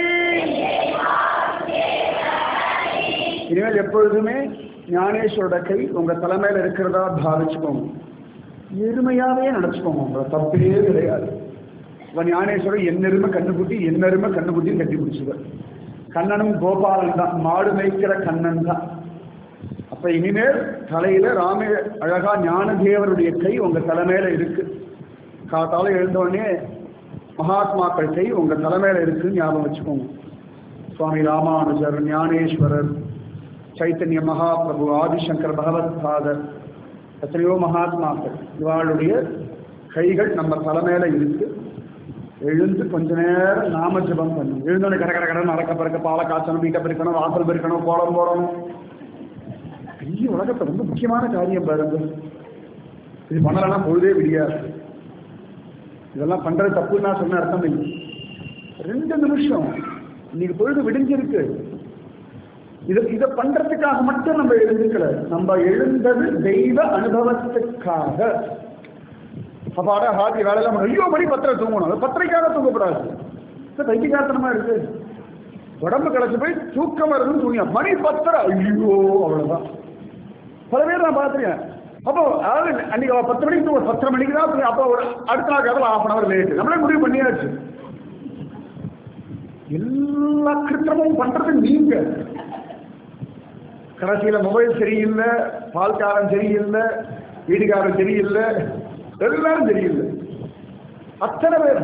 S1: இனிமேல் எப்பொழுதுமே ஞானேஸ்வரோட கை உங்க தலைமையில இருக்கிறதா பாவிச்சுக்கோங்க எருமையாவே நினைச்சுக்கோங்க உங்களை தப்பே கிடையாது இப்ப ஞானேஸ்வரர் என் எருமை கண்ணுக்குட்டி என் எருமை கண்ணுக்குட்டியும் கட்டி பிடிச்சுவர் கண்ணனும் கோபாலன் தான் மாடு மேய்க்கிற கண்ணன் தான் அப்ப இனிமேல் தலையில ராமே அழகா ஞானதேவருடைய கை உங்க தலைமையில இருக்கு காத்தால எழுந்தோடனே மகாத்மாக்கள் கை உங்க தலைமையில இருக்குன்னு ஞாபகம் வச்சுக்கோங்க சுவாமி ராமானுஜர் ஞானேஸ்வரர் சைத்தன்ய மகாபிரபு ஆதிசங்கர் பகவத் பாதர் எத்தனையோ மகாத்மாக்கள் இவாளுடைய கைகள் நம்ம தலைமையில இருக்கு எழுந்து கொஞ்ச நேரம் நாம ஜபம் பண்ணும் எழுந்தோடனே கட கட கடன் நடக்க பிறக்க பாலை காய்ச்சணும் வீட்டை பெருக்கணும் வாசல் பெருக்கணும் கோலம் போடணும் பெரிய உலகத்தை ரொம்ப முக்கியமான காரியம் பாருங்க இது பண்ணலன்னா பொழுதே விடியாது இதெல்லாம் பண்றது தப்புன்னு நான் சொன்ன அர்த்தம் இல்லை ரெண்டு நிமிஷம் இன்னைக்கு பொழுது விடிஞ்சிருக்கு இதை இதை பண்றதுக்காக மட்டும் நம்ம எழுந்துக்கல நம்ம எழுந்தது தெய்வ அனுபவத்துக்காக அப்பாடா ஹாப்பி வேலையெல்லாம் பண்ணணும். ஐயோ மணி பத்திரை தூங்கணும் அது பத்திரைக்காக தூங்கப்படாது இது பைத்தியக்காரத்தனமா இருக்கு உடம்பு களைச்சு போய் தூக்கம் வருதுன்னு தூங்கியா மணி பத்திரை ஐயோ அவ்வளவுதான் பல பேர் நான் பார்த்துருக்கேன் அப்போ அதாவது அன்னைக்கு அவ பத்து மணிக்கு தூங்க பத்தரை மணிக்கு தான் தூங்கி, அப்போ ஒரு அடுத்த நாள் கதவு ஆஃப் அன் அவர் லேட்டு நம்மளே முடிவு பண்ணியாச்சு எல்லா கிருத்திரமும் பண்றது நீங்க கடைசியில மொபைல் சரியில்லை பால்காரன் சரியில்லை வீடுகாரன் சரியில்லை எல்லாரும் சரியில்லை அத்தனை பேர்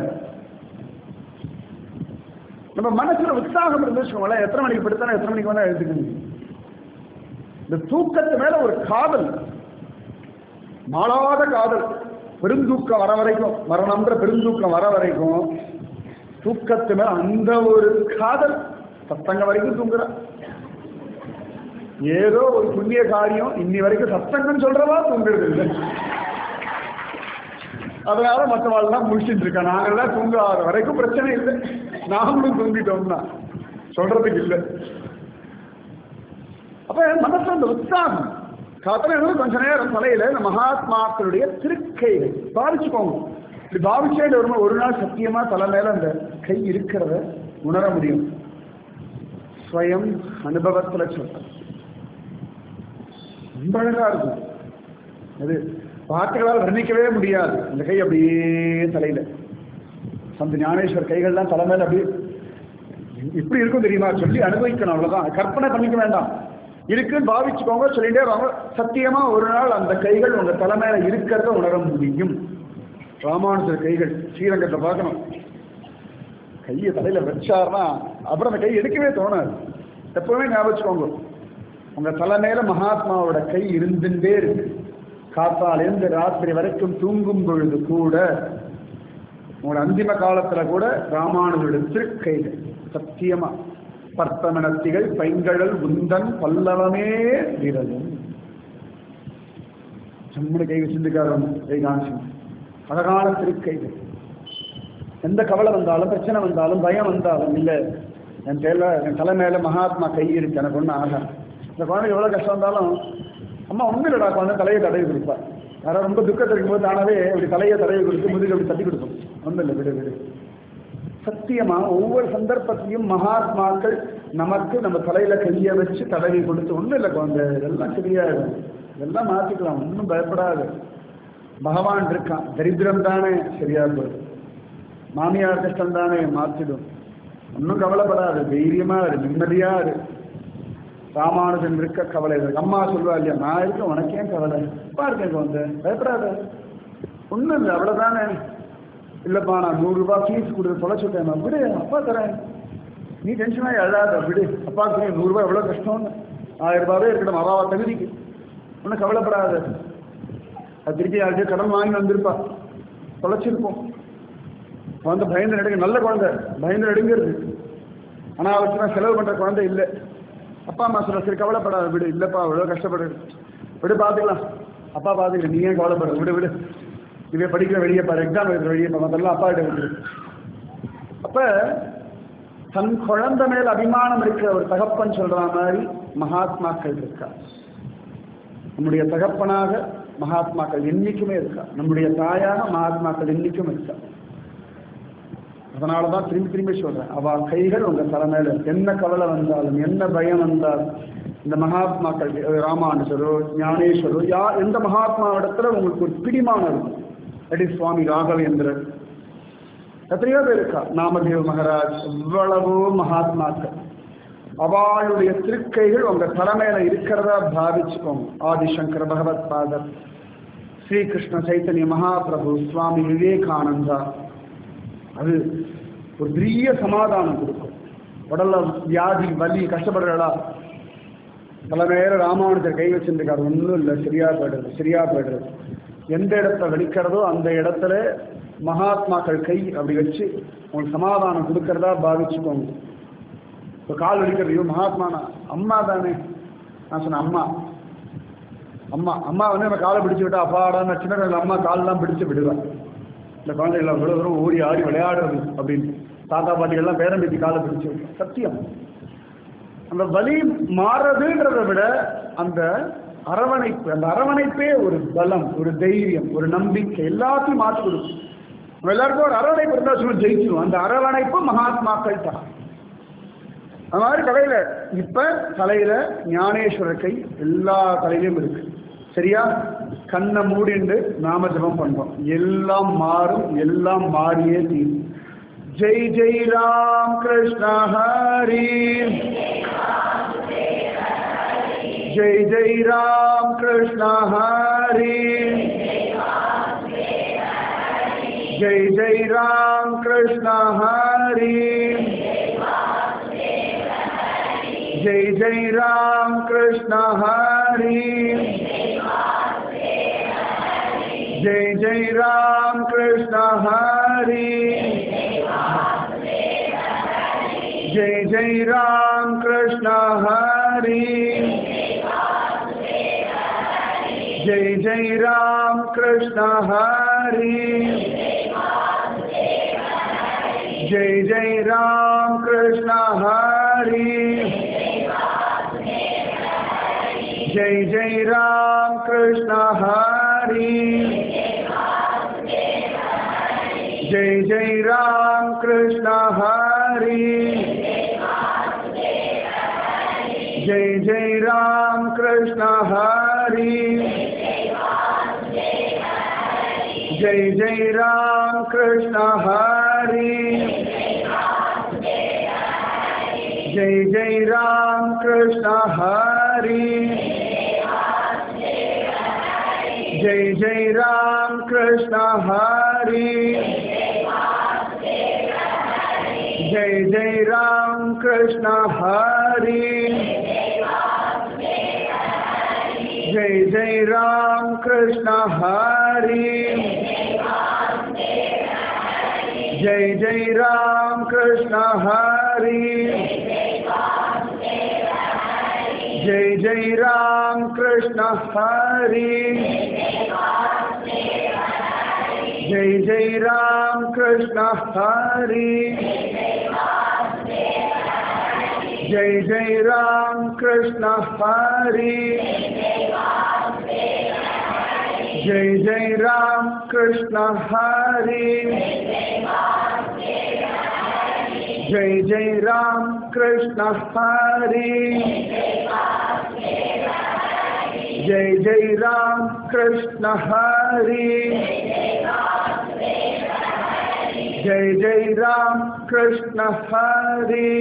S1: நம்ம மனசுல உற்சாகம் இருந்துச்சுக்கோங்களேன் எத்தனை மணிக்கு படுத்தாலும் எத்தனை மணிக்கு வேணா எழுதுக்கணும் இந்த தூக்கத்து மேல ஒரு காதல் மாளாத காதல் பெருந்தூக்கம் வர வரைக்கும் மரணம்ன்ற பெருந்தூக்கம் வர வரைக்கும் தூக்கத்து மேல அந்த ஒரு காதல் சத்தங்க வரைக்கும் தூங்குற ஏதோ ஒரு புண்ணிய காரியம் இன்னி வரைக்கும் சத்தங்கம் சொல்றவா தூங்குறது இல்லை அதனால மற்றவாள்லாம் முடிச்சுட்டு இருக்கா நாங்கெல்லாம் தூங்காத வரைக்கும் பிரச்சனை இல்லை நாமளும் தூங்கிட்டோம்னா சொல்றதுக்கு இல்லை அப்ப மனசு அந்த உற்சாகம் காத்தல கொஞ்ச நேரம் தலையில இந்த மகாத்மாக்களுடைய திருக்கைகள் பாவிச்சுக்கோங்க இப்படி பாவிச்சே வரும்போது ஒரு நாள் சத்தியமா தலை மேல அந்த கை இருக்கிறத உணர முடியும் ஸ்வயம் அனுபவத்துல சொல்றேன் ரொம்ப அழகா இருக்கும் அது வார்த்தைகளால் வர்ணிக்கவே முடியாது அந்த கை அப்படியே தலையில அந்த ஞானேஸ்வர் கைகள்லாம் தலைமையில அப்படியே இப்படி இருக்கும் தெரியுமா சொல்லி அனுபவிக்கணும் அவ்வளவுதான் கற்பனை பண்ணிக்க வேண்டாம் இருக்குன்னு பாவிச்சுக்கோங்க சொல்லிட்டே வாங்க சத்தியமா ஒரு நாள் அந்த கைகள் உங்க தலைமையில இருக்கிறத உணர முடியும் ராமானுஜர் கைகள் ஸ்ரீரங்கத்தை பார்க்கணும் கையை தலையில வச்சாருன்னா அப்புறம் அந்த கை எடுக்கவே தோணாது எப்பவுமே ஞாபகம் வச்சுக்கோங்க உங்க தலைமையில மகாத்மாவோட கை இருந்துட்டே இருக்கு காத்தாலேருந்து ராத்திரி வரைக்கும் தூங்கும் பொழுது கூட உங்களோட அந்திம காலத்துல கூட ராமானுஜரோட திருக்கைகள் சத்தியமா பர்த்தமனத்திகள் பைங்கழல் உந்தன் பல்லவமே விரலும் ஜம்முனு கை வச்சிருக்காரு கைகாசி அழகான திருக்கைகள் எந்த கவலை வந்தாலும் பிரச்சனை வந்தாலும் பயம் வந்தாலும் இல்லை என் பேர்ல என் தலை மேல மகாத்மா கை இருக்கு எனக்கு ஒன்றும் ஆகாது இந்த குழந்தைக்கு எவ்வளோ கஷ்டம் வந்தாலும் அம்மா ஒன்றும் இல்லைடா குழந்தை தலையை தடவி கொடுப்பா யாராவது ரொம்ப துக்கத்தில் இருக்கும்போது தானாவே இப்படி தலையை தடவி கொடுத்து முதுகு அப்படி தட்டி கொடுக்கும் ஒன்றும் இல்லை விடு விடு சத்தியமா ஒவ்வொரு சந்தர்ப்பத்திலையும் மகாத்மாக்கள் நமக்கு நம்ம தலையில கையை வச்சு தடவி கொடுத்து ஒன்றும் இல்லை குழந்தை இதெல்லாம் சரியாயிடும் இதெல்லாம் மாற்றிக்கலாம் ஒன்றும் பயப்படாது பகவான் இருக்கான் தரித்திரம் தானே சரியா போயிடும் மாமியார் கஷ்டம் தானே மாற்றிடும் ஒன்றும் கவலைப்படாது தைரியமா இரு நிம்மதியா இரு ராமானுஜன் இருக்க கவலை இருக்கு அம்மா சொல்லுவா இல்லையா நான் இருக்கேன் உனக்கு ஏன் கவலை அப்பா இருக்கேன் வந்து பயப்படாத ஒன்றும் இல்லை அவ்வளோதானே இல்லைப்பா நான் நூறுரூபா ஃபீஸ் கொடுத்து தொலைச்சுட்டேன் நான் விடு அப்பா தரேன் நீ டென்ஷனாக அழாத விடு அப்பா தெரியும் நூறுரூவா எவ்வளோ கஷ்டம்னு ஆயிரம் ரூபாவே இருக்கட்டும் அவாவா தகுதிக்கு ஒன்றும் கவலைப்படாத அது திருப்பி யாருக்கு கடன் வாங்கி வந்திருப்பா தொலைச்சிருப்போம் வந்து பயந்து நடுங்க நல்ல குழந்தை பயந்து நடுங்கிறது ஆனால் அவருக்கு செலவு பண்ணுற குழந்தை இல்லை அப்பா அம்மா சொல்ல சரி கவலைப்படாத விடு இல்லைப்பா அவ்வளோ கஷ்டப்படுது விடு பார்த்துக்கலாம் அப்பா பார்த்துக்கலாம் நீ ஏன் கவலைப்படுற விடு விடு இவே படிக்கிற வெளியே பாரு எக்ஸாம் எழுதுற வெளியே பாரு அதெல்லாம் அப்பா கிட்ட விட்டுரு அப்ப தன் குழந்தை மேல் அபிமானம் இருக்கிற ஒரு தகப்பன் சொல்ற மாதிரி மகாத்மாக்கள் இருக்கா நம்முடைய தகப்பனாக மகாத்மாக்கள் என்னைக்குமே இருக்கா நம்முடைய தாயாக மகாத்மாக்கள் என்னைக்கும் இருக்கா அதனால தான் திரும்பி திரும்பி சொல்றேன் அவ கைகள் உங்க தலைமையில என்ன கவலை வந்தாலும் என்ன பயம் வந்தாலும் இந்த மகாத்மாக்கள் ராமானுஜரோ ஞானேஸ்வரோ யா எந்த மகாத்மா இடத்துல உங்களுக்கு ஒரு பிடிமானம் இருக்கும் தட் இஸ் சுவாமி ராகவேந்திரன் எத்தனையோ பேர் இருக்கா நாமதேவ மகராஜ் எவ்வளவோ மகாத்மாக்கள் அவளுடைய திருக்கைகள் உங்க தலைமையில இருக்கிறதா பாவிச்சுக்கோங்க ஆதிசங்கர பகவத் பாதர் ஸ்ரீகிருஷ்ண சைத்தன்ய மகாபிரபு சுவாமி விவேகானந்தா அது ஒரு பெரிய சமாதானம் கொடுக்கும் உடல்ல வியாதி வலி கஷ்டப்படுறா பல நேரம் ராமானுஜர் கை வச்சிருக்காரு ஒன்றும் இல்லை சரியா போயிடுறது சரியா போயிடுறது எந்த இடத்த வலிக்கிறதோ அந்த இடத்துல மகாத்மாக்கள் கை அப்படி வச்சு உங்களுக்கு சமாதானம் கொடுக்கறதா பாவிச்சுக்கோங்க இப்போ கால் வலிக்கிறது ஐயோ மகாத்மானா அம்மா தானே நான் சொன்னேன் அம்மா அம்மா அம்மா வந்து நம்ம காலை பிடிச்சு விட்டா அப்பாடான்னு சின்ன குழந்தை அம்மா காலெல்லாம் பிடிச்சு விடுவேன் இந்த குழந்தைகள் அவ்வளோ தூரம் ஓடி ஆடி விளையாடுறது அப்படின்னு தாத்தா பாட்டிகள்லாம் பேரம்பேத்தி காலை பிடிச்சு விட்டு சத்தியம் அந்த வலி மாறுறதுன்றதை விட அந்த அரவணைப்பு அந்த அரவணைப்பே ஒரு பலம் ஒரு தைரியம் ஒரு நம்பிக்கை எல்லாத்தையும் மாற்றி கொடுக்கும் நம்ம எல்லாருக்கும் ஒரு அரவணைப்பு இருந்தால் சும்மா ஜெயிச்சிடும் அந்த அரவணைப்பு மகாத்மாக்கள் தான் அது மாதிரி தலையில இப்ப தலையில ஞானேஸ்வரர் கை எல்லா தலையிலும் இருக்கு சரியா கண்ணை மூடிண்டு நாம ஜபம் பண்றோம் எல்லாம் மாறும் எல்லாம் மாறியே தீரும் ஜெய் ஜெய் ராம் கிருஷ்ண ஹரி ஜெய் ஜெய் ராம் கிருஷ்ண ஹரி ஜெய் ஜெய் ராம் கிருஷ்ண ஹரி जय जय राम कृष्ण हरि जय जय राम कृष्ण हरि जय जय राम कृष्ण हरि जय जय राम कृष्ण हरि जय जय राम कृष्ण हरि जय जय राम कृष्ण हरि जय जय राम कृष्ण हरि जय जय राम कृष्ण हरि जय जय राम कृष्ण हरि हरि जय जय राम कृष्ण हरि जय जय राम कृष्ण हरि जय जय राम कृष्ण हरि जय जय राम कृष्ण हरि जय जय राम कृष्ण हरि जय जय राम कृष्ण हरि जय जय राम कृष्ण हरि जय जय राम कृष्ण हरि जय जय राम कृष्ण हरि जय जय राम कृष्ण हरि जय जय राम कृष्ण हरि जय जय राम कृष्ण हरि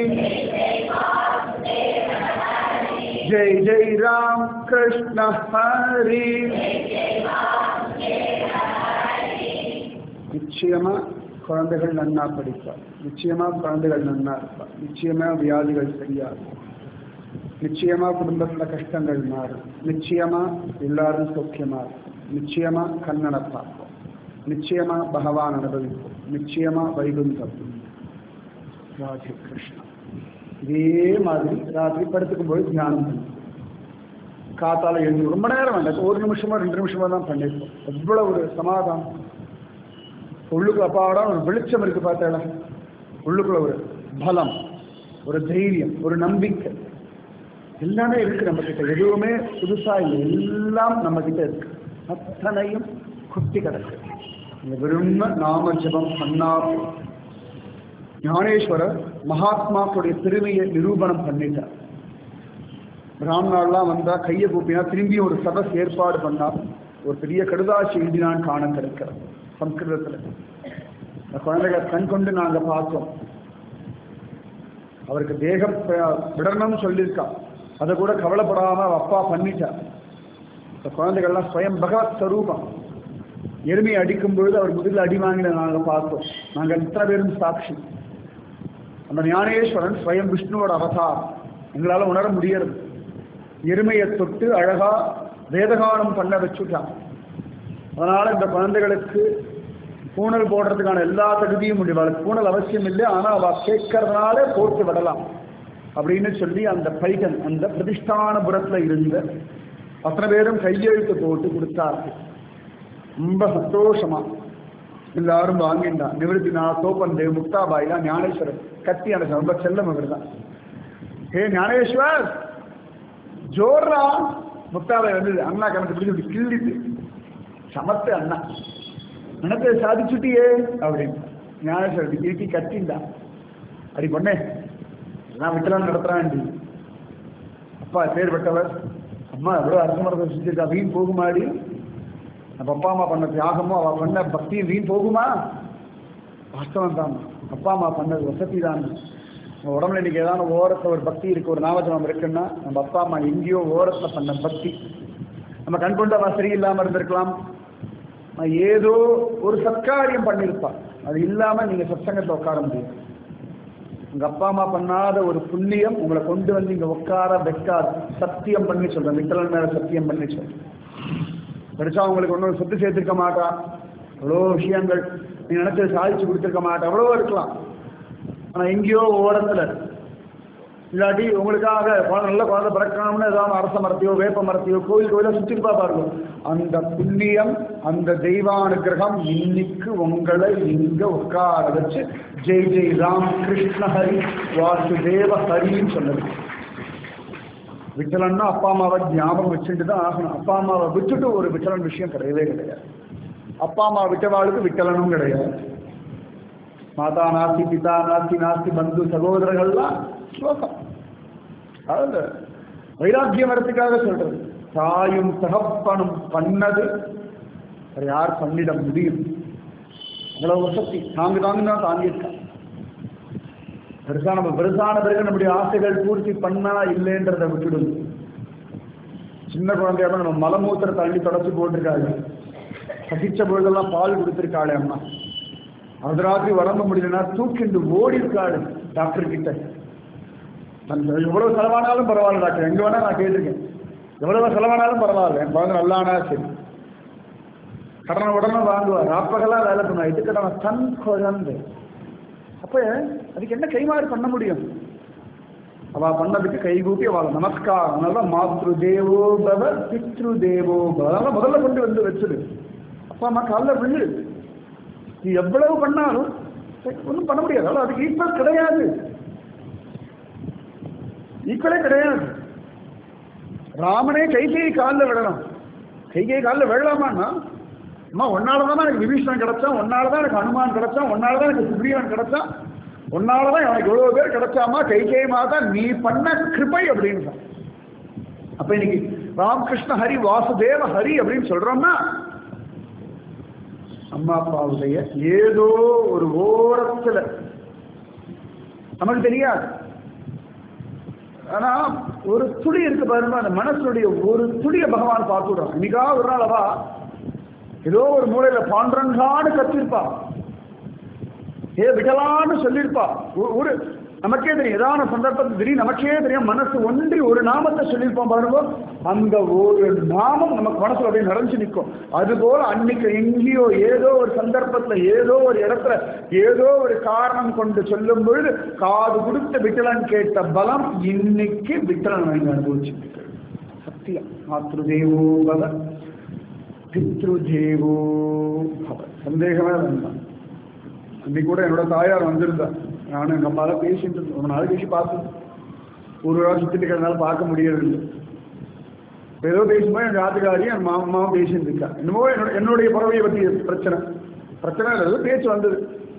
S1: जय जय राम कृष्ण हरि நிச்சயமா குழந்தைகள் நன்னா படிப்பார் நிச்சயமா குழந்தைகள் நன்னா இருப்பார் நிச்சயமா வியாதிகள் சரியாகும் நிச்சயமா குடும்பத்துல கஷ்டங்கள் மாறும் நிச்சயமா எல்லாரும் சௌக்கியமா இருக்கும் நிச்சயமா கண்ணனை பார்ப்போம் நிச்சயமா பகவான் அனுபவிப்போம் நிச்சயமா வைகுந்தம் ராதே கிருஷ்ணா இதே மாதிரி ராத்திரி படுத்துக்கும் போது தியானம் பண்ணும் காத்தால எழுந்து ரொம்ப நேரம் வேண்டாம் ஒரு நிமிஷமா ரெண்டு நிமிஷமா தான் பண்ணிருப்போம் எவ்வளவு ஒரு சமாதானம் உள்ளுக்குள்ள அப்பாவோட ஒரு வெளிச்சம் இருக்கு பார்த்தால உள்ளுக்குள்ள ஒரு பலம் ஒரு தைரியம் ஒரு நம்பிக்கை எல்லாமே இருக்கு நம்ம கிட்ட எதுவுமே புதுசா இல்லை எல்லாம் நம்ம கிட்ட இருக்கு அத்தனையும் குட்டி கிடக்கு இந்த விரும்ப நாம ஜபம் பண்ணா ஞானேஸ்வரர் மகாத்மாக்களுடைய பெருமையை நிரூபணம் பண்ணிட்டார் பிராமணர்லாம் வந்தா கையை கூப்பினா திரும்பி ஒரு சதஸ் ஏற்பாடு பண்ணா ஒரு பெரிய கடுதாசி எழுதினான் காண கிடைக்கிறது சம்ஸ்கிருதத்துல இந்த குழந்தைகளை கண் கொண்டு நாங்க பார்த்தோம் அவருக்கு தேகம் ப- விடணும்னு சொல்லியிருக்கா அதை கூட கவலைப்படாம அவ அப்பா பண்ணிட்டார் இந்த குழந்தைகள்லாம் ஸ்வயம் பகவத் ஸ்வரூபம் எருமையை அடிக்கும் பொழுது அவர் முதுகில் அடி வாங்கின நாங்கள் பார்த்தோம் நாங்கள் இத்தனை பேரும் சாட்சி அந்த ஞானேஸ்வரன் ஸ்வயம் விஷ்ணுவோட அவதாரம் எங்களால உணர முடியறது எருமையை தொட்டு அழகா வேதகானம் பண்ண வச்சுட்டான் அதனால இந்த குழந்தைகளுக்கு பூணல் போடுறதுக்கான எல்லா தகுதியும் உண்டு அவளுக்கு பூணல் அவசியம் இல்லை ஆனா அவ கேட்கறதுனால போட்டு விடலாம் அப்படின்னு சொல்லி அந்த பைகன் அந்த பிரதிஷ்டானபுரத்துல இருந்த அத்தனை பேரும் கையெழுத்து போட்டு கொடுத்தார்கள் ரொம்ப சந்தோஷமா எல்லாரும் வாங்கிட்டான் நிவர்த்தி நான் சோப்பன் தேவ் முக்தாபாய்லாம் ஞானேஸ்வரர் கத்தி அடைச்ச ரொம்ப செல்லம் அவர் தான் ஹே ஞானேஸ்வர் ஜோர்ரா முக்தாபாய் வந்து அண்ணா கணக்கு பிடிச்சி இப்படி கிள்ளிட்டு சமத்து அண்ணா நினைப்பை சாதிச்சுட்டியே அப்படின்னு ஞானேஸ்வரர் இப்படி திருப்பி கத்தின்டான் அடி பொண்ணே நான் விட்டலாம் நடத்துறான் அப்பா பேர்பட்டவர் அம்மா எவ்வளோ அரசமரத்தை செஞ்சிருக்கா வீண் போகுமாடி நம்ம அப்பா அம்மா பண்ண தியாகமோ அவ பண்ண பக்தியும் வீண் போகுமா வாஸ்தவம் தான் அப்பா அம்மா பண்ணது வசதி தான் நம்ம உடம்புல இன்னைக்கு ஏதாவது ஓரத்தில் ஒரு பக்தி இருக்கு ஒரு நாமஜனம் இருக்குன்னா நம்ம அப்பா அம்மா எங்கேயோ ஓரத்தில் பண்ண பக்தி நம்ம கண் கொண்டு அவன் சரியில்லாம இருந்திருக்கலாம் அவன் ஏதோ ஒரு சத்காரியம் பண்ணியிருப்பா அது இல்லாம நீங்க சத்சங்கத்தில் உட்கார முடியும் உங்க அப்பா அம்மா பண்ணாத ஒரு புண்ணியம் உங்களை கொண்டு வந்து இங்க உட்கார வைக்காது சத்தியம் பண்ணி சொல்றேன் விட்டலன் மேல சத்தியம் பண்ணி சொல்றேன் படிச்சா உங்களுக்கு ஒன்றும் சொத்து சேர்த்திருக்க மாட்டா எவ்வளோ விஷயங்கள் நீ நினைச்சது சாதிச்சு கொடுத்துருக்க மாட்டா எவ்வளவோ இருக்கலாம் ஆனா எங்கேயோ ஓரத்துல இல்லாட்டி உங்களுக்காக குழந்தை நல்ல குழந்தை பிறக்கணும்னு ஏதாவது அரச மரத்தையோ வேப்ப மரத்தையோ கோயில் கோயிலோ சுற்றிருப்பா பாருங்க அந்த புண்ணியம் அந்த தெய்வானுகிரகம் இன்னைக்கு உங்களை இங்க உட்கார வச்சு ஜெய் ஜெய் ராம் கிருஷ்ண ஹரி வாசுதேவ ஹரின்னு சொன்னது விட்டலன்னா அப்பா அம்மாவை ஞாபகம் வச்சுட்டு தான் ஆகணும் அப்பா அம்மாவை விட்டுட்டு ஒரு விட்டலன் விஷயம் கிடையவே கிடையாது அப்பா அம்மா விட்டவாளுக்கு விட்டலனும் கிடையாது மாதா நாஸ்தி பிதா நாஸ்தி நாஸ்தி பந்து சகோதரர்கள்லாம் ஸ்லோகம் அதாவது வைராக்கியம் வரத்துக்காக சொல்றது தாயும் தகப்பனும் பண்ணது வேற யார் பண்ணிட முடியும் இவ்வளவு வசதி தாங்கு தாங்கு தான் தாங்கியிருக்கா பெருசா நம்ம பெருசான பிறகு நம்முடைய ஆசைகள் பூர்த்தி பண்ணா இல்லைன்றதை விட்டுடும் சின்ன குழந்தையா தான் நம்ம மலமூத்திர தள்ளி தொடச்சு போட்டிருக்காங்க சகிச்ச பொழுதெல்லாம் பால் கொடுத்திருக்காளே அம்மா அது ராத்திரி உடம்பு முடியலன்னா தூக்கிண்டு ஓடி இருக்காள் டாக்டர் கிட்ட தன் எவ்வளவு செலவானாலும் பரவாயில்ல டாக்டர் எங்க வேணா நான் கேட்டிருக்கேன் எவ்வளவு செலவானாலும் பரவாயில்ல என் குழந்தை நல்லானா சரி கடனை உடனே வாங்குவார் அப்பகெல்லாம் வேலை பண்ணுவா இது கடனை தன் குழந்தை அப்ப அதுக்கு என்ன கைமாறு பண்ண முடியும் அவ பண்ணதுக்கு கைகூப்பி அவள் நமஸ்காரம் அதனால மாத்ரு தேவோ பவ பித்ரு தேவோ பவ அதனால முதல்ல கொண்டு வந்து வச்சிரு அப்பா அம்மா காலில் விழு நீ எவ்வளவு பண்ணாலும் ஒன்றும் பண்ண முடியாது அவ்வளோ அதுக்கு ஈக்குவல் கிடையாது ஈக்குவலே கிடையாது ராமனே கைகை காலில் விடணும் கைகை காலில் விழலாமான்னா அம்மா ஒன்னால தான் எனக்கு விபீஷணன் கிடைச்சான் ஒன்னால தான் எனக்கு ஹனுமான் கிடைச்சான் ஒன்னால தான் எனக்கு சுக்ரீவன் கிடைச்சான் ஒன்னால தான் எனக்கு இவ்வளவு பேர் கிடைச்சாமா கைகை மாதா நீ பண்ண கிருபை அப்படின்னு தான். அப்ப இன்னைக்கு ராமகிருஷ்ண ஹரி வாசுதேவ ஹரி அப்படின்னு சொல்றோம்னா அம்மா அப்பாவுடைய ஏதோ ஒரு ஓரத்துல நமக்கு தெரியாது ஆனா ஒரு துளி இருக்கு பாருங்க அந்த மனசுடைய ஒரு துளிய பகவான் பார்த்து விடுறான் இன்னைக்கா ஒரு நாள் அவா ஏதோ ஒரு மூலையில பாண்டரங்கான்னு கத்திருப்பா ஏ விடலான்னு சொல்லியிருப்பா ஒ- ஒரு நமக்கே தெரியும் ஏதான சந்தர்ப்பத்தில் திடீர்னு நமக்கே தெரியும் மனசு ஒன்றி ஒரு நாமத்தை சொல்லியிருப்போம் பாருங்க அந்த ஒரு நாமம் நமக்கு மனசுல அப்படியே நிறைஞ்சு நிற்கும் அதுபோல அன்னைக்கு எங்கேயோ ஏதோ ஒரு சந்தர்ப்பத்துல ஏதோ ஒரு இடத்துல ஏதோ ஒரு காரணம் கொண்டு சொல்லும் பொழுது காது கொடுத்த விட்டலன் கேட்ட பலம் இன்னைக்கு விட்டலன் வாங்கி அனுபவிச்சுட்டு சத்தியம் மாத்ருதேவோ பவ பித்ருதேவோ பவ சந்தேகமே வேண்டாம் அன்னைக்கு கூட என்னோட தாயார் வந்திருந்தா நானும் எங்கள் அம்மாவை பேசிட்டு இருந்தோம் ரொம்ப நாள் கழிச்சு பார்த்தோம் ஒரு வாரம் சுற்றிட்டு இருக்கிறதுனால பார்க்க முடியறதில்லை இப்ப ஏதோ பேசும்போது என் ஆத்துக்காரி என் மாமாவும் பேசிட்டு இருக்கா என்னமோ என்னோட என்னுடைய பறவையை பற்றி பிரச்சனை பிரச்சனை இல்லை ஏதோ பேச்சு வந்தது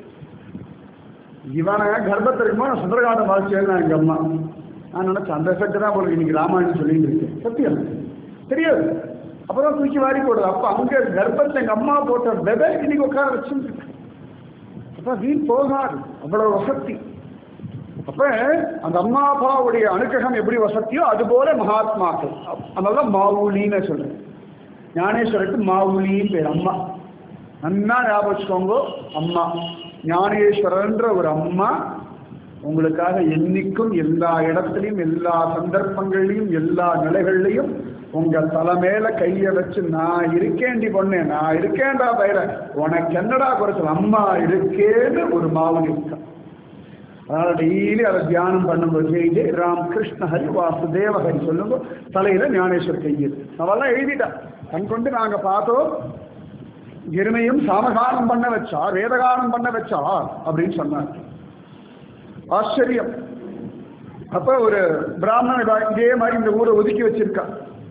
S1: இவனை கர்ப்பத்தில் இருக்கும்போது நான் சுந்தரகாண்டம் வாசிச்சேன் எங்கள் அம்மா நான் நினைச்சேன் அந்த எஃபெக்ட் தான் போல இன்னைக்கு ராமாயணம் சொல்லிட்டு இருக்கேன் சத்தியம் தெரியாது அப்பதான் தூக்கி வாரி போடுது அப்ப அங்க கர்ப்பத்தில் எங்க அம்மா போட்ட விதை இன்னைக்கு உட்கார வச்சுருக்கு அப்ப வீண் போகாது அவ்வளவு வசதி அப்ப அந்த அம்மா அப்பாவுடைய அனுக்கிரகம் எப்படி வசதியோ அது போல மகாத்மாக்கள் அதனால மாவுலின்னு சொல்றேன் ஞானேஸ்வரருக்கு மாவுலின்னு பேர் அம்மா நன்னா ஞாபகம் வச்சுக்கோங்க அம்மா ஞானேஸ்வரன்ற ஒரு அம்மா உங்களுக்காக என்னைக்கும் எல்லா இடத்துலையும் எல்லா சந்தர்ப்பங்கள்லையும் எல்லா நிலைகள்லையும் உங்க தலை மேல கைய வச்சு நான் இருக்கேன்டி பொண்ணு நான் இருக்கேன்டா பயிர உனக்கு என்னடா குறைச்சல் அம்மா இருக்கேன்னு ஒரு மாவன் இருக்கா அதனால டெய்லி அதை தியானம் பண்ணும்போது ஜெய் ஜெய் ராம் கிருஷ்ண ஹரி வாசுதேவ ஹரி சொல்லுங்க தலையில ஞானேஸ்வர் கையில் அவெல்லாம் எழுதிட்டா கண் கொண்டு நாங்க பார்த்தோம் எருமையும் சாமகானம் பண்ண வச்சார் வேதகானம் பண்ண வச்சார் அப்படின்னு சொன்னார் ஆச்சரியம் அப்ப ஒரு பிராமணன் இதா- இதே மாதிரி இந்த ஊரை ஒதுக்கி வச்சிருக்கா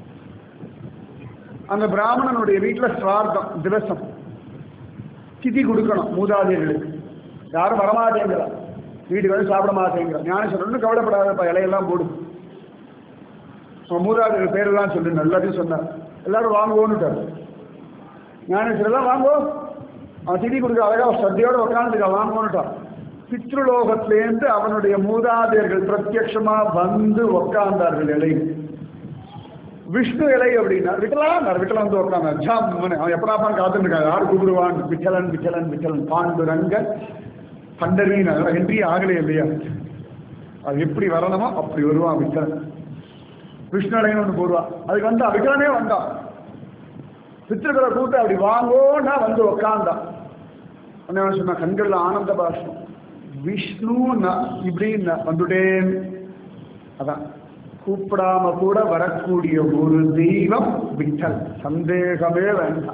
S1: அந்த பிராமணனுடைய வீட்டுல சிரார்த்தம் திவசம் திதி கொடுக்கணும் மூதாதையர்களுக்கு யாரும் வரமாட்டேங்கிறா வீட்டுக்கு வந்து சாப்பிட மாட்டேங்கிறா ஞானேஸ்வரன் ஒன்றும் கவலைப்படாதப்பா இலையெல்லாம் போடு உன் மூதாதையர்கள் பேரெல்லாம் சொல்லு நல்லதையும் சொன்னார் எல்லாரும் வாங்குவோன்னுட்டார் ஞானேஸ்வரர் எல்லாம் வாங்கோ அவன் திதி கொடுக்க அழகா சத்தியோட உட்காந்துருக்கா வாங்குவோன்னுட்டான் பித்ருலோகத்திலேருந்து அவனுடைய மூதாதையர்கள் பிரத்யட்சமா வந்து உட்கார்ந்தார்கள் இலையில் விஷ்ணு இலை அப்படின்னா விட்டலாம் விட்டலாம் வந்து உட்காந்து ஜாமன் அவன் எப்படாப்பான் காத்துட்டு இருக்கான் யார் கூப்பிடுவான் விட்டலன் விட்டலன் விட்டலன் பாண்டுரங்க பண்டரின்னு அதெல்லாம் என்ட்ரி ஆகலே இல்லையா அது எப்படி வரணுமோ அப்படி வருவான் விட்டலன் விஷ்ணு இலைன்னு ஒன்று போடுவான் அதுக்கு வந்து விட்டலனே வந்தான் பித்திருக்களை கூப்பிட்டு அப்படி வாங்கோன்னா வந்து உக்காந்தான் உடனே அவன் சொன்னான் கண்கள்ல ஆனந்த பாஷம் விஷ்ணு இப்படின்னு வந்துட்டேன் அதான் கூப்பிடாம கூட வரக்கூடிய ஒரு தெய்வம் விட்டல் சந்தேகமே வேண்டாம்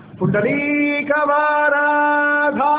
S1: புண்டரீகவாராதா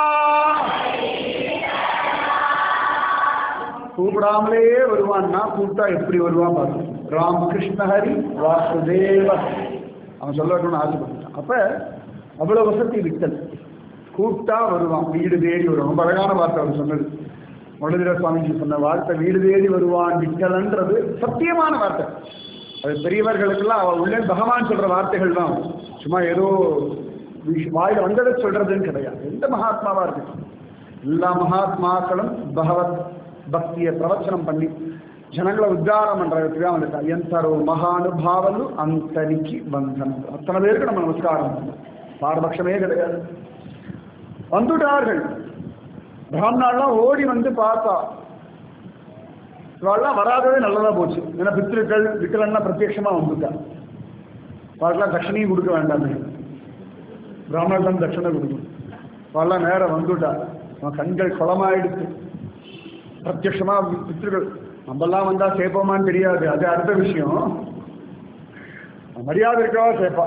S1: கூப்பிடாமலே வருவான்னா கூப்பிட்டா எப்படி வருவான் பாரு ராம் கிருஷ்ண ஹரி வாசுதேவ அவன் சொல்லணும்னு ஆசைப்பட்டான் அப்ப அவ்வளவு வசதி விட்டல் கூப்பிட்டா வருவான் வீடு தேடி வருவான் ரொம்ப அழகான வார்த்தை அவர் சொன்னது முரளிதர சுவாமிஜி சொன்ன வார்த்தை வீடு தேடி வருவான் விட்டலன்றது சத்தியமான வார்த்தை அது பெரியவர்களுக்கெல்லாம் அவ உள்ளே பகவான் சொல்ற வார்த்தைகள் தான் சும்மா ஏதோ விஷ- வாயில வந்ததை சொல்றதுன்னு கிடையாது எந்த மகாத்மாவா இருக்கட்டும் எல்லா மகாத்மாக்களும் பகவத் பக்தியை பிரவச்சனம் பண்ணி ஜனங்களை உத்தாரம் பண்றதுக்கு அவனுக்கு அயந்தரோ மகானுபாவலு அந்தரிக்கு வந்தனம் அத்தனை பேருக்கு நம்ம நமஸ்காரம் பண்ணணும் பாரபட்சமே கிடையாது வந்துட்டார்கள் பிராமணாலாம் ஓடி வந்து பார்த்தா இவாள்லாம் வராதவே நல்லதா போச்சு ஏன்னா பித்திருக்கள் விக்கலன்னா பிரத்யட்சமா வந்துட்டா அவளுக்கெல்லாம் தட்சணையும் கொடுக்க வேண்டாமே பிராமணர்கள் தட்சணை கொடுக்கும் அவெல்லாம் நேரம் வந்துட்டா அவன் கண்கள் குளமாயிடுச்சு பிரத்யட்சமா பித்திருக்கள் நம்மெல்லாம் வந்தா சேர்ப்போமான்னு தெரியாது அது அடுத்த விஷயம் மரியாதை இருக்கவா சேர்ப்பா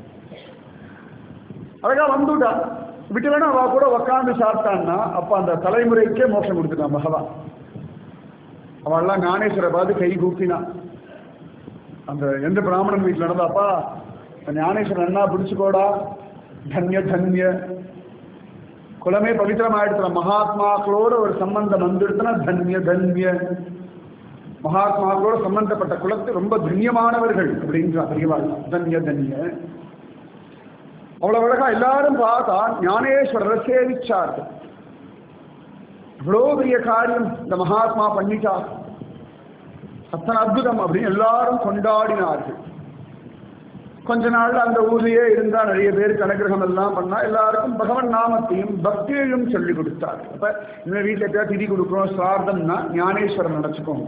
S1: அழகா வந்துட்டா விட்டுலன்னா அவ கூட உக்காந்து சாப்பிட்டான்னா அப்ப அந்த தலைமுறைக்கே மோட்சம் கொடுத்துட்டான் பகவான் அவள்லாம் ஞானேஸ்வரை பார்த்து கை கூப்பினான் அந்த எந்த பிராமணன் வீட்டில் நடந்தாப்பா ஞானேஸ்வரன் அண்ணா பிடிச்சுக்கோடா தன்ய தன்ய குலமே பவித்திரம் ஆயிடுத்துல மகாத்மாக்களோட ஒரு சம்பந்தம் வந்துடுத்துனா தன்ய தன்ய மகாத்மாக்களோட சம்பந்தப்பட்ட குலத்து ரொம்ப தன்யமானவர்கள் அப்படின்றா பெரியவாள் தன்ய தன்ய அவ்வளவு அழகா எல்லாரும் பார்த்தா ஞானேஸ்வரரை சேவிச்சார்கள் இவ்வளோ பெரிய காரியம் இந்த மகாத்மா பண்ணிட்டார் அத்தனை அற்புதம் அப்படின்னு எல்லாரும் கொண்டாடினார்கள் கொஞ்ச நாள்ல அந்த ஊர்லயே இருந்தா நிறைய பேருக்கு அனுகிரகம் எல்லாம் பண்ணா எல்லாருக்கும் பகவன் நாமத்தையும் பக்தியையும் சொல்லி கொடுத்தார் அப்ப இந்த வீட்டுல எப்பயா திதி கொடுக்குறோம் சார்த்தம்னா ஞானேஸ்வரன் நினைச்சுக்கோங்க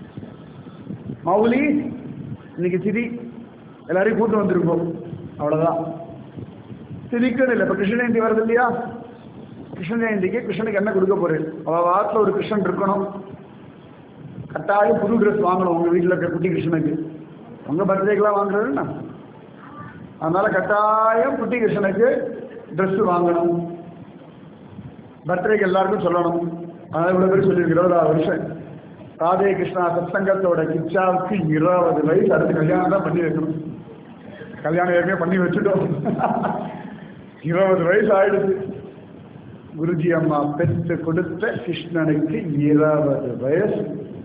S1: மௌலி இன்னைக்கு திதி எல்லாரையும் கூட்டு வந்திருக்கோம் அவ்வளவுதான் திதிக்குன்னு இல்லை இப்ப கிருஷ்ண ஜெயந்தி வருது இல்லையா கிருஷ்ண ஜெயந்திக்கு கிருஷ்ணனுக்கு என்ன கொடுக்க போறேன் அவ வாரத்துல ஒரு கிருஷ்ணன் இருக்கணும் கட்டாயம் புது ட்ரெஸ் வாங்கணும் உங்க வீட்டில் இருக்க குட்டி கிருஷ்ணனுக்கு உங்க பர்த்டேக்கெல்லாம் வாங்குறதுன்னா அதனால கட்டாயம் குட்டி கிருஷ்ணனுக்கு Dress வாங்கணும் பர்த்டேக்கு எல்லாருக்கும் சொல்லணும் அதான் இவ்வளவு பேர் சொல்லியிருக்கு இருபதாவது வருஷம் ராதே கிருஷ்ணா சத்சங்கத்தோட கிச்சாவுக்கு இருபது வயசு அடுத்து கல்யாணம் தான் பண்ணி வைக்கணும் கல்யாணம் ஏற்கனவே பண்ணி வச்சுட்டோம் இருபது வயசு ஆயிடுச்சு குருஜி அம்மா பெற்று கொடுத்த கிருஷ்ணனுக்கு இருபது வயசு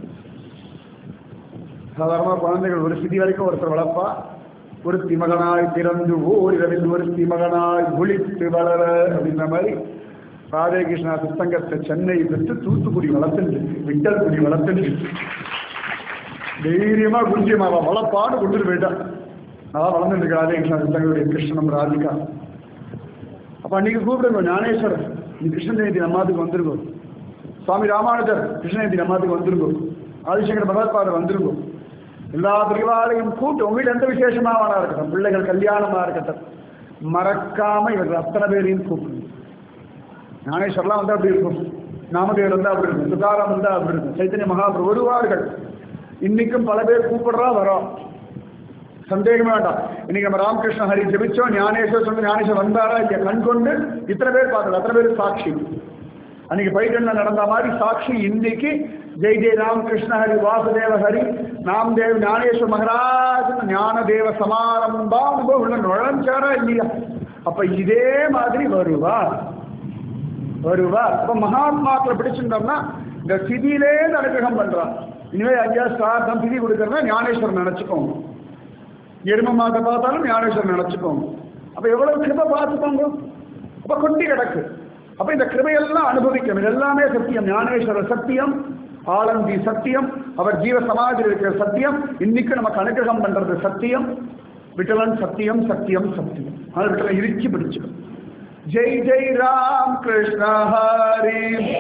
S1: சாதாரணமாக குழந்தைகள் ஒரு சிதி வரைக்கும் ஒருத்தர் வளர்ப்பா ஒருத்தி மகனாய் பிறந்து ஓரிரவில் ஒருத்தி மகனாய் ஒளித்து வளர அப்படின்ற மாதிரி ராதே கிருஷ்ணா சித்தங்கத்தை சென்னை பெற்று தூத்துக்குடி வளர்த்துட்டு விட்டல்குடி வளர்த்துட்டு தைரியமா குருஜி அம்மாவை வளர்ப்பான்னு கொண்டுட்டு போயிட்டான் அதான் வளர்ந்துருக்கு ராதே கிருஷ்ணா சித்தங்களுடைய கிருஷ்ணனும் ராதிகா அப்ப அன்னைக்கு கூப்பிடுங்க ஞானேஸ்வரர் நீ கிருஷ்ண ஜெயந்தி நம்மாத்துக்கு வந்திருக்கோம் சுவாமி ராமானுஜர் கிருஷ்ண ஜெயந்தி நம்மாத்துக்கு வந்திருக்கோம் ஆதிசங்கர் பகவத்பாதர் வந்திருக்கோம் எல்லா பிரிவாளையும் கூட்டு உங்க வீட்டு எந்த விசேஷமாவனா இருக்கட்டும் பிள்ளைகள் கல்யாணமா இருக்கட்டும் மறக்காம இவர்கள் அத்தனை பேரையும் கூப்பிடுங்க ஞானேஸ்வரலாம் வந்தா அப்படி இருக்கும் நாமதேவர் வந்தா அப்படி இருக்கும் துகாராம் வந்தா அப்படி இருக்கும் சைத்தன்ய மகாபிரபு வருவார்கள் இன்னைக்கும் பல பேர் கூப்பிடுறா வரோம் சந்தேகமே வேண்டாம் இன்னைக்கு நம்ம ராமகிருஷ்ண ஹரி ஜெபிச்சோம் ஞானேஸ்வர் சொன்ன ஞானேஸ்வர் வந்தாரா இங்க கண் கொண்டு இத்தனை பேர் பார்த்தது அத்தனை பேர் சாட்சி அன்னைக்கு பைட்டன்ல நடந்த மாதிரி சாட்சி இன்னைக்கு ஜெய் ஜெய் ராமகிருஷ்ண ஹரி வாசுதேவ ஹரி நாம்தேவ் ஞானேஸ்வர் மகராஜ் ஞானதேவ சமாரம்பம் உள்ள நுழைஞ்சாரா இல்லையா அப்ப இதே மாதிரி வருவார் வருவார் அப்ப மகாத்மாக்களை பிடிச்சிருந்தோம்னா இந்த திதியிலே அனுகிரகம் பண்றான் இனிமே ஐயா சார்த்தம் திதி கொடுக்கறதா ஞானேஸ்வரன் நினைச்சுக்கோங்க எரும மாட்டை பார்த்தாலும் ஞானேஸ்வரன் நினைச்சுக்கோங்க அப்ப எவ்வளவு கிருபை பார்த்துக்கோங்க அப்ப கொட்டி கிடக்கு அப்ப இந்த கிருபையெல்லாம் அனுபவிக்கணும் இது எல்லாமே சத்தியம் ஞானேஸ்வரர் சத்தியம் ஆலந்தி சத்தியம் அவர் ஜீவ சமாஜில் இருக்கிற சத்தியம் இன்னைக்கு நமக்கு அனுகிரகம் பண்றது சத்தியம் விட்டலன் சத்தியம் சத்தியம் சத்தியம் அது விட்டலன் இறுக்கி பிடிச்சுக்கணும் ஜெய் ஜெய் ராம் கிருஷ்ண ஹரி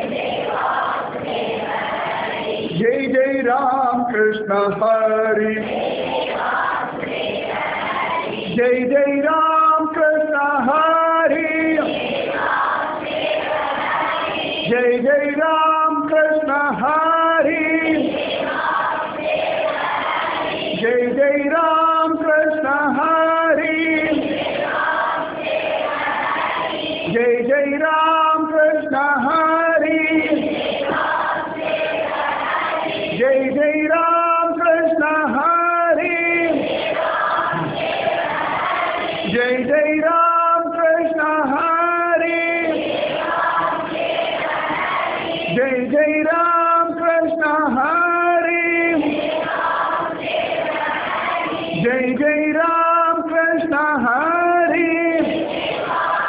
S1: ஜெய் ஜெய் ராம் கிருஷ்ண ஹரி ஜெய் ஜெய் ராம் கிருஷ்ண ஹரி ஜெய் ஜெய் ராம் கிருஷ்ண ஹரி ஜெய் ஜெய் ராம் கிருஷ்ண ஹரி ஜெய் ஜெய் ராம் கிருஷ்ண ஹரி ஜெய் ஜெய் ராம் கிருஷ்ண ஹரி ஜெய் ஜெய் ராம் கிருஷ்ண ஹரி ஜெய் ஜெய் ராம் கிருஷ்ண ஹரி ஜெய் ஜெய் ராம் கிருஷ்ண ஹரி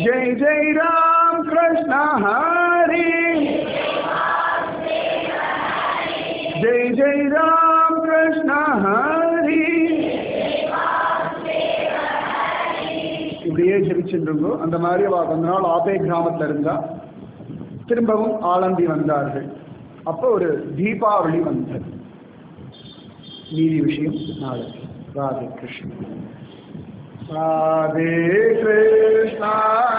S1: जय जय राम कृष्ण हरे जय जय राम कृष्ण हरे இப்படியே ஜெபிச்சுருங்கோ அந்த மாதிரி அவ கொஞ்ச நாள் ஆபே கிராமத்துல இருந்தா திரும்பவும் ஆலந்தி வந்தார்கள் அப்போ ஒரு தீபாவளி வந்தது மீதி விஷயம் நாளைக்கு ராதே கிருஷ்ணன் ராதே கிருஷ்ணா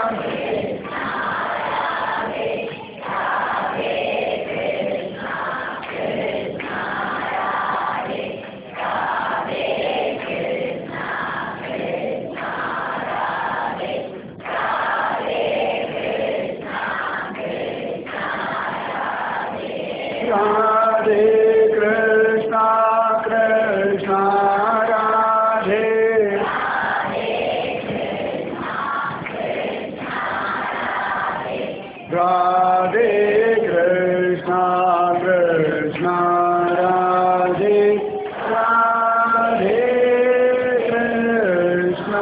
S1: राधे कृष्णा कृष्णा राधे राधे कृष्णा कृष्णा राधे राधे कृष्णा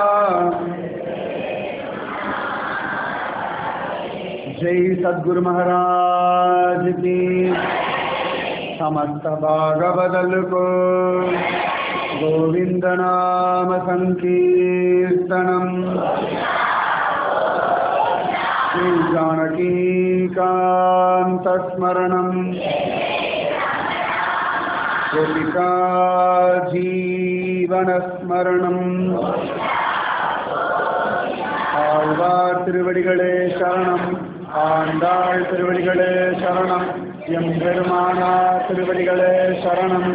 S1: जय सद्गुरु महाराज की समस्त भागवदल को गोविंद नाम संकीर्तनम श्री जानकी कांत स्मरणम गोपिका जीवन स्मरणम ஆழ்வார் திருவடிகளே சரணம் ஆண்டாள் திருவடிகளே சரணம் எம் பெருமானார் திருவடிகளே சரணம்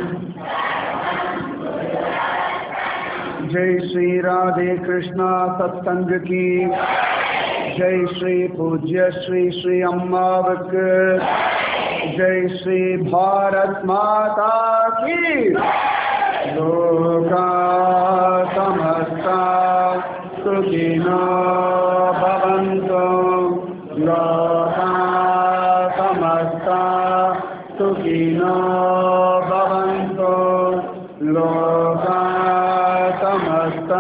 S1: ஜெய் ஸ்ரீ ராதே கிருஷ்ணா சத்சங்க கி ஜெய் ஸ்ரீ பூஜ்ய ஸ்ரீ ஸ்ரீ அம்மாவுக்கு ஜெய் ஸ்ரீ பாரத் மாதா கி लोका समस्ता सुखिनो भवन्तु लोका समस्ता सुखिनो भवन्तु लोका समस्ता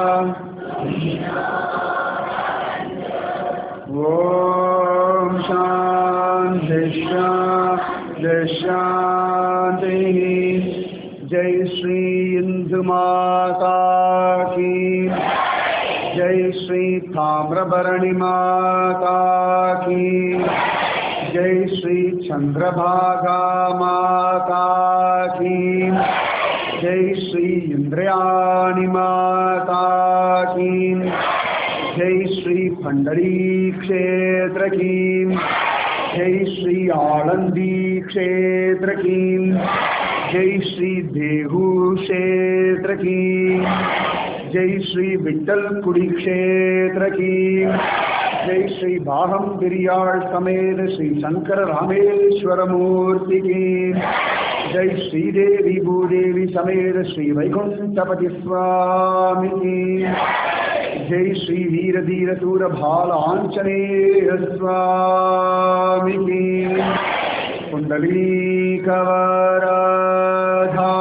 S1: ॐ शान्ति शान्ति शान्तिः जय श्री इंदु माता की जय श्री ताम्रभरणि माता की जय श्री चंद्रभागा माता की जय श्री इंद्रयाणी माता की जय श्री पंडरी क्षेत्र की जय श्री आनंदी क्षेत्र की जय श्री देहू क्षेत्र की जय श्री विठल कुड़ी क्षेत्र की जय श्री बाहम गिरियाल समेत श्री शंकर रामेश्वर मूर्ति की जय श्री देवी भूदेवी समेत श्री वैकुंठपति स्वामी की जय श्री वीर धीर सूर भाल आंजनेय स्वामी की कुंडली कवराधा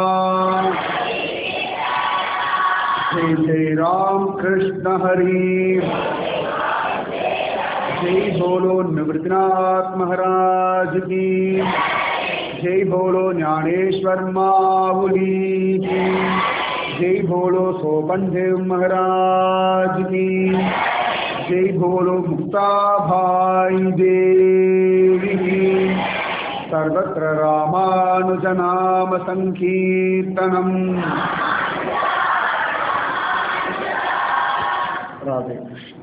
S1: जय जय राम कृष्ण हरि जय बोलो निवृत्तनाथ महाराज की जय बोलो ज्ञानेश्वर माहुली की जय बोलो सोपनदेव महाराज की जय बोलो मुक्ता भाई देवी की सर्वत्र रामानुजनाम संकीर्तनम राधे कृष्ण